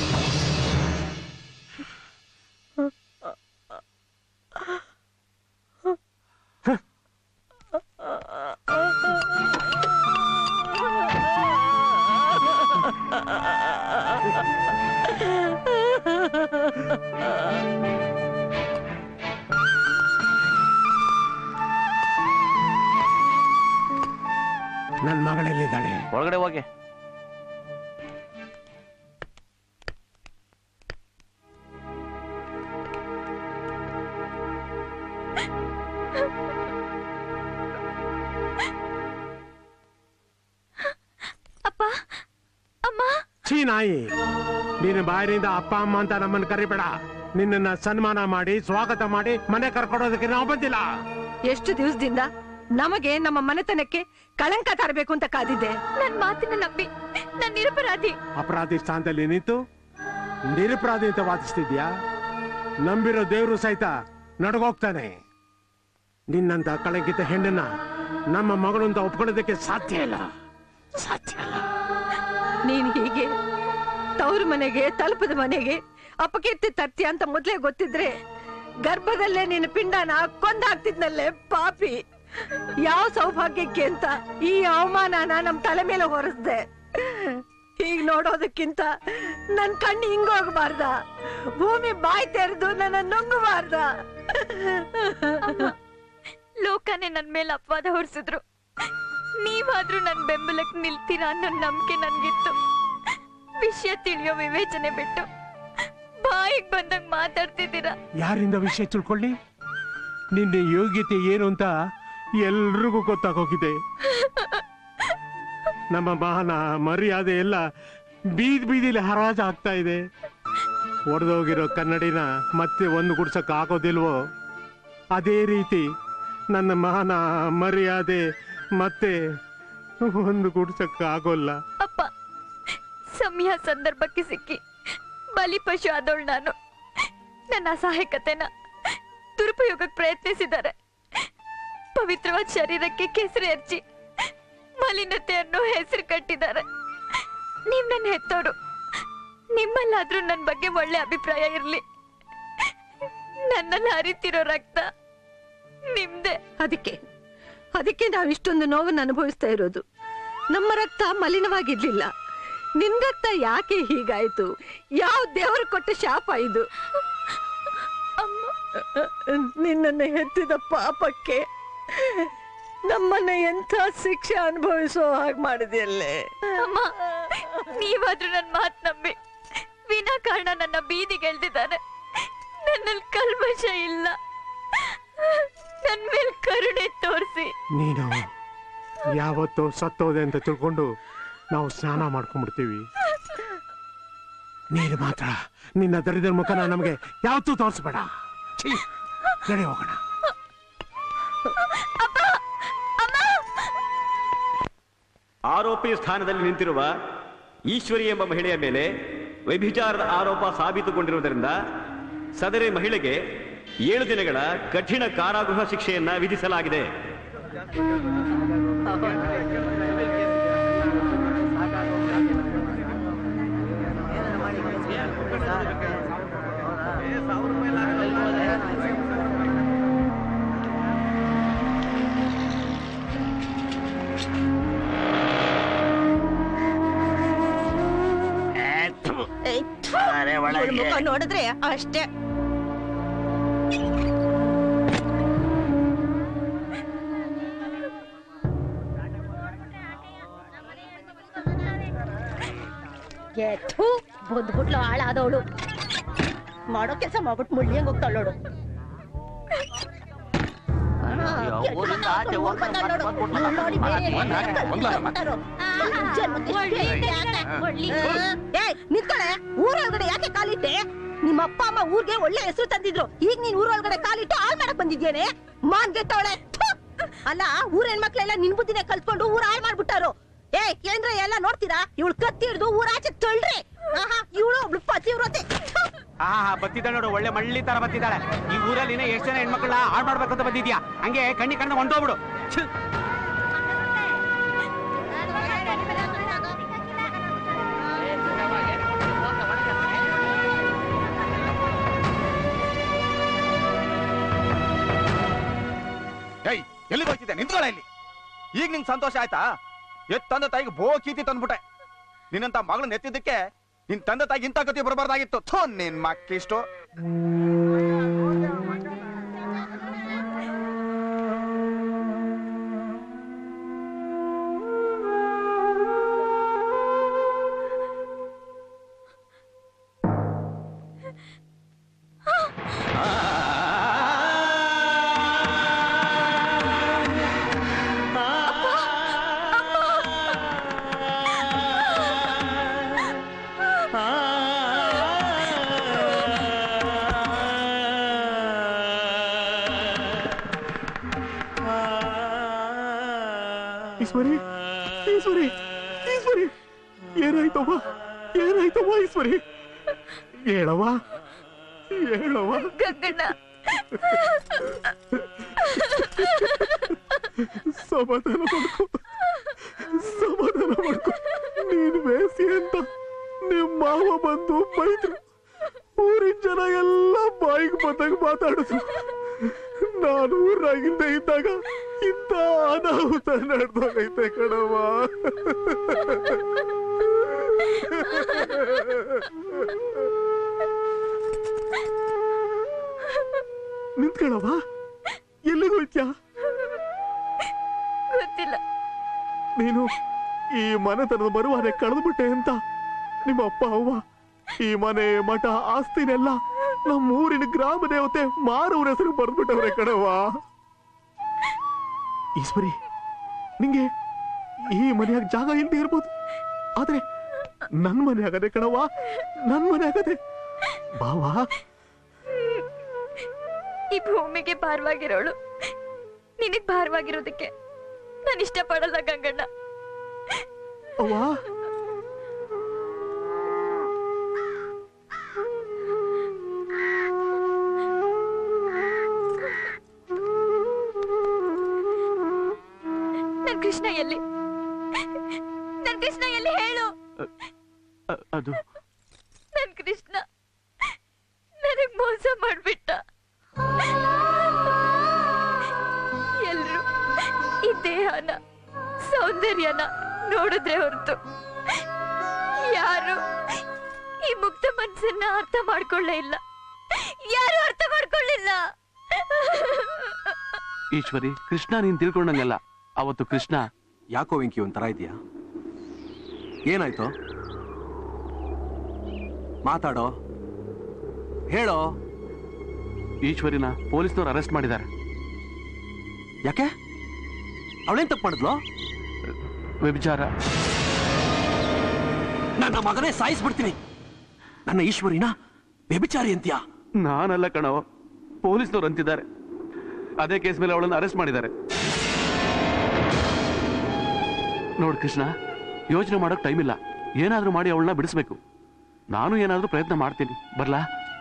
ನನ್ ಮಗಳೆಲ್ಲಿದ್ದಾಳೆ ಒಳಗಡೆ ಹೋಗಿ ಅಪ್ಪ ಅಮ್ಮ ಛೀ ನಾಯಿ ನೀನು ಬಾಯಿನಿಂದ ಅಪ್ಪ ಅಮ್ಮ ಅಂತ ನಮ್ಮನ್ನ ಕರಿಬೇಡ ನಿನ್ನನ್ನ ಸನ್ಮಾನ ಮಾಡಿ ಸ್ವಾಗತ ಮಾಡಿ ಮನೆ ಕರ್ಕೊಡೋದಕ್ಕೆ ನಾವು ಬಂದಿಲ್ಲ ಎಷ್ಟು ದಿವಸದಿಂದ ನಮಗೆ ನಮ್ಮ ಮನೆತನಕ್ಕೆ ಕಳಂಕ ತರಬೇಕು ಅಂತ ಕಾದಿದ್ದೆ ನನ್ ಮಾತಿನ ನಂಬಿ ನನ್ ನಿರಪರಾಧಿ ಅಪರಾಧಿ ಸ್ಥಾನದಲ್ಲಿ ನಿಂತು ನಿರಪರಾಧಿ ಅಂತ ವಾದಿಸ್ತಿದ್ಯಾ ನಂಬಿರೋ ದೇವ್ರು ಸಹಿತ ನಡ್ಗೋಗ್ತಾನೆ ನಿನ್ನಂತ ಕಳಂಕಿತ ಹೆಣ್ಣನ್ನ ನಮ್ಮ ಮಗಳು ಅಂತ ಒಪ್ಕೊಳ್ಳೋದಕ್ಕೆ ಸಾಧ್ಯ ಇಲ್ಲ ಸಾಧ್ಯ ಇಲ್ಲ ನೀನ್ ಹೀಗೆ ತವ್ರ ಮನೆಗೆ ತಲುಪದ ಮನೆಗೆ ಅಪಕೀರ್ತಿ ತರ್ತೀಯ ಅಂತ ಮೊದ್ಲೇ ಗೊತ್ತಿದ್ರೆ ಗರ್ಭದಲ್ಲೇ ನಿನ್ನ ಪಿಂಡನ ಕೊಂದಾಗ್ತಿದ್ನಲ್ಲೇ ಪಾಪಿ ಯಾವ ಸೌಭಾಗ್ಯಕ್ಕೆ ಅಂತ ಈ ಅವಮಾನನ ನಮ್ ತಲೆ ಮೇಲೆ ಹೊರಸ್ದೆ ಹೀಗ್ ನೋಡೋದಕ್ಕಿಂತ ನನ್ ಕಣ್ಣು ಹಿಂಗೋಗ್ಬಾರ್ದ ಭೂಮಿ ಬಾಯಿ ತೆರೆದು ನನ್ನ ನುಂಗಬಾರ್ದ ಲೋಕನೇ ನನ್ ಮೇಲೆ ಅಪವಾದ ಹೊರಿಸಿದ್ರು ನೀವಾದ್ರೂ ನನ್ ಬೆಂಬಲಕ್ ನಿಲ್ತೀರಾ ಅನ್ನೋ ನಂಬಿಕೆ ನನ್ಗಿತ್ತು ವಿಷಯ ತಿಳಿಯೋ ವಿವೇಚನೆ ಬಿಟ್ಟು ಬಾಯಿಗೆ ಬಂದಂಗ್ ಮಾತಾಡ್ತಿದ್ದೀರಾ ಯಾರಿಂದ ವಿಷಯ ತಿಳ್ಕೊಳ್ಳಿ ನಿನ್ನ ಯೋಗ್ಯತೆ ಏನು ಅಂತ ಎಲ್ರಿಗೂ ಗೊತ್ತಾಗೋಗಿದೆ ನಮ್ಮ ಮಾನ ಮರ್ಯಾದೆ ಎಲ್ಲ ಬೀದಿ ಬೀದಿಲಿ ಹರಾಜು ಆಗ್ತಾ ಇದೆ ಒಡೆದೋಗಿರೋ ಕನ್ನಡಿನ ಮತ್ತೆ ಒಂದು ಗುಡ್ಸಕ್ ಆಗೋದಿಲ್ವೋ ಅದೇ ರೀತಿ ನನ್ನ ಮಾನ ಮರ್ಯಾದೆ ಮತ್ತೆ ಒಂದು ಗುಡ್ಸಕ್ಕ ಆಗೋಲ್ಲ ಅಪ್ಪ ಸಮಯ ಸಂದರ್ಭಕ್ಕೆ ಸಿಕ್ಕಿ ಬಲಿಪಶು ಆದವಳು ನಾನು ನನ್ನ ಅಸಹಾಯಕತೆನ ದುರುಪಯೋಗಕ್ಕೆ ಪ್ರಯತ್ನಿಸಿದ್ದಾರೆ ಪವಿತ್ರವಾದ ಶರೀರಕ್ಕೆ ಕೆಸರು ಎರಚಿ ಮಲಿನತೆ ಅನ್ನೋ ಹೆಸರು ಕಟ್ಟಿದ್ದಾರೆ ನೀವ್ ನನ್ನ ಹೆತ್ತೋರು ನಿಮ್ಮಲ್ಲಾದ್ರೂ ನನ್ನ ಬಗ್ಗೆ ಒಳ್ಳೆ ಅಭಿಪ್ರಾಯ ಇರ್ಲಿ ನನ್ನಲ್ಲಿ ಹರಿತಿರೋ ರಕ್ತ ನಿಮ್ದೆ ಅದಕ್ಕೆ ಅದಕ್ಕೆ ನಾವು ಇಷ್ಟೊಂದು ನೋವನ್ನು ಅನುಭವಿಸ್ತಾ ಇರೋದು ನಮ್ಮ ರಕ್ತ ಮಲಿನವಾಗಿರ್ಲಿಲ್ಲ ನಿನ್ ರಕ್ತ ಯಾಕೆ ಹೀಗಾಯ್ತು ಯಾವ ದೇವರು ಕೊಟ್ಟ ಶಾಪ ಇದು ನಿನ್ನನ್ನು ಹೆತ್ತಿದ ಪಾಪಕ್ಕೆ ನಮ್ಮನ್ನ ಎಂಥ ಶಿಕ್ಷೆ ಅನುಭವಿಸೋ ಹಾಗೆ ಮಾಡಿದೆಯಲ್ಲೇ ಅಮ್ಮ ನೀವಾದ್ರೂ ನನ್ನ ಮಾತು ನಂಬಿ ವಿನಾಕಾರಣ ನನ್ನ ಬೀದಿಗೆ ಎಳ್ದಿದ್ದಾರೆ ನನ್ನಲ್ಲಿ ಕಲ್ಮಶ ಇಲ್ಲ ನನ್ ಮೇಲೆ ಕರುಣೆ ತೋರಿಸಿ ನೀನು ಯಾವತ್ತೋ ಸತ್ತೋದೆ ಅಂತ ತಿಳ್ಕೊಂಡು ನಾವು ಸ್ನಾನ ಮಾಡ್ಕೊಂಡ್ಬಿಡ್ತೀವಿ ನೀನು ಮಾತ್ರ ನಿನ್ನ ದರಿದ್ರ ಮುಖನ ನಮಗೆ ಯಾವತ್ತೂ ತೋರಿಸ್ಬೇಡ ಛೀ, ನಡಿ ಹೋಗೋಣ ಆರೋಪಿ ಸ್ಥಾನದಲ್ಲಿ ನಿಂತಿರುವ ಈಶ್ವರಿ ಎಂಬ ಮಹಿಳೆಯ ಮೇಲೆ ವ್ಯಭಿಚಾರದ ಆರೋಪ ಸಾಬೀತುಗೊಂಡಿರುವುದರಿಂದ ಸದರಿ ಮಹಿಳೆಗೆ ಏಳು ದಿನಗಳ ಕಠಿಣ ಕಾರಾಗೃಹ ಶಿಕ್ಷೆಯನ್ನ ವಿಧಿಸಲಾಗಿದೆ ಇವ್ಳ್ ಮುಖ ನೋಡಿದ್ರೆ ಅಷ್ಟೇ ಬಂದ್ಬಿಟ್ಲು ಹಾಳಾದವಳು ಮಾಡೋ ಕೆಲಸ ಮಾಡ್ಬಿಟ್ಟು ಮುಳ್ಳಿಯಂಗ್ ಹೋಗ್ತಾಳ ನೋಡು ಊರಿಂದ ಆಚೆ ಹೋಗ್ತಾನೆ ನೋಡಿ ಬೇರೆ ನಿಂತ್ಕಳೆ ಊರೊಳಗಡೆ ಯಾಕೆ ಕಾಲಿಟ್ಟೆ ನಿಮ್ಮ ಅಪ್ಪ ಅಮ್ಮ ಊರ್ಗೆ ಒಳ್ಳೆ ಹೆಸರು ತಂದಿದ್ರು ಈಗ ನೀನ್ ಊರೊಳಗಡೆ ಕಾಲಿಟ್ಟು ಹಾಳ್ ಮಾಡಕ್ ಬಂದಿದ್ದೇನೆ ಮಾನ್ ಗೆಟ್ಟವಳೆ ಅಲ್ಲ ಊರ್ ಹೆಣ್ಮಕ್ಳೆಲ್ಲ ನಿನ್ ಬುದ್ಧಿನೇ ಕಲ್ತ್ಕೊಂಡು ಊರ್ ಹಾಳ್ ಮಾಡ್ಬಿಟ್ಟಾರು ಏ ಕೇಂದ್ರ ಎಲ್ಲ ನೋಡ್ತೀರಾ ಇವಳು ಕತ್ತಿ ಹಿಡ್ದು ಊರಾಚೆ ತಳ್ರಿ ಇವಳು ಒಬ್ಳು ಪತಿವ್ರತೆ ಹಾ ಹಾ ಬತ್ತಿದ್ದಾಳೆ ನೋಡು ಒಳ್ಳೆ ಮಳ್ಳಿ ತರ ಬತ್ತಿದ್ದಾಳೆ ಈ ಊರಲ್ಲಿ ಇನ್ನ ಎಷ್ಟು ಜನ ಹೆಣ್ಮಕ್ಳನ್ನ ಹಾಳು ಮಾಡ್ಬೇಕಂತ ಬಂದಿದ್ಯಾ ಹಂಗೆ ಕಣ್ಣಿ ಕಣ್ಣ ಹೊಂಟೋಗ್ಬಿಡು ಛೀ. ಏಯ್ ಎಲ್ಲಿಗೆ ಹೋಗ್ತಿದ್ದೆ ನಿಂತ್ಕೊಳ್ಳ ಇಲ್ಲಿ ಈಗ ನಿಂಗೆ ಸಂತೋಷ ಆಯ್ತಾ ಎತ್ ತಂದೆ ತಾಯಿಗೆ ಬೋ ಕೀತಿ ತಂದ್ಬಿಟ್ಟೆ ನಿನ್ನಂತ ಮಗಳನ್ನ ಎತ್ತಿದ್ದಕ್ಕೆ ನಿನ್ ತಂದೆ ತಾಯಿಗೆ ಇಂಥ ಗತಿ ಬರಬಾರ್ದಾಗಿತ್ತು ಥೋ ನಿನ್ ಮಕ್ಕಿಷ್ಟು ಈಶ್ವರಿ ಈಶ್ವರಿ ಈಶ್ವರಿ ಏನಾಯ್ತವ್ವ ಏನಾಯ್ತವ್ವ ಈಶ್ವರಿ ಹೇಳವ್ವ ಹೇಳವ್ವ ಗಂಗಣ್ಣ ಸಮಾಧಾನ ಮಾಡ್ಕೊ ಸಮಾಧಾನ ಮಾಡ್ಕೊ ನೀನು ಬೇಸಿ ಅಂತ ನಿಮ್ ಮಾವ ಬಂದು ಬೈದ್ರು ಊರಿನ ಜನ ಎಲ್ಲ ಬಾಯಿಗೆ ಬಂದಾಗ ಮಾತಾಡಿದ್ರು ನಾನು ಊರಾಗಿಂದ ಇದ್ದಾಗ ಇಂಥ ಅನಾಹುತ ನಡೆದೋಗೈತೆ ಕಣವ್ವ ನಿಂತ್ಕೊಳ್ಳವ್ವ ಎಲ್ಲಿಗೆ ಹೋಯ್ತ್ಯಾ ಗೊತ್ತಿಲ್ಲ ನೀನು ಈ ಮನೆತನದ ಬರುವಾನೆ ಕಳೆದ್ಬಿಟ್ಟೆ ಅಂತ ನಿಮ್ಮ ಅಪ್ಪ ಅವ್ವ ಈ ಮನೆ ಮಠ ಆಸ್ತಿನೆಲ್ಲ ನಮ್ಮ ಊರಿನ ಗ್ರಾಮ ದೇವತೆ ಮಾರವ್ರ ಹೆಸರು ಬರ್ದ್ಬಿಟ್ಟವ್ರೆ ಕಣವ್ವ ಈಶ್ವರಿ ನಿಂಗೆ ಈ ಮನೆಯಾಗ ಜಾಗ ಇಲ್ದೇ ಇರ್ಬೋದು ಆದ್ರೆ ನನ್ ಮನೆ ಆಗದೆ ಕಣವ್ವ ನನ್ ಮನೆ ಆಗದೆ ಬಾವಾ ಈ ಭೂಮಿಗೆ ಭಾರವಾಗಿರೋಳು ನಿನಗ್ ಭಾರವಾಗಿರೋದಕ್ಕೆ ನಾನು ಇಷ್ಟಪಡಲ್ಲ ಗಂಗಣ್ಣ ನನ್ ಕೃಷ್ಣ ಎಲ್ಲಿ ನನ್ ಕೃಷ್ಣ ಎಲ್ಲಿ ಹೇಳು ಅ- ಅದು ನನ್ ಕೃಷ್ಣ ನನಗ್ ಮೋಸ ಮಾಡ್ಬಿಟ್ಟ ಎಲ್ರು ಈ ದೇಹನ ಸೌಂದರ್ಯನ ನೋಡಿದ್ರೆ ಹೊರತು ಯಾರು ಈ ಮುಕ್ತ ಮನ್ಸನ್ನ ಅರ್ಥ ಮಾಡ್ಕೊಳ್ಳೇ ಇಲ್ಲ ಯಾರು ಅರ್ಥ ಮಾಡ್ಕೊಳ್ಳಿಲ್ಲ ಈಶ್ವರಿ ಕೃಷ್ಣ ನೀನ್ ತಿಳ್ಕೊಂಡಂಗಲ್ಲ ಅವತ್ತು ಕೃಷ್ಣ ಯಾಕೋ ವೆಂಕಿ ಒಂಥರ ಇದೆಯಾ ಏನಾಯ್ತು ಮಾತಾಡೋ ಹೇಳೋ ಈಶ್ವರಿನ ಪೊಲೀಸ್ನವ್ರು ಅರೆಸ್ಟ್ ಮಾಡಿದ್ದಾರೆ ಯಾಕೆ ಅವಳೇನ್ ತಪ್ಪು ಮಾಡಿದ್ಲು ವ್ಯಭಿಚಾರ ನನ್ನ ಮಗನೇ ಸಾಯಿಸ್ಬಿಡ್ತೀನಿ ನನ್ನ ಈಶ್ವರಿನ ವ್ಯಭಿಚಾರಿ ಅಂತ್ಯಾ ನಾನಲ್ಲ ಕಣೋ ಪೊಲೀಸ್ನವ್ರು ಅಂತಿದ್ದಾರೆ ಅದೇ ಕೇಸ್ ಮೇಲೆ ಅವಳನ್ನು ಅರೆಸ್ಟ್ ಮಾಡಿದ್ದಾರೆ ನೋಡ್ ಕೃಷ್ಣ ಯೋಚನೆ ಮಾಡೋಕ್ ಟೈಮ್ ಇಲ್ಲ ಏನಾದ್ರೂ ಮಾಡಿ ಅವಳನ್ನ ಬಿಡಿಸ್ಬೇಕು ನಾನು ಏನಾದ್ರೂ ಪ್ರಯತ್ನ ಮಾಡ್ತೀನಿ ಬರ್ಲಾ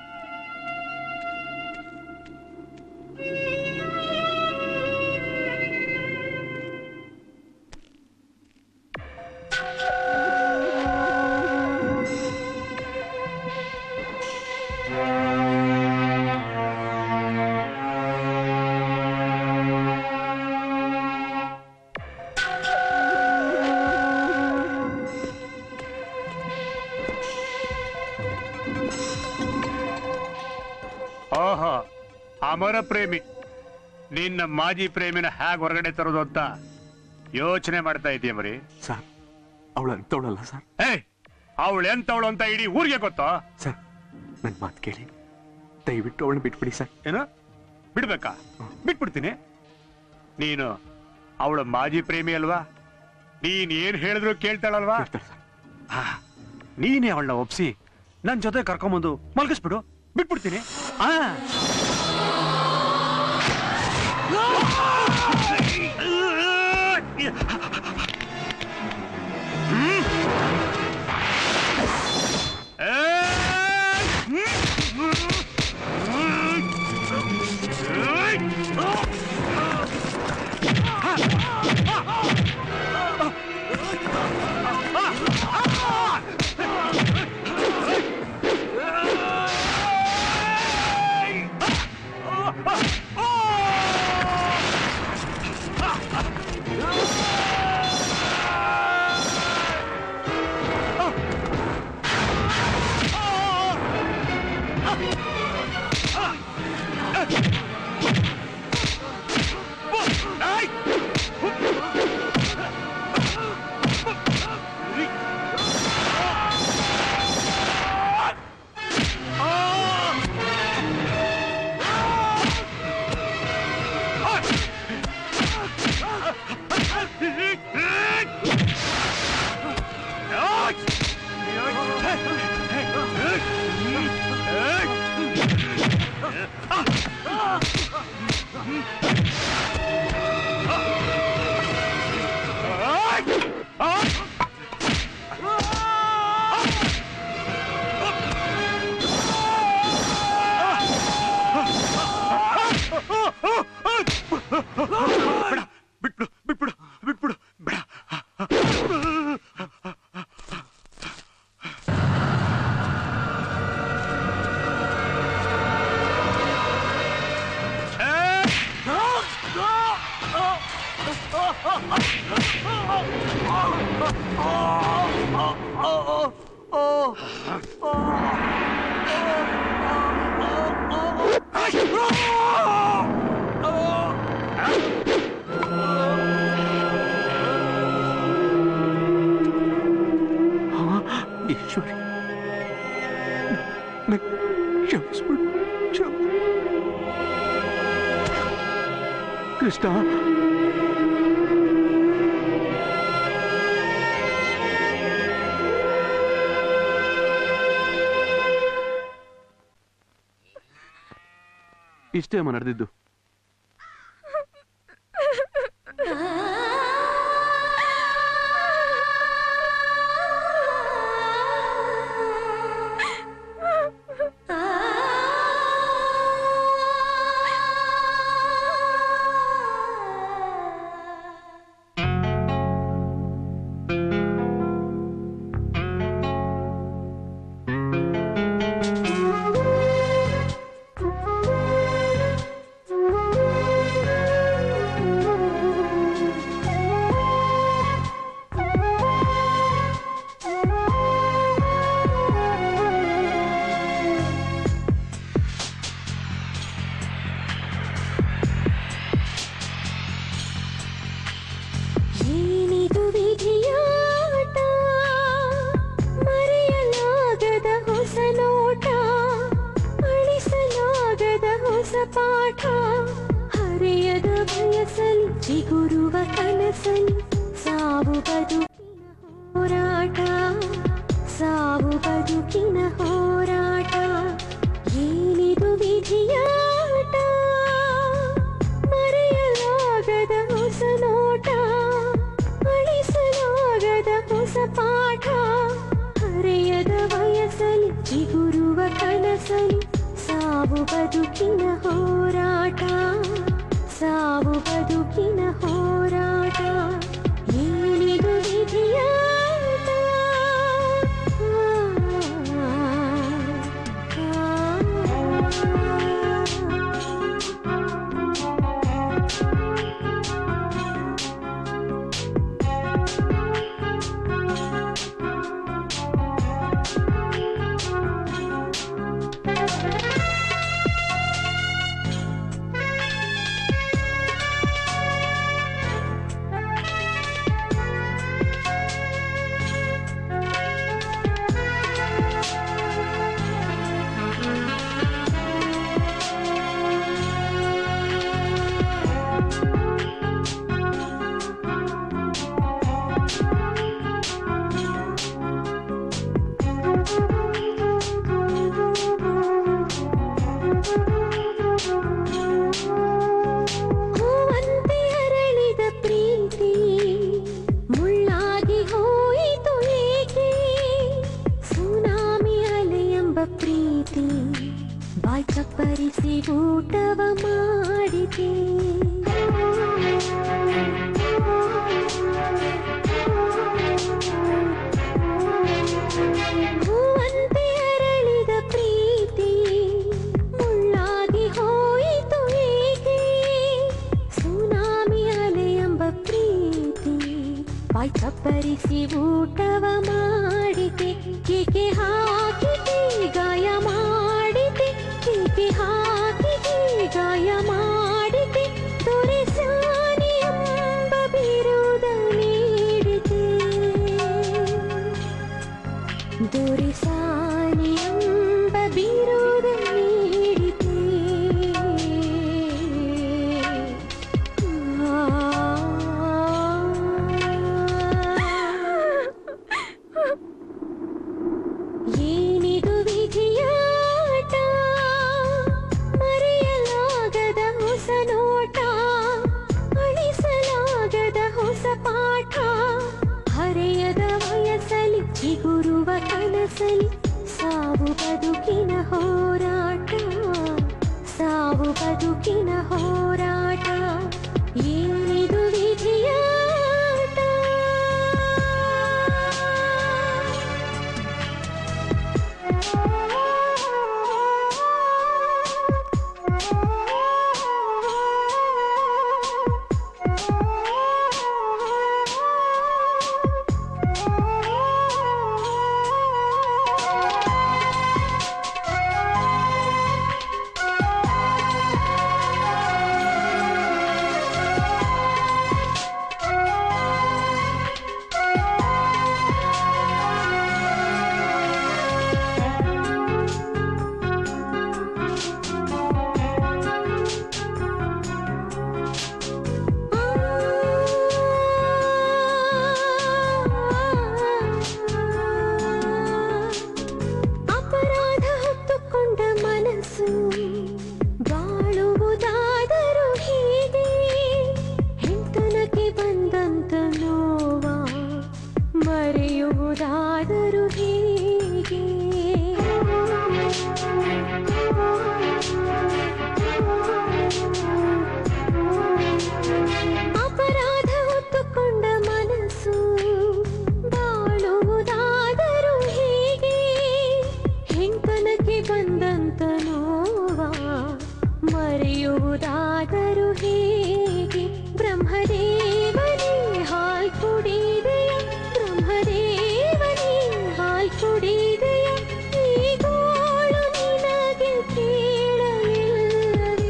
ಓಹೋ ಅಮರ ಪ್ರೇಮಿ ನಿನ್ನ ಮಾಜಿ ಪ್ರೇಮಿನ ಹೇಗೆ ಹೊರಗಡೆ ತರೋದು ಅಂತ ಯೋಚನೆ ಮಾಡ್ತಾ ಇದೀಯ ಮರಿ ಸರ್ ಅವಳು ಅಂತವಳಲ್ಲ ಸರ್ ಏಯ್ ಅವಳು ಎಂತವಳು ಅಂತ ಇಡೀ ಊರಿಗೆ ಗೊತ್ತಾ ಸರ್ ನನ್ನ ಮಾತು ಕೇಳಿ ದಯವಿಟ್ಟು ಅವಳನ್ನ ಬಿಟ್ಬಿಡಿ ಸರ್ ಏನು ಬಿಡ್ಬೇಕಾ ಬಿಟ್ಬಿಡ್ತೀನಿ ನೀನು ಅವಳ ಮಾಜಿ ಪ್ರೇಮಿ ಅಲ್ವಾ ನೀನ್ ಏನ್ ಹೇಳಿದ್ರು ಕೇಳ್ತಾಳಲ್ವಾ ಹಾ, ನೀನೇ ಅವಳನ್ನ ಒಪ್ಸಿ ನನ್ ಜೊತೆ ಕರ್ಕೊಂಬಂದು ಮಲ್ಗಿಸ್ಬಿಡು ಬಿಟ್ಬಿಡ್ತೀನಿ ಆ ಬಿಟ್ಬಿಡು ಬಿಟ್ಬಿಡು ಬಿಟ್ಬಿಡು ಬೇಡ ಈಶ್ವರಿ ನ- ಕ್ಷಮಿಸ್ಬಿಡು ಕ್ಷಮ- ಕೃಷ್ಣ ಇಷ್ಟೇ ಅಮ್ಮ ನಡೆದಿದ್ದು ಏನಿದು ವಿಧಿಯಾಟ ಮರೆಯಲಾಗದ ಹೊಸ ನೋಟ ಅಳಿಸಲಾಗದ ಹೊಸ ಪಾಠ ಹರೆಯದ ಬಯಸಲಿ ಚಿಗುರುವ ಕನಸಲಿ ಸಾವು ಬದುಕಿನ ಹೋರಾಟ ಸಾವು ಬದುಕಿನ ಹೋರಾಟ ಏನಿದು ವಿಧಿಯಾಟ ಮರೆಯಲಾಗದ ಹೊಸ ನೋಟ ಅಳಿಸಲಾಗದ ಹೊಸ ಪಾಠ ಹರೆಯದ ವಯಸ್ಸಲಿ ಚಿಗುರುವ ಕನಸಲಿ ಸಾವು ಬದುಕಿನ ಹೋರಾಟ ಸಾವು ಬದುಕಿನ ಹೋರಾಟ ಏನಿದು ವಿಧಿಯಾಟ ಹೂವಂತೆ ಅರಳಿದ ಪ್ರೀತಿ ಮುಳ್ಳಾಗಿ ಹೋಯಿತು ಏಕೆ ಸುನಾಮಿ ಅಲೆ ಎಂಬ ಪ್ರೀತಿ ಬಾಯ್ ಚಪ್ಪರಿಸಿ ಊಟವ ಮಾಡಿದೆ ಹೂವಂತೆ ಅರಳಿದ ಪ್ರೀತಿ ಮುಳ್ಳಾಗಿ ಹೋಯಿತು ಏಕೆ ಸುನಾಮಿ ಅಲೆ ಎಂಬ ಪ್ರೀತಿ ಬಾಯ್ ಚಪ್ಪರಿಸಿ ಊಟವ ಮಾಡಿದೆ ಕೇಕೆ ಹಾಕಿದೆ ಗಾಯ ಮಾಡಿದೆ ಕೇಕೆ ಹಾಕಿದೆ ಗಾಯ ಮಾಡಿದೆ ದೊರೆಸಾನಿ ಎಂಬ ಬಿರುದ ನೀಡಿದೆ ದೊರೆಸಾನಿ ಎಂಬ ಬಿರುದ ನೀಡಿದೆ ಏನಿದು ವಿಧಿಯಾಟ ಮರೆಯಲಾಗದ ಹೊಸ ನೋಟ ಅಳಿಸಲಾಗದ ಹೊಸ ಪಾಠ ಹರೆಯದ ವಯಸ್ಸಲಿ ಚಿಗುರುವ ಕನಸಲಿ ಸಾವು ಬದುಕಿನ ಹೋರಾಟ ಸಾವು ಬದುಕಿನ ಹೋರಾಟ ಏನಿದು ವಿಧಿಯಾಟ ಮರೆಯುವುದಾದರೂ ಹೇಗೆ ಅಪರಾಧ ಹೊತ್ತುಕೊಂಡ ಮನಸ್ಸು ಬಾಳುವುದಾದರೂ ಹೇಗೆ ಹೆಂಕನಕ್ಕೆ ಬಂದಂತ ನೋವ ಮರೆಯುವುದಾದರೂ ಹೇಗೆ ಬ್ರಹ್ಮದೇವನೇ ಹಾಲ್ ಕುಡಿದೆಯ ಬ್ರಹ್ಮದೇವನೇ ಹಾಲ್ ಕುಡಿದೆಯ ಈ ಗೋಳು ನಿನಗೆ ಕೇಳಲಿಲ್ಲವೇ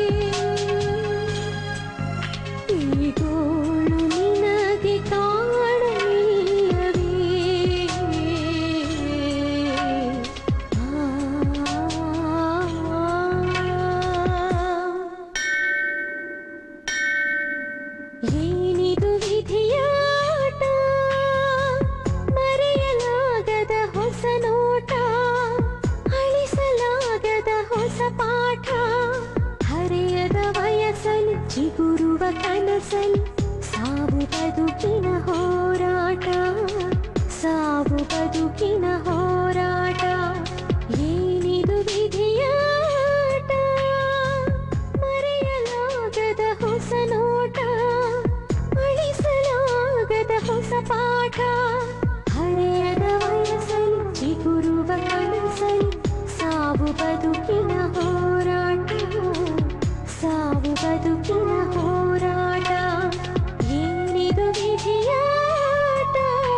ಈ ಗೋಳು ನಿನಗೆ ಕಾಣಲಿಲ್ಲವೇ ಏನಿದು ವಿಧಿಯಾಟ ಮರೆಯಲಾಗದ ಹೊಸ ನೋಟ ಅಳಿಸಲಾಗದ ಹೊಸ ಪಾಠ ಹರೆಯದ ವಯಸ್ಸಲ್ಲಿ ಚಿಗುರುವ ಕನಸಲ್ಲಿ ಸಾವು ಬದುಕಿನ ಹೋರಾಟ ಸಾವು ಬದುಕಿನ ಹೋರಾಟ ಏನಿದು ವಿಧಿಯಾಟ ಮರೆಯಲಾಗದ ಹೊಸ ನೋಟ ಅಳಿಸಲಾಗದ ಹೊಸ ಪಾಠ ಹರೆಯದ ವಯಸ್ಸಲ್ಲಿ ಚಿಗುರುವ ಕನಸಲ್ಲಿ ಸಾವು ಬದುಕಿನ ಹೋರಾಟ ಸಾವು ಬದುಕಿನ ಹೋರಾಟ ಏನಿದು ವಿಧಿಯಾಟ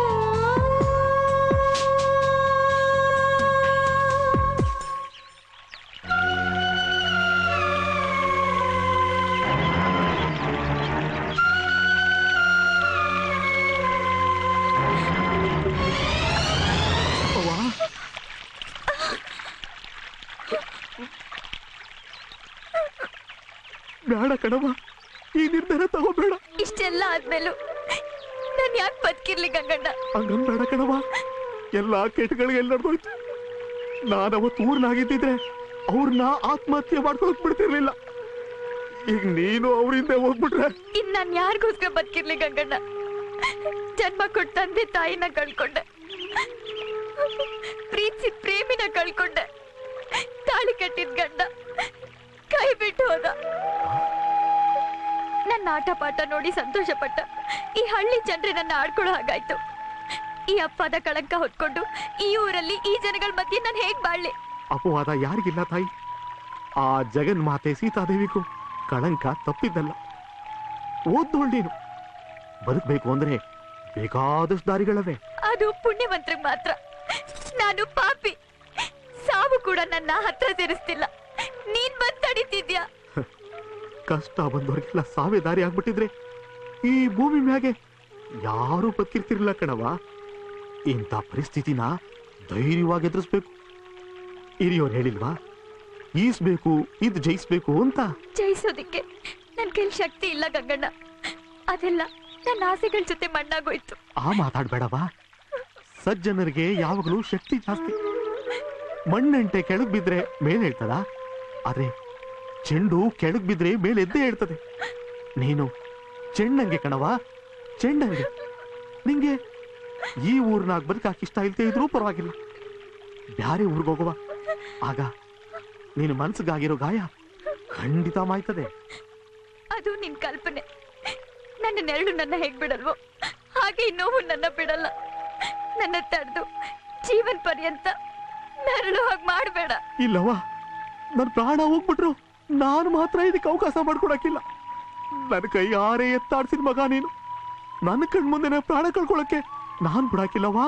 ಬೇಡ ಕಣವ ಈ ನಿರ್ಧಾರ ತಗೋಬೇಡ ಇಷ್ಟೆಲ್ಲ ಆದ್ಮೇಲೂ ನಾನ್ ಯಾಕೆ ಬದುಕಿರ್ಲಿ ಗಂಗಣ್ಣ ಹಂಗನ್ ಬೇಡ ಕಣವ ಎಲ್ಲಾ ಕೆಟ್ಟಗಳಿಗೆ ಎಲ್ಲ ನಡೆದೋಯ್ತು ನಾನು ಅವತ್ತು ಊರ್ನಾಗಿದ್ದಿದ್ರೆ ಅವ್ರನ್ನ ಆತ್ಮಹತ್ಯೆ ಮಾಡ್ಕೊಳಕ್ ಬಿಡ್ತಿರ್ಲಿಲ್ಲ ಈಗ ನೀನು ಅವರಿಂದ ಹೋಗ್ಬಿಟ್ರೆ ಇನ್ ನಾನ್ ಯಾರಿಗೋಸ್ಕರ ಬದುಕಿರ್ಲಿ ಗಂಗಣ್ಣ ಜನ್ಮ ಕೊಟ್ಟ ತಂದೆ ತಾಯಿನ ಕಳ್ಕೊಂಡೆ ಪ್ರೀತಿಸಿದ ಪ್ರೇಮಿನ ಕಳ್ಕೊಂಡೆ ತಾಳಿ ಕಟ್ಟಿದ ಗಂಡ ಕೈ ಬಿಟ್ಟು ಹೋದ ನನ್ನ ಆಟ ಪಾಠ ನೋಡಿ ಸಂತೋಷ ಪಟ್ಟ ಈ ಹಳ್ಳಿ ಜನರೇ ನನ್ನ ಆಡ್ಕೊಳ್ಳೋ ಹಾಗಾಯ್ತು ಈ ಅಪ್ಪದ ಕಳಂಕ ಹೊತ್ಕೊಂಡು ಈ ಊರಲ್ಲಿ ಈ ಜನಗಳ ಮಧ್ಯೆ ನಾನು ಹೇಗ್ ಬಾಳ್ಲಿ ಅಪವಾದ ಯಾರಿಗಿಲ್ಲ ತಾಯಿ ಆ ಜಗನ್ಮಾತೆ ಸೀತಾದೇವಿಗೂ ಕಳಂಕ ತಪ್ಪಿದ್ದಲ್ಲ ಓದ್ದೋಳ್ ನೀನು ಬದುಕಬೇಕು ಅಂದ್ರೆ ಬೇಕಾದಷ್ಟು ದಾರಿಗಳವೆ ಅದು ಪುಣ್ಯವಂತರಿಗೆ ಮಾತ್ರ ನಾನು ಪಾಪಿ ಸಾವು ಕೂಡ ನನ್ನ ಹತ್ರ ಸೇರಿಸ್ತಿಲ್ಲ ನೀನ್ ಬಂದ್ ತಡಿತಿದ್ಯಾ ಕಷ್ಟ ಬಂದವ್ರಿಗೆಲ್ಲ ಸಾವೇ ದಾರಿ ಆಗ್ಬಿಟ್ಟಿದ್ರೆ ಈ ಭೂಮಿ ಮ್ಯಾಗೆ ಯಾರೂ ಬದುಕಿರ್ತಿರ್ಲಿಲ್ಲ ಕಣವ ಇಂಥ ಪರಿಸ್ಥಿತಿನ ಧೈರ್ಯವಾಗಿ ಎದುರಿಸ್ಬೇಕು ಹಿರಿಯೋರು ಹೇಳಿಲ್ವಾ ಈಸ್ಬೇಕು ಇದ್ ಜಯಿಸ್ಬೇಕು ಅಂತ ಜಯಿಸೋದಿಕ್ಕೆ ನನ್ ಕೈಲಿ ಶಕ್ತಿ ಇಲ್ಲ ಗಂಗಣ್ಣ ಅದೆಲ್ಲ ನನ್ನ ಆಸೆಗಳ ಜೊತೆ ಮಣ್ಣಾಗೋಯ್ತು ಆ ಮಾತಾಡ್ಬೇಡವಾ ಸಜ್ಜನರಿಗೆ ಯಾವಾಗಲೂ ಶಕ್ತಿ ಜಾಸ್ತಿ ಮಣ್ಣಂಟೆ ಕೆಳಗ್ ಬಿದ್ರೆ ಮೇಲೆ ಹೇಳ್ತದ ಆದ್ರೆ ಚೆಂಡು ಕೆಳಗ್ ಬಿದ್ರೆ ಮೇಲೆ ಎದ್ದೇ ಹೇಳ್ತದೆ ನೀನು ಚೆಂಡಂಗೆ ಕಣವ ಚೆಂಡಂಗೆ ನಿಂಗೆ ಈ ಊರ್ನಾಗ ಬದುಕಾಕ ಇಷ್ಟ ಇಲ್ದೇ ಇದ್ರೂ ಪರವಾಗಿಲ್ಲ ಬ್ಯಾರೆ ಊರ್ಗ್ ಹೋಗುವ ಆಗ ನೀನು ಮನ್ಸಿಗಾಗಿರೋ ಗಾಯ ಖಂಡಿತ ಮಾಯ್ತದೆ ಅದು ನಿನ್ ಕಲ್ಪನೆ ನನ್ನ ನೆರಳು ನನ್ನ ಹೇಗ್ ಬಿಡಲ್ವೋ ಹಾಗೆ ಈ ನೋವು ನನ್ನ ಬಿಡಲ್ಲ ನನ್ನ ತಡೆದು ಜೀವನ್ ಪರ್ಯಂತ ನೆರಳು ಹಾಗೆ ಮಾಡಬೇಡ ಇಲ್ಲವಾ ನನ್ ಪ್ರಾಣ ಹೋಗ್ಬಿಟ್ರು ನಾನು ಮಾತ್ರ ಇದಕ್ಕೆ ಅವಕಾಶ ಮಾಡ್ಕೊಡಕ್ಕಿಲ್ಲ ನನ್ನ ಕೈ ಆರೆ ಎತ್ತಾಡ್ಸಿದ ಮಗ ನೀನು ನನ್ನ ಕಣ್ ಮುಂದೆ ಪ್ರಾಣ ಕಳ್ಕೊಳಕ್ಕೆ ನಾನ್ ಬಿಡಾಕಿಲ್ಲವಾ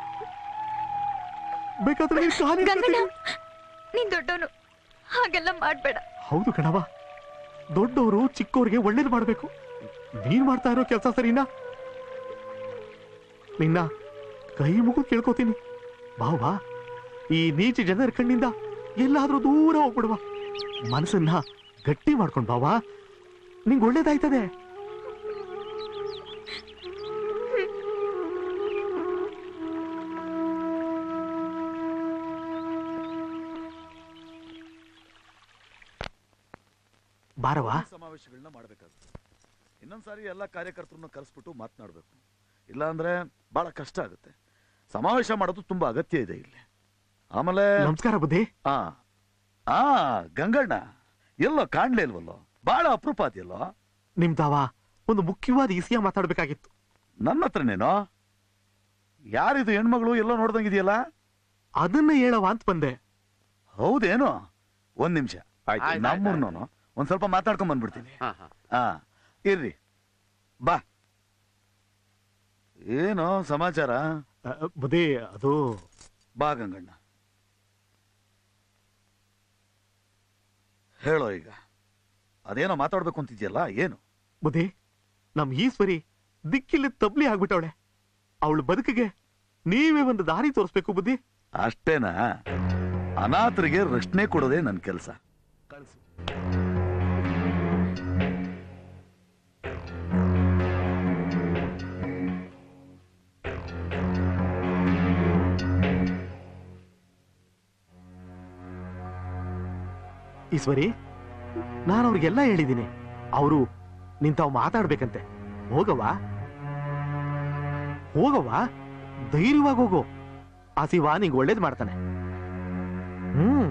ಬೇಕಾದ್ರೆ ನೀನ್ ಕಾಲ್ ಗಂಗಣ್ಣ ಹಿಡ್ಕೊತೀನಿ. ನೀನ್ ದೊಡ್ಡವನು ಹಾಗೆಲ್ಲ ಮಾಡ್ಬೇಡ ಹೌದು ಕಣವ ದೊಡ್ಡವರು ಚಿಕ್ಕವ್ರಿಗೆ ಒಳ್ಳೇದು ಮಾಡ್ಬೇಕು ನೀನ್ ಮಾಡ್ತಾ ಇರೋ ಕೆಲಸ ಸರಿನಾ ನಿನ್ನ ಕೈ ಮುಗು ಕೇಳ್ಕೊತೀನಿ ಬಾವಾ ಈ ನೀಚ ಜನರ ಕಣ್ಣಿಂದ ಎಲ್ಲಾದ್ರೂ ದೂರ ಹೋಗ್ಬಿಡುವ ಮನಸ್ಸನ್ನ ಗಟ್ಟಿ ಮಾಡ್ಕೊಂಡ್ ಬಾವಾ ನಿಂಗೆ ಒಳ್ಳೇದಾಯ್ತದೆ ಬಾರವಾ ಸಮಾವೇಶಗಳನ್ನ ಮಾಡಬೇಕಾಗುತ್ತೆ ಇನ್ನೊಂದ್ಸಾರಿ ಎಲ್ಲ ಕಾರ್ಯಕರ್ತರನ್ನ ಕರೆಸ್ಬಿಟ್ಟು ಮಾತನಾಡಬೇಕು ಇಲ್ಲಾಂದ್ರೆ ಬಹಳ ಕಷ್ಟ ಆಗುತ್ತೆ ಸಮಾವೇಶ ಮಾಡೋದು ತುಂಬಾ ಅಗತ್ಯ ಇದೆ ಇಲ್ಲಿ ಆಮೇಲೆ ನಮಸ್ಕಾರ ಬುದ್ಧಿ ಆ ಆ ಗಂಗಣ್ಣ ಎಲ್ಲೋ ಕಾಣ್ಲೇ ಇಲ್ವಲ್ಲೋ ಬಹಳ ಅಪರೂಪ ಅದೆಯಲ್ಲೋ ನಿಮ್ ತಾವ ಒಂದು ಮುಖ್ಯವಾದ ಇಸಿಯ ಮಾತಾಡ್ಬೇಕಾಗಿತ್ತು ನನ್ನ ಹತ್ರನೇನೋ ಯಾರಿದು ಹೆಣ್ಮಗಳು ಎಲ್ಲೋ ನೋಡ್ದಂಗಿದೆಯಲ್ಲ ಅದನ್ನ ಹೇಳವ ಅಂತ ಬಂದೆ ಹೌದೇನೋ ಒಂದ್ ನಿಮಿಷ ಆಯ್ತು, ಆಯ್ತು, ನಮ್ಮೂರ್ನೋನು ಒಂದ್ ಸ್ವಲ್ಪ ಮಾತಾಡ್ಕೊಂಡ್ ಬಂದ್ಬಿಡ್ತೀನಿ ಹಾ ಹಾ ಆ ಇರ್ರಿ ಬಾ ಏನು ಸಮಾಚಾರ ಆ, ಬುದ್ಧಿ ಅದು ಬಾ ಗಂಗಣ್ಣ ಹೇಳೋ ಈಗ ಅದೇನೋ ಮಾತಾಡ್ಬೇಕು ಅಂತಿದ್ಯಲ್ಲ ಏನು ಬುದ್ಧಿ ನಮ್ ಈಶ್ವರಿ ದಿಕ್ಕಿಲ್ಲಿ ತಬ್ಲಿ ಆಗ್ಬಿಟ್ಟವಳೆ ಅವಳು ಬದುಕಿಗೆ ನೀವೇ ಒಂದು ದಾರಿ ತೋರಿಸ್ಬೇಕು ಬುದ್ಧಿ ಅಷ್ಟೇನಾ ಅನಾಥರಿಗೆ ರಕ್ಷಣೆ ಕೊಡೋದೇ ನನ್ನ ಕೆಲಸ ಕಳಿಸು ಈಶ್ವರಿ ನಾನು ಅವ್ರಿಗೆಲ್ಲ ಹೇಳಿದ್ದೀನಿ ಅವರು ನಿಂತಾವ್ ಮಾತಾಡ್ಬೇಕಂತೆ ಹೋಗವ್ವ ಹೋಗವ್ವ ಧೈರ್ಯವಾಗಿ ಹೋಗು ಆ ಶಿವ ನಿಂಗೆ ಒಳ್ಳೇದ್ ಮಾಡ್ತಾನೆ ಹ್ಮ್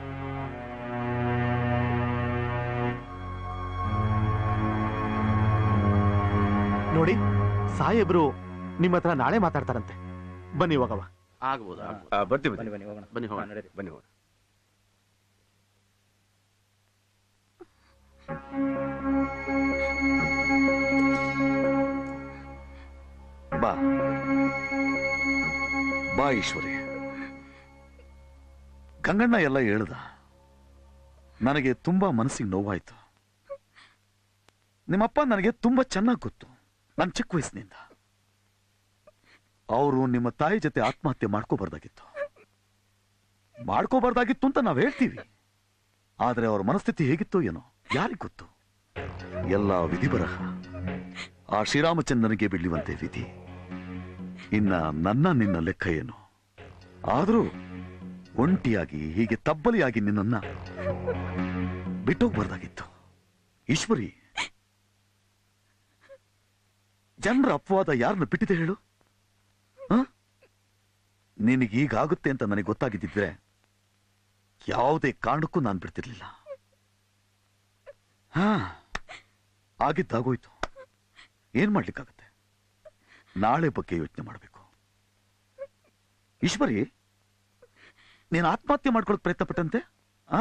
ನೋಡಿ ಸಾಹೇಬ್ರು ನಿಮ್ಮ ಹತ್ರ ನಾಳೆ ಮಾತಾಡ್ತಾರಂತೆ ಬನ್ನಿ ಹೋಗವ್ವ ಆಗ್ಬೋದು ಬರ್ತೀವಿ ಬನ್ನಿ ಬನ್ನಿ ಹೋಗೋಣ ಬನ್ನಿ ಹೋಗೋಣ ಬನ್ನಿ ಹೋಗೋಣ ಬಾ ಬಾ ಈಶ್ವರಿ ಗಂಗಣ್ಣ ಎಲ್ಲ ಹೇಳ್ದ ನನಗೆ ತುಂಬಾ ಮನಸ್ಸಿಗೆ ನೋವಾಯ್ತು ನಿಮ್ಮಪ್ಪ ನನಗೆ ತುಂಬಾ ಚೆನ್ನಾಗಿ ಗೊತ್ತು ನನ್ನ ಚಿಕ್ಕ ವಯಸ್ಸಿನಿಂದ ಅವರು ನಿಮ್ಮ ತಾಯಿ ಜೊತೆ ಆತ್ಮಹತ್ಯೆ ಮಾಡ್ಕೋಬಾರ್ದಾಗಿತ್ತು ಮಾಡ್ಕೋಬಾರ್ದಾಗಿತ್ತು ಅಂತ ನಾವ್ ಹೇಳ್ತೀವಿ ಆದ್ರೆ ಅವ್ರ ಮನಸ್ಥಿತಿ ಹೇಗಿತ್ತು ಏನೋ ಯಾರಿಗ್ ಗೊತ್ತು ಎಲ್ಲ ವಿಧಿ ಬರಹ ಆ ಶ್ರೀರಾಮಚಂದ್ರನಿಗೆ ಬೀಳುವಂತೆ ವಿಧಿ ಇನ್ನ ನನ್ನ ನಿನ್ನ ಲೆಕ್ಕ ಏನು ಆದ್ರೂ ಒಂಟಿಯಾಗಿ ಹೀಗೆ ತಬ್ಬಲಿಯಾಗಿ ನಿನ್ನನ್ನ ಬಿಟ್ಟೋಗ್ಬಾರ್ದಾಗಿತ್ತು ಈಶ್ವರಿ ಜನರ ಅಪವಾದ ಯಾರನ್ನ ಬಿಟ್ಟಿದೆ ಹೇಳು ಆ? ನಿನಗೀಗಾಗುತ್ತೆ ಅಂತ ನನಗೆ ಗೊತ್ತಾಗಿದ್ದಿದ್ರೆ ಯಾವುದೇ ಕಾರಣಕ್ಕೂ ನಾನು ಬಿಡ್ತಿರ್ಲಿಲ್ಲ ಹಾ ಆಗಿದ್ದಾಗೋಯ್ತು ಏನ್ ಮಾಡ್ಲಿಕ್ಕಾಗತ್ತೆ ನಾಳೆ ಬಗ್ಗೆ ಯೋಚನೆ ಮಾಡಬೇಕು ಈಶ್ವರಿ ನೀನು ಆತ್ಮಹತ್ಯೆ ಮಾಡ್ಕೊಳಕ್ ಪ್ರಯತ್ನ ಪಟ್ಟಂತೆ ಆ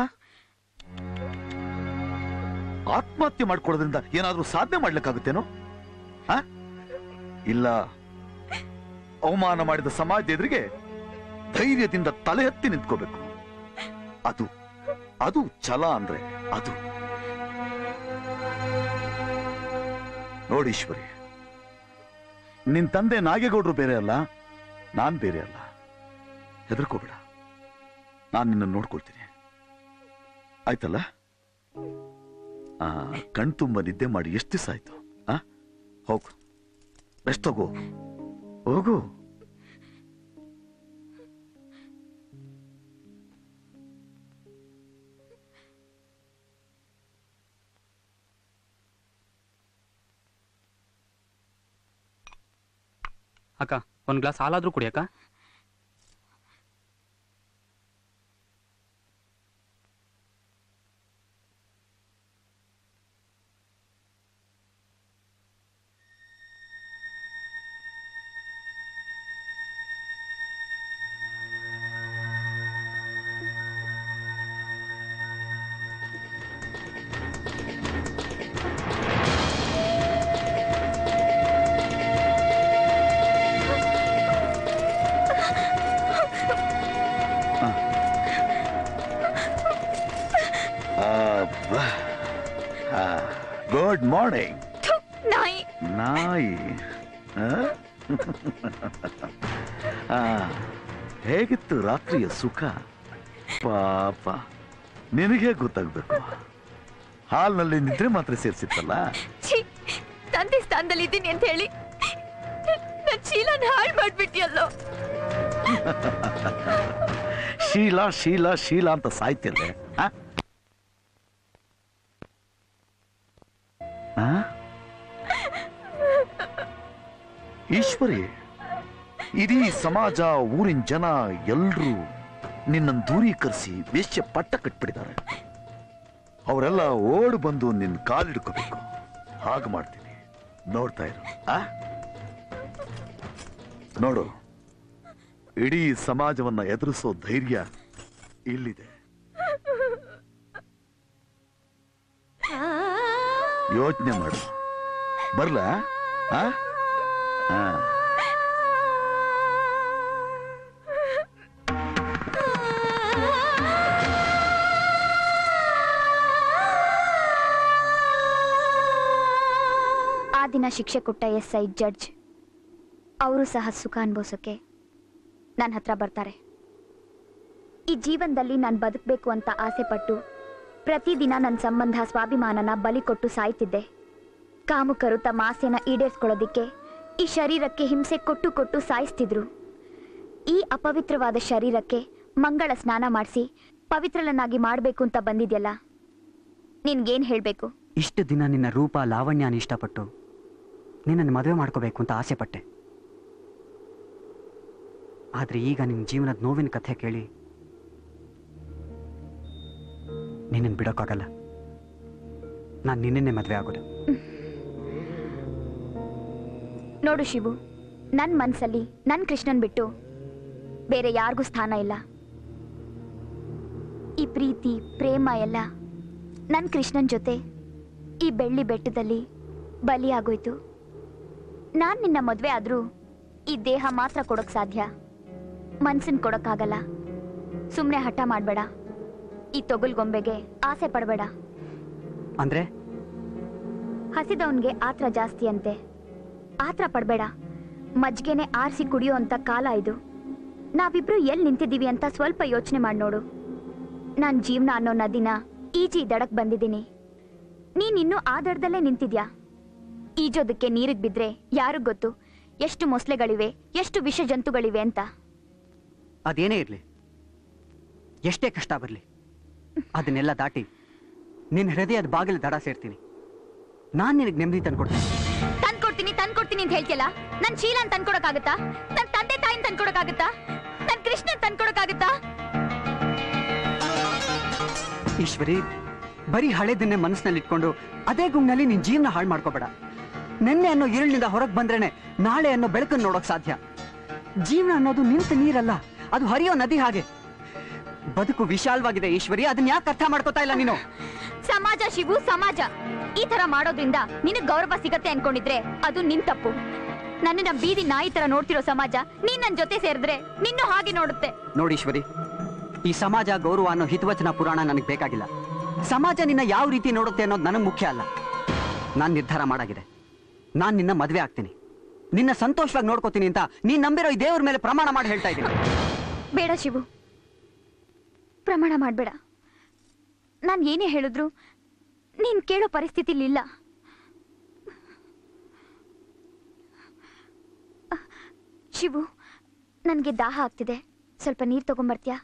ಆತ್ಮಹತ್ಯೆ ಮಾಡ್ಕೊಳ್ಳೋದ್ರಿಂದ ಏನಾದ್ರೂ ಸಾಧನೆ ಮಾಡ್ಲಿಕ್ಕಾಗುತ್ತೇನೋ ಆ ಇಲ್ಲ ಅವಮಾನ ಮಾಡಿದ ಸಮಾಜದ ಎದುರಿಗೆ ಧೈರ್ಯದಿಂದ ತಲೆ ಎತ್ತಿ ನಿಂತ್ಕೋಬೇಕು ಅದು ಅದು ಛಲ ಅಂದ್ರೆ ಅದು ನೋಡಿ ಈಶ್ವರಿ ನಿನ್ ತಂದೆ ನಾಗೇಗೌಡರು ಬೇರೆ ಅಲ್ಲ ನಾನ್ ಬೇರೆ ಅಲ್ಲ ಹೆದರ್ಕೋಬೇಡ ನಾನು ನಿನ್ನ ನೋಡ್ಕೊಳ್ತೀನಿ ಆಯ್ತಲ್ಲ ಆ ಕಣ್ ತುಂಬ ನಿದ್ದೆ ಮಾಡಿ ಎಷ್ಟು ದಿವಸ ಆಯ್ತು ಆ ಹೋಗು ಬೆಸ್ಟ್ ಹೋಗು ಹೋಗು ಅಕ್ಕ ಒಂದ್ ಗ್ಲಾಸ್ ಹಾಲಾದ್ರೂ ಕುಡಿಯಕ್ಕ ಗುಡ್ ಮಾರ್ನಿಂಗ್ ನಾಯಿ ನಾಯಿ ಆ? ಆ, ಹೇಗಿತ್ತು ರಾತ್ರಿಯ ಸುಖ ಪಾಪ ನಿನಗೆ ಗೊತ್ತಾಗ್ಬೇಕು ಹಾಲ್ನಲ್ಲಿ ನಿದ್ರೆ ಮಾತ್ರ ಸೇರಿಸಿತ್ತಲ್ಲ ಛೀ ತಂದೆ ಸ್ಥಾನದಲ್ಲಿ ಇದ್ದೀನಿ ಅಂತ ಹೇಳಿ ನನ್ ಚೀಲನ ಹಾಳು ಮಾಡ್ಬಿಟ್ಟಿಯಲ್ಲೋ ಶೀಲ ಶೀಲ ಶೀಲ ಅಂತ ಸಾಯ್ತಿಲ್ಲೆ ಆ? ಆ? ಈಶ್ವರಿ ಇಡೀ ಸಮಾಜ ಊರಿನ ಜನ ಎಲ್ರೂ ನಿನ್ನನ್ನು ದೂರೀಕರಿಸಿ ವೇಶ್ಯ ಪಟ್ಟ ಕಟ್ಬಿಟ್ಟಿದ್ದಾರೆ ಅವರೆಲ್ಲ ಓಡ್ ಬಂದು ನಿನ್ನ ಕಾಲಿಡ್ಕೋಬೇಕು ಹಾಗೆ ಮಾಡ್ತೀನಿ ನೋಡ್ತಾ ಇರು ಆ ನೋಡು ಇಡೀ ಸಮಾಜವನ್ನ ಎದುರಿಸೋ ಧೈರ್ಯ ಇಲ್ಲಿದೆ ಯೋಚನೆ ಮಾಡು ಬರ್ಲಾ ಆ? ಆ. ಆ ದಿನ ಶಿಕ್ಷೆ ಕೊಟ್ಟ ಎಸ್ ಐ ಜಡ್ಜ್ ಅವರು ಸಹ ಸುಖ ಅನುಭವಿಸೋಕೆ ನನ್ನ ಹತ್ರ ಬರ್ತಾರೆ ಈ ಜೀವನದಲ್ಲಿ ನಾನು ಬದುಕಬೇಕು ಅಂತ ಆಸೆ ಪಟ್ಟು ಪ್ರತಿದಿನ ನನ್ನ ಸಂಬಂಧ ಸ್ವಾಭಿಮಾನನ ಬಲಿ ಕೊಟ್ಟು ಸಾಯ್ತಿದ್ದೆ ಕಾಮುಕರು ತಮ್ಮ ಆಸೆನ ಈಡೇರಿಸ್ಕೊಳ್ಳೋದಿಕ್ಕೆ ಈ ಶರೀರಕ್ಕೆ ಹಿಂಸೆ ಕೊಟ್ಟು ಕೊಟ್ಟು ಸಾಯಿಸ್ತಿದ್ರು ಈ ಅಪವಿತ್ರವಾದ ಶರೀರಕ್ಕೆ ಮಂಗಳ ಸ್ನಾನ ಮಾಡಿಸಿ ಪವಿತ್ರಳನ್ನಾಗಿ ಮಾಡಬೇಕು ಅಂತ ಬಂದಿದ್ಯಲ್ಲ ನಿನ್ಗೇನ್ ಹೇಳಬೇಕು ಇಷ್ಟು ದಿನ ನಿನ್ನ ರೂಪ ಲಾವಣ್ಯನ ಇಷ್ಟಪಟ್ಟು ನಿನ್ನನ್ನು ಮದುವೆ ಮಾಡ್ಕೋಬೇಕು ಅಂತ ಆಸೆ ಪಟ್ಟೆ ಆದ್ರೆ ಈಗ ನಿನ್ನ ಜೀವನದ ನೋವಿನ ಕಥೆ ಕೇಳಿ ನಿನ್ನನ್ನು ಬಿಡೋಕ್ಕಾಗಲ್ಲ ನಾನು ನಿನ್ನೇ ಮದುವೆ ಆಗೋದು ನೋಡು ಶಿವು ನನ್ನ ಮನ್ಸಲ್ಲಿ ನನ್ನ ಕೃಷ್ಣನ್ ಬಿಟ್ಟು ಬೇರೆ ಯಾರಿಗೂ ಸ್ಥಾನ ಇಲ್ಲ ಈ ಪ್ರೀತಿ ಪ್ರೇಮ ಎಲ್ಲ ನನ್ನ ಕೃಷ್ಣನ್ ಜೊತೆ ಈ ಬೆಳ್ಳಿ ಬೆಟ್ಟದಲ್ಲಿ ಬಲಿಯಾಗೋಯ್ತು ನಾನು ನಿನ್ನ ಮದುವೆ ಆದ್ರೂ ಈ ದೇಹ ಮಾತ್ರ ಕೊಡೋಕ್ ಸಾಧ್ಯ ಮನ್ಸನ್ ಕೊಡೋಕ್ಕಾಗಲ್ಲ ಸುಮ್ಮನೆ ಹಠ ಮಾಡಬೇಡ ಈ ತೊಗಲ್ಗೊಂಬೆಗೆ ಆಸೆ ಪಡಬೇಡ ಅಂದ್ರೆ ಹಸಿದವನ್ಗೆ ಆತ್ರ ಜಾಸ್ತಿ ಅಂತೆ ಆತ್ರ ಪಡ್ಬೇಡ ಮಜ್ಗೆನೆ ಆರಿಸಿ ಕುಡಿಯೋ ಅಂತ ಕಾಲ ಇದು ನಾವಿಬ್ರು ಎಲ್ಲಿ ನಿಂತಿದ್ದೀವಿ ಅಂತ ಸ್ವಲ್ಪ ಯೋಚನೆ ಮಾಡಿ ನೋಡು ನಾನ್ ಜೀವನ ಅನ್ನೋ ನದಿನ ಈಜಿ ದಡಕ್ ಬಂದಿದ್ದೀನಿ ನೀನ್ ಇನ್ನೂ ಆ ದಡದಲ್ಲೇ ನಿಂತಿದ್ಯಾ ಈಜೋದಕ್ಕೆ ನೀರಿಗೆ ಬಿದ್ರೆ ಯಾರಿಗ್ ಗೊತ್ತು ಎಷ್ಟು ಮೊಸಳೆಗಳಿವೆ ಎಷ್ಟು ವಿಷ ಜಂತುಗಳಿವೆ ಅಂತ ಅದೇನೇ ಇರಲಿ ಎಷ್ಟೇ ಕಷ್ಟ ಬರಲಿ ಅದನ್ನೆಲ್ಲ ದಾಟಿ ನಿನ್ನ ಹೃದಯದ ಬಾಗಿಲು ದಡ ಸೇರ್ತೀನಿ ನಾನು ನಿನಗೆ ನೆಮ್ಮದಿ ತಂದ್ಕೊಡ್ತೀನಿ ತಂದ್ಕೊಡ್ತೀನಿ ತಂದ್ಕೊಡ್ತೀನಿ ಅಂತ ಹೇಳ್ತಿಯಲ್ಲ ನನ್ ಶೀಲನ್ ತಂದ್ಕೊಡಕ್ಕಾಗತ್ತಾ ನನ್ ತಂದೆ ತಾಯಿನ ತಂದ್ಕೊಡಕ್ಕಾಗತ್ತಾ ನನ್ ಕೃಷ್ಣನ್ ತಂದ್ಕೊಡಕ್ಕಾಗತ್ತಾ ಈಶ್ವರಿ ಬರೀ ಹಳೇದನ್ನೇ ಮನಸ್ಸಿನಲ್ಲಿ ಇಟ್ಕೊಂಡು ಅದೇ ಗುಂಗ್ನಲ್ಲಿ ನಿನ್ ಜೀವನ ಹಾಳು ಮಾಡ್ಕೋಬೇಡ ನಿನ್ನೆ ಅನ್ನೋ ഇരുಳಿನಿಂದ ಹೊರಗೆ ಬಂದ್ರೇನೆ ನಾಳೆ ಅನ್ನೋ ಬೆಳಕನ್ನು ನೋಡೋಕ್ ಸಾಧ್ಯ ಜೀವನ ಅನ್ನೋದು ನಿಂತ ನೀರಲ್ಲ ಅದು ಹರಿಯೋ ನದಿ ಹಾಗೆ ಬದುಕು ವಿಶಾಲವಾಗಿದೆ ಈಶ್ವರಿ ಅದನ್ನ ಯಾಕೆ ಅರ್ಥ ಮಾಡ್ಕೋತಾ ಇಲ್ಲ ನೀನು ಸಮಾಜ ಶಿವು ಸಮಾಜ ಈ ತರ ಮಾಡೋದ್ರಿಂದ ನಿನಗ್ ಗೌರವ ಸಿಗತ್ತೆ ಅನ್ಕೊಂಡಿದ್ರೆ ಅದು ನಿನ್ ತಪ್ಪು ನನ್ನನ್ನ ಬೀದಿ ನಾಯಿ ತರ ನೋಡ್ತಿರೋ ಸಮಾಜ ನೀನ್ ನನ್ ಜೊತೆ ಸೇರಿದ್ರೆ ನಿನ್ನೂ ಹಾಗೆ ನೋಡುತ್ತೆ ನೋಡೀಶ್ವರಿ ಈ ಸಮಾಜ ಗೌರವ ಅನ್ನೋ ಹಿತವಚನ ಪುರಾಣ ನನಗೆ ಬೇಕಾಗಿಲ್ಲ ಸಮಾಜ ನಿನ್ನ ಯಾವ ರೀತಿ ನೋಡುತ್ತೆ ಅನ್ನೋದು ನನಗೆ ಮುಖ್ಯ ಅಲ್ಲ ನಾನು ನಿರ್ಧಾರ ಮಾಡಾಗಿದೆ ನಾನು ನಿನ್ನ ಮದುವೆ ಆಗ್ತೀನಿ ನಿನ್ನ ಸಂತೋಷವಾಗಿ ನೋಡ್ಕೋತೀನಿ ಅಂತ ನೀನ್ ನಂಬಿರೋ ಈ ದೇವ್ರ ಮೇಲೆ ಪ್ರಮಾಣ ಮಾಡಿ ಹೇಳ್ತಾ ಇದ್ದೀನಿ ಬೇಡ ಶಿವು ಪ್ರಮಾಣ ಮಾಡ್ಬೇಡ ನಾನ್ ಏನೇ ಹೇಳಿದ್ರು ನೀನ್ ಕೇಳೋ ಪರಿಸ್ಥಿತಿಲಿ ಇಲ್ಲ ಶಿವು ನನ್ಗೆ ದಾಹ ಆಗ್ತಿದೆ ಸ್ವಲ್ಪ ನೀರ್ ತಗೊಂಬರ್ತೀಯಾ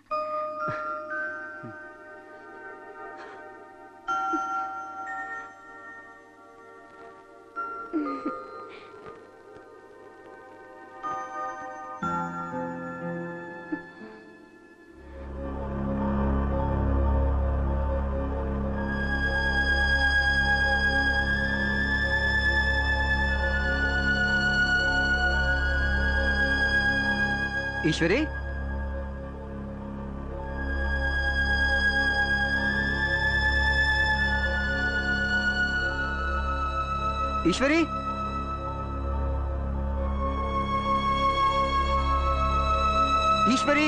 ಈಶ್ವರಿ ಈಶ್ವರಿ ಈಶ್ವರಿ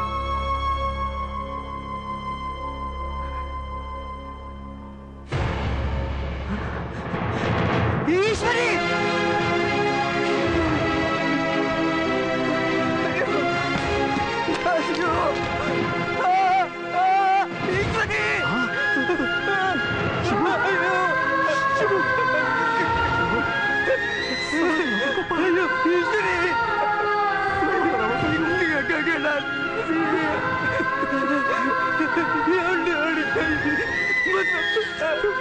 ಈಶ್ವರಿ ಅಯ್ಯೋ! ಆ! ಆ! ಈಶ್ವರಿ! ಅಯ್ಯೋ! ಅಯ್ಯೋ, ಈಶ್ವರಿ! ಏಳು, ಏಳು,